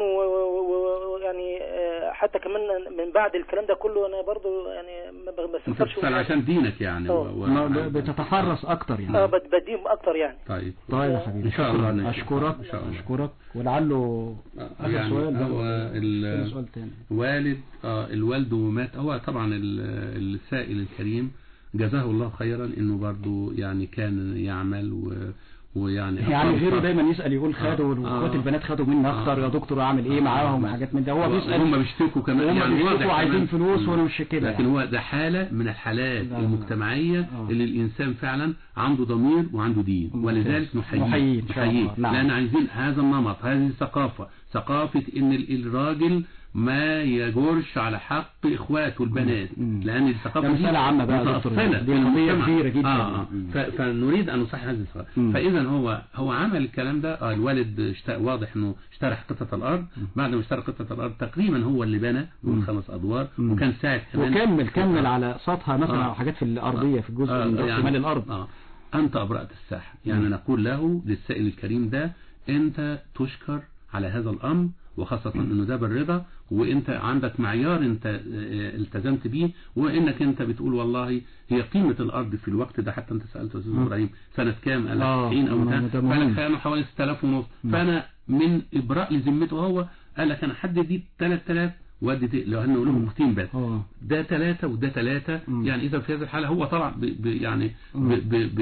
Speaker 13: ويعني حتى كمان من بعد الكلام ده كله انا برضو يعني ما ب-
Speaker 4: انت
Speaker 13: بستفسرش
Speaker 4: بتسأل عشان دينك يعني
Speaker 13: آه.
Speaker 4: و... و...
Speaker 3: ما ب- بتتحرص اكتر يعني
Speaker 13: اه بد- بديهم اكتر يعني
Speaker 4: طيب
Speaker 3: طيب يا حبيبي
Speaker 4: إن شاء الله نشوف.
Speaker 3: اشكرك
Speaker 4: إن شاء الله.
Speaker 3: اشكرك ولعله اخر
Speaker 4: يعني
Speaker 3: سؤال ده
Speaker 4: هو
Speaker 3: ولا
Speaker 4: ال-
Speaker 3: في سؤال تاني
Speaker 4: والد آه الوالد ومات هو طبعا ال- السائل الكريم جزاه الله خيرا انه برضو يعني كان يعمل و ويعني
Speaker 3: يعني
Speaker 4: أقام
Speaker 3: غيره
Speaker 4: شهر.
Speaker 3: دايما يسأل يقول خدوا
Speaker 4: آه.
Speaker 3: واخوات البنات خدوا مني اخطر يا دكتور اعمل ايه معاهم وحاجات من ده هو بيسأل
Speaker 4: هم بيشتكوا كمان
Speaker 3: هم
Speaker 4: يعني واضح
Speaker 3: بيشتكوا عايزين
Speaker 4: كمان.
Speaker 3: فلوس
Speaker 4: مم.
Speaker 3: وانا مش كده
Speaker 4: لكن
Speaker 3: يعني.
Speaker 4: هو ده حالة من الحالات
Speaker 3: لا، لا.
Speaker 4: المجتمعية
Speaker 3: آه.
Speaker 4: اللي الإنسان فعلا عنده ضمير وعنده دين ولذلك نحييه
Speaker 3: نحييه إن شاء الله.
Speaker 4: نحييه
Speaker 3: نعم.
Speaker 4: لأن عايزين هذا النمط هذه الثقافة ثقافة إن ال- الراجل ما يجورش على حق إخواته البنات
Speaker 3: مم.
Speaker 4: لأن الثقافة
Speaker 3: ده
Speaker 4: دي
Speaker 3: مسألة عامة بقى يا دكتور.
Speaker 4: متأصلة
Speaker 3: دي
Speaker 4: في
Speaker 3: قضية
Speaker 4: المجتمع.
Speaker 3: كبيرة جدا.
Speaker 4: آه آه. ف- فنريد أن نصحح هذه الثقافة
Speaker 3: مم.
Speaker 4: فإذا هو هو عمل الكلام ده آه الوالد اشت... واضح إنه اشترى قطعة الأرض بعد ما اشترى قطعة الأرض تقريبا هو اللي بنى
Speaker 3: مم.
Speaker 4: من خمس أدوار
Speaker 3: مم.
Speaker 4: وكان ساعد كمان
Speaker 3: وكمل كمل على سطحها مثلا
Speaker 4: آه.
Speaker 3: او حاجات في الارضيه في الجزء
Speaker 4: آه،
Speaker 3: من راس مال الارض
Speaker 4: آه. أنت أبرأت الساحة يعني
Speaker 3: مم.
Speaker 4: نقول له للسائل الكريم ده أنت تشكر على هذا الأمر وخاصة أنه ده بالرضا وأنت عندك معيار أنت آه، التزمت بيه وأنك أنت بتقول والله هي قيمة الأرض في الوقت ده حتى أنت سألت أستاذ
Speaker 3: مم.
Speaker 4: إبراهيم سنة كام قال لك
Speaker 3: آه،
Speaker 4: 90 أو
Speaker 3: ما-
Speaker 4: 200
Speaker 3: ده مهم.
Speaker 4: فأنا كانوا حوالي 6000 ونص
Speaker 3: مم.
Speaker 4: فأنا من إبراء لذمته هو قال لك أنا حد دي 3000 ودي دي- لو هنقول لهم اختين بس
Speaker 3: اه
Speaker 4: ده ثلاثة وده ثلاثة
Speaker 3: مم.
Speaker 4: يعني إذا في هذه الحالة هو طلع ب ب يعني
Speaker 3: مم.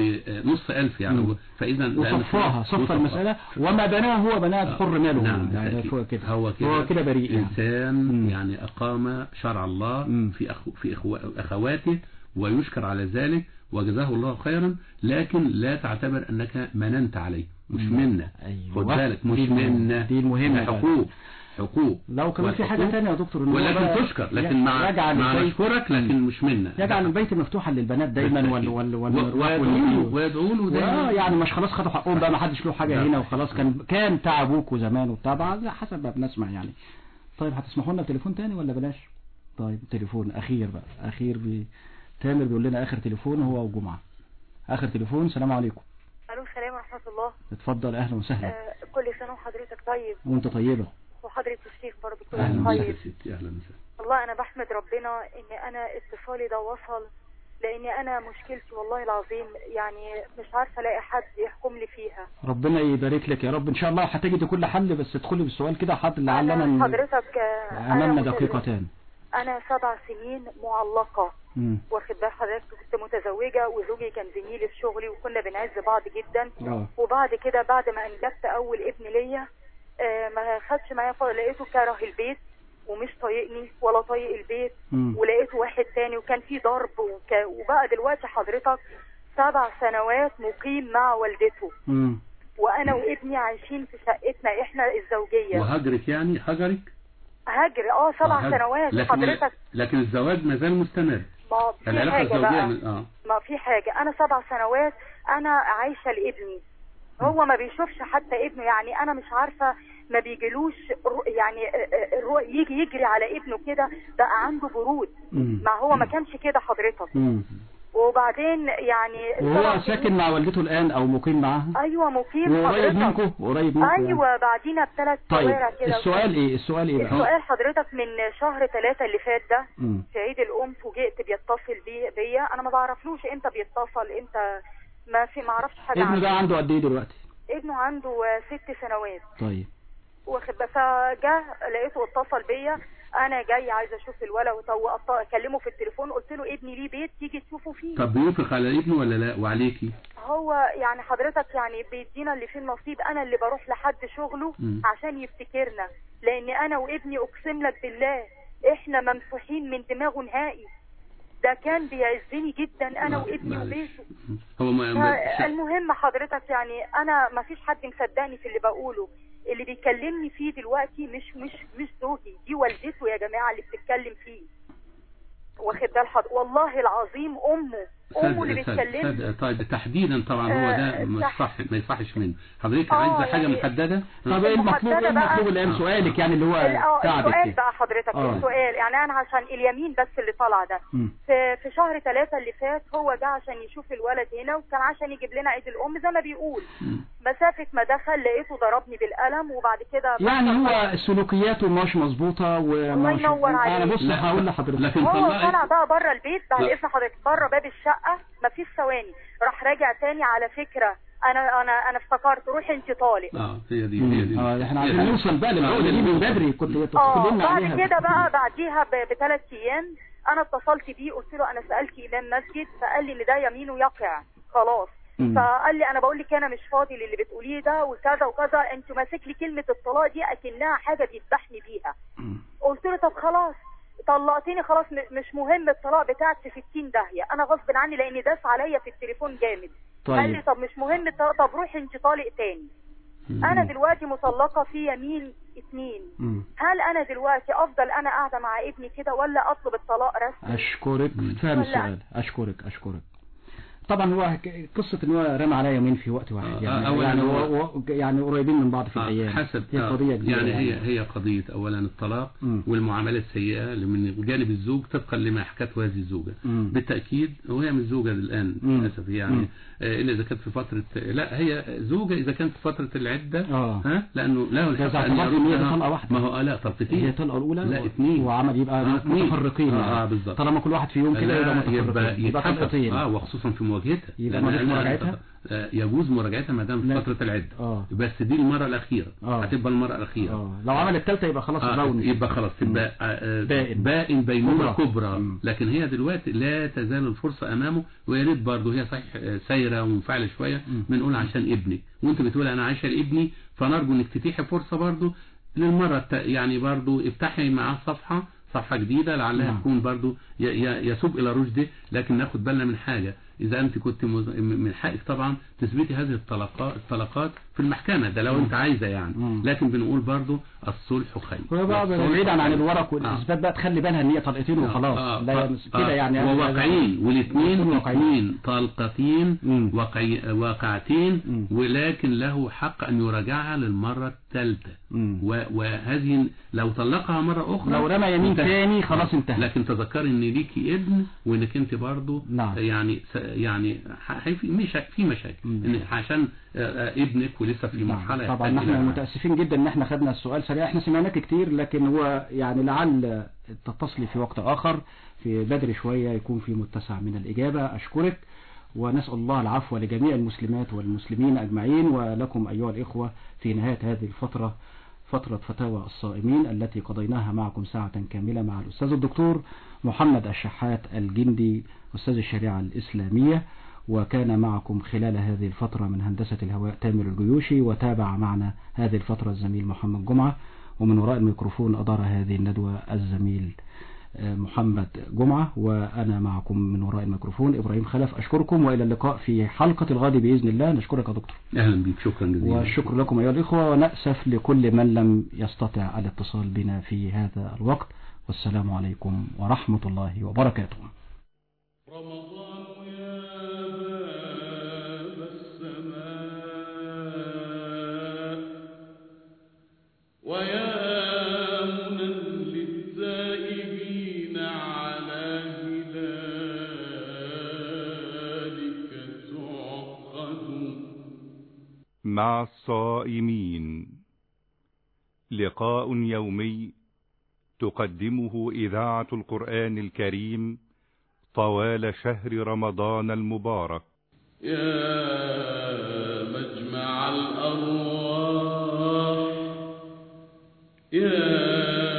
Speaker 4: بنص ألف يعني
Speaker 3: مم.
Speaker 4: هو- فإذا لأن-
Speaker 3: وصفاها صف
Speaker 4: وصفها.
Speaker 3: المسألة وما بناه هو بناه بحر ماله
Speaker 4: نعم
Speaker 3: يعني
Speaker 4: بالتأكيد.
Speaker 3: هو كده
Speaker 4: هو كده
Speaker 3: هو كده بريء يعني.
Speaker 4: إنسان
Speaker 3: مم.
Speaker 4: يعني أقام شرع الله
Speaker 3: مم.
Speaker 4: في أخو في أخو أخواته ويشكر على ذلك وجزاه الله خيرا لكن لا تعتبر أنك مننت عليه مش
Speaker 3: مم.
Speaker 4: منا
Speaker 3: أيوة.
Speaker 4: خد بالك مش
Speaker 3: دي المهمة.
Speaker 4: منا
Speaker 3: دي المهمة
Speaker 4: ده
Speaker 3: بقى.
Speaker 4: حقوق حقوق
Speaker 3: لو كمان في حاجة
Speaker 4: والحقوق-
Speaker 3: تانية يا دكتور إن هو
Speaker 4: ولكن
Speaker 3: بقى
Speaker 4: تشكر لكن مع
Speaker 3: يجعل
Speaker 4: مع
Speaker 3: البيت-
Speaker 4: نشكرك لكن مش منا
Speaker 3: يجعل البيت مفتوحا للبنات دايما وال وال وال
Speaker 4: ويدعوا له ويدعوا له
Speaker 3: اه
Speaker 4: دايما
Speaker 3: يعني مش خلاص خدوا حقهم بقى ما حدش له حاجه
Speaker 4: لا.
Speaker 3: هنا وخلاص كان كان تعبوك وزمان وبتاع لا حسب ما بنسمع يعني طيب هتسمحوا لنا بتليفون تاني ولا بلاش طيب تليفون اخير بقى اخير بي... تامر بيقول لنا اخر تليفون هو وجمعه اخر تليفون السلام عليكم
Speaker 14: الو السلام ورحمه الله
Speaker 3: اتفضل اهلا وسهلا
Speaker 14: آه كل سنه وحضرتك طيب
Speaker 3: وانت طيبه
Speaker 14: وحضرة الشيخ برضه كل
Speaker 4: اهلا
Speaker 14: سنه
Speaker 4: وسهلا
Speaker 14: طيب
Speaker 4: ستي اهلا وسهلا
Speaker 14: والله انا بحمد ربنا ان انا اتصالي ده وصل لان انا مشكلتي والله العظيم يعني مش عارفه الاقي حد يحكم لي فيها
Speaker 3: ربنا يبارك لك يا رب ان شاء الله هتجد كل حل بس ادخلي بالسؤال كده حد لعلنا
Speaker 14: أنا
Speaker 3: ن-
Speaker 14: حضرتك آه، أنا
Speaker 3: امامنا
Speaker 14: مت-
Speaker 3: دقيقتان
Speaker 14: انا سبع سنين معلقه
Speaker 3: مم.
Speaker 14: واخد بال حضرتك كنت متزوجه وزوجي كان زميلي في شغلي وكنا بنعز بعض جدا
Speaker 3: اه
Speaker 14: وبعد كده بعد ما انجبت اول ابن ليا آه، ما خدش معايا ف- لقيته كره البيت ومش طايقني ولا طايق البيت
Speaker 3: مم.
Speaker 14: ولقيته واحد تاني وكان في ضرب وك... وبقى دلوقتي حضرتك سبع سنوات مقيم مع والدته
Speaker 3: مم.
Speaker 14: وانا وابني عايشين في شقتنا احنا الزوجيه
Speaker 4: وهجرك يعني هجرك
Speaker 14: هاجر اه سبع
Speaker 4: آه، هجر.
Speaker 14: سنوات
Speaker 4: لكن
Speaker 14: حضرتك
Speaker 4: لكن الزواج ما زال مستمر
Speaker 14: ما في
Speaker 4: العلاقة
Speaker 14: حاجه
Speaker 4: الزوجية
Speaker 14: بقى
Speaker 4: من- اه
Speaker 14: ما في حاجة أنا سبع سنوات أنا عايشة لابني هو ما بيشوفش حتى ابنه يعني أنا مش عارفة ما بيجيلوش رو- يعني آه، آه، رو- يجي يجري على ابنه كده بقى عنده برود
Speaker 3: مم.
Speaker 14: ما هو ما كانش كده حضرتك
Speaker 3: مم.
Speaker 14: وبعدين يعني
Speaker 3: وهو
Speaker 14: سبع
Speaker 3: ساكن
Speaker 14: سنين-
Speaker 3: مع والدته الآن أو مقيم معاها
Speaker 14: أيوة مقيم
Speaker 3: وقريب
Speaker 14: حضرتك
Speaker 3: منكم قريب منكم يعني.
Speaker 14: أيوة بعدينا بثلاث
Speaker 3: طيب
Speaker 14: شوارع كده
Speaker 3: السؤال إيه السؤال إيه بقى
Speaker 14: السؤال حضرتك من شهر ثلاثة اللي فات ده
Speaker 3: مم.
Speaker 14: في عيد الام فوجئت بيتصل بي بيا انا ما بعرفلوش امتى بيتصل امتى ما في ما اعرفش حاجه
Speaker 3: ابنه ده
Speaker 14: عنه
Speaker 3: عنده قد إيه دلوقتي
Speaker 14: ابنه عنده آه، ست سنوات
Speaker 3: طيب
Speaker 14: واخد بال- فجاه لقيته اتصل بيا انا جاي عايزه اشوف الولد وطو- أط- اكلمه في التليفون قلت له ابني ليه بيت تيجي تشوفه فيه
Speaker 4: طب بينفق على ابنه ولا لا وعليكي
Speaker 14: هو يعني حضرتك يعني بيدينا اللي فيه النصيب انا اللي بروح لحد شغله
Speaker 4: مم.
Speaker 14: عشان يفتكرنا لان انا وابني اقسم لك بالله احنا ممسوحين من دماغه نهائي ده كان بيعزني جدا انا
Speaker 4: آه،
Speaker 14: وابني
Speaker 4: معلش.
Speaker 14: وبيته
Speaker 4: هو ما ما-
Speaker 14: المهم حضرتك يعني انا ما فيش حد مصدقني في اللي بقوله اللي بيكلمني فيه دلوقتي مش مش مش زوجي دي والدته يا جماعه اللي بتتكلم فيه واخد بال حضرتك والله العظيم امه امه اللي
Speaker 4: صدق صدق
Speaker 14: بتكلمني
Speaker 4: صدق طيب تحديدا طبعا هو ده
Speaker 14: آه،
Speaker 4: مش
Speaker 14: صح.
Speaker 4: صح ما يصحش منه حضرتك
Speaker 14: آه،
Speaker 4: عايزه حاجه
Speaker 14: يعني-
Speaker 4: محدده
Speaker 3: طب إيه المطلوب إيه
Speaker 14: المحددة بقى-
Speaker 3: المطلوب الآن
Speaker 4: آه.
Speaker 3: سؤالك يعني اللي هو
Speaker 14: ال- اه
Speaker 3: تعبك
Speaker 14: السؤال
Speaker 3: كده.
Speaker 14: بقى حضرتك
Speaker 3: آه.
Speaker 14: السؤال يعني انا عشان اليمين بس اللي طالع ده
Speaker 3: مم.
Speaker 14: في في شهر ثلاثة اللي فات هو جه عشان يشوف الولد هنا وكان عشان يجيب لنا عيد الام زي ما بيقول مسافة ما دخل لقيته ضربني بالقلم وبعد كده
Speaker 3: يعني هو سلوكياته مش مظبوطة
Speaker 14: الله
Speaker 3: ومش
Speaker 14: ينور
Speaker 3: أنا
Speaker 14: عليك.
Speaker 3: بص
Speaker 4: لا،
Speaker 3: هقول لحضرتك
Speaker 4: لكن
Speaker 14: هو
Speaker 4: طلعت-
Speaker 14: طلع بقى بره البيت بعد
Speaker 4: لا.
Speaker 14: اذن حضرتك بره باب الشقة مفيش ثواني راح راجع تاني على فكرة انا انا انا افتكرت روحي انت طالق
Speaker 4: اه هي دي هي دي
Speaker 3: مم. اه احنا
Speaker 4: هي
Speaker 3: عايزين
Speaker 4: دي.
Speaker 3: نوصل بقى للعقدة دي من بدري كنت
Speaker 14: اه
Speaker 3: تدخلنا
Speaker 14: بعد
Speaker 3: عليها
Speaker 14: كده بقى بعديها بثلاث ايام انا اتصلت بيه قلت له انا سالت امام مسجد فقال لي ان ده يمينه يقع خلاص
Speaker 3: مم.
Speaker 14: فقال لي انا بقول لك انا مش فاضي للي بتقوليه ده وكذا وكذا انت ماسك لي كلمه الطلاق دي اكنها حاجه بيذبحني بيها قلت له طب خلاص طلقتني خلاص م- مش مهم الطلاق بتاعك في 60 داهيه انا غصب عني لان داس عليا في التليفون جامد
Speaker 3: طيب.
Speaker 14: قال لي طب مش مهم الطلاق طب روحي انت طالق تاني انا دلوقتي مطلقه في يمين اتنين
Speaker 3: مم.
Speaker 14: هل انا دلوقتي افضل انا قاعده مع ابني كده ولا اطلب الطلاق رسمي
Speaker 3: أشكرك فاهم
Speaker 14: ولا-
Speaker 3: السؤال أشكرك أشكرك طبعا هو ك- قصة ان هو رمى عليا يومين في وقت واحد يعني
Speaker 4: أولاً
Speaker 3: يعني,
Speaker 4: هو-
Speaker 3: هو و- يعني قريبين من بعض في الأيام
Speaker 4: حسب
Speaker 3: هي
Speaker 4: آه،
Speaker 3: قضية كبيرة
Speaker 4: يعني هي هي قضية أولا الطلاق والمعاملة السيئة اللي من جانب الزوج طبقا لما حكته هذه الزوجة
Speaker 3: مم.
Speaker 4: بالتأكيد وهي مش زوجة الآن
Speaker 3: مم.
Speaker 4: للأسف يعني
Speaker 3: مم.
Speaker 4: آه، إلا إذا كانت في فترة لا هي زوجة إذا كانت في فترة العدة
Speaker 3: آه.
Speaker 4: ها لأنه له
Speaker 3: ده
Speaker 4: الحق
Speaker 3: إذا
Speaker 4: أن
Speaker 3: اعتبرت إن هي
Speaker 4: يردها.
Speaker 3: طلقة واحدة.
Speaker 4: ما هو آه لا طلقتين
Speaker 3: هي الطلقة الأولى
Speaker 4: لا
Speaker 3: و-
Speaker 4: اثنين
Speaker 3: وعمل يبقى
Speaker 4: آه، اثنين.
Speaker 3: متفرقين
Speaker 4: آه,
Speaker 3: يعني.
Speaker 4: آه بالظبط
Speaker 3: طالما كل واحد فيهم كده يبقى
Speaker 4: لا،
Speaker 3: متفرقين
Speaker 4: يبقى
Speaker 3: يبقى
Speaker 4: يتحقق
Speaker 3: طلقتين
Speaker 4: اه وخصوصا في مواجهتها
Speaker 3: يبقى
Speaker 4: لأن
Speaker 3: ملوش
Speaker 4: أنا-
Speaker 3: مراجعتها؟
Speaker 4: آه، يجوز مراجعتها ما دام في
Speaker 3: لا.
Speaker 4: فترة العدة
Speaker 3: اه
Speaker 4: بس دي المرة الأخيرة
Speaker 3: آه.
Speaker 4: هتبقى المرة الأخيرة
Speaker 3: اه لو عمل الثالثة يبقى خلاص
Speaker 4: آه
Speaker 3: باون
Speaker 4: يبقى خلاص تبقى آه،
Speaker 3: بائن.
Speaker 4: بائن بينونة
Speaker 3: كبرى.
Speaker 4: كبرى, لكن هي دلوقتي لا تزال الفرصة أمامه ويا ريت برضه هي صحيح آه، سايرة ومنفعلة شوية بنقول عشان ابنك وأنت بتقول أنا عايشة لابني فنرجو إنك تتيحي فرصة برضه للمرة الت... يعني برضه افتحي معاه صفحة صفحة جديدة لعلها
Speaker 3: نعم.
Speaker 4: تكون برضه ي... ي... يسوق إلى رشده لكن ناخد بالنا من حاجة إذا أنت كنت مز... من حقك طبعا تثبتي هذه الطلقات الطلقات في المحكمة ده لو أنت عايزة يعني لكن بنقول برضه الصلح خير
Speaker 3: هو بقى
Speaker 4: والصلح
Speaker 3: بعيدا عن
Speaker 4: خير.
Speaker 3: الورق والاثبات بقى تخلي بالها ان هي طلقتين وخلاص
Speaker 4: آه،
Speaker 3: لا
Speaker 4: آه،
Speaker 3: يمس-
Speaker 4: آه،
Speaker 3: كده يعني
Speaker 4: وواقعين والاثنين
Speaker 3: يكونوا واقعيين.
Speaker 4: اثنين طلقتين واقعي واقعتين ولكن له حق ان يراجعها للمرة الثالثة و- وهذه لو طلقها مرة اخرى
Speaker 3: لو رمى يمين
Speaker 4: انتهى.
Speaker 3: تاني خلاص انتهى.
Speaker 4: لكن تذكري ان ليكي ابن وانك انت برضو
Speaker 3: نعم.
Speaker 4: يعني س- يعني ح- في مش في مشاكل ان عشان آه، آه، ابنك ولسه في مرحلة
Speaker 3: طبعا
Speaker 4: يحتاج
Speaker 3: نحن
Speaker 4: إلى-
Speaker 3: متاسفين جدا ان احنا خدنا السؤال سريع احنا سمعناك كتير لكن هو يعني لعل تتصلي في وقت اخر في بدري شويه يكون في متسع من الاجابه اشكرك ونسال الله العفو لجميع المسلمات والمسلمين اجمعين ولكم ايها الاخوه في نهايه هذه الفتره فترة فتاوى الصائمين التي قضيناها معكم ساعة كاملة مع الأستاذ الدكتور محمد الشحات الجندي أستاذ الشريعة الإسلامية وكان معكم خلال هذه الفترة من هندسة الهواء تامر الجيوشي وتابع معنا هذه الفترة الزميل محمد جمعة ومن وراء الميكروفون أدار هذه الندوة الزميل آه، محمد جمعة وأنا معكم من وراء الميكروفون إبراهيم خلف أشكركم وإلى اللقاء في حلقة الغد بإذن الله نشكرك يا دكتور
Speaker 4: اهلا بك شكرا جزيلا
Speaker 3: والشكر لكم أيها الإخوة ونأسف لكل من لم يستطع الاتصال بنا في هذا الوقت والسلام عليكم ورحمة الله وبركاته
Speaker 2: ويا منى للتائبين على هلالك تعقد
Speaker 1: مع الصائمين لقاء يومي تقدمه إذاعة القرآن الكريم طوال شهر رمضان المبارك
Speaker 2: يا مجمع الأرواح يا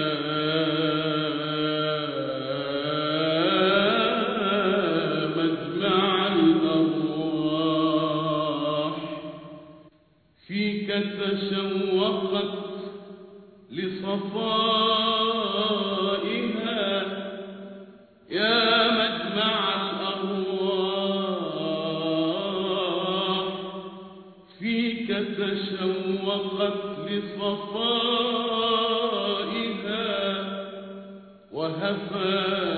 Speaker 2: مجمع الأرواح فيك تشوقت لصفائها يا مجمع الأرواح فيك تشوقت لصفائها وهفى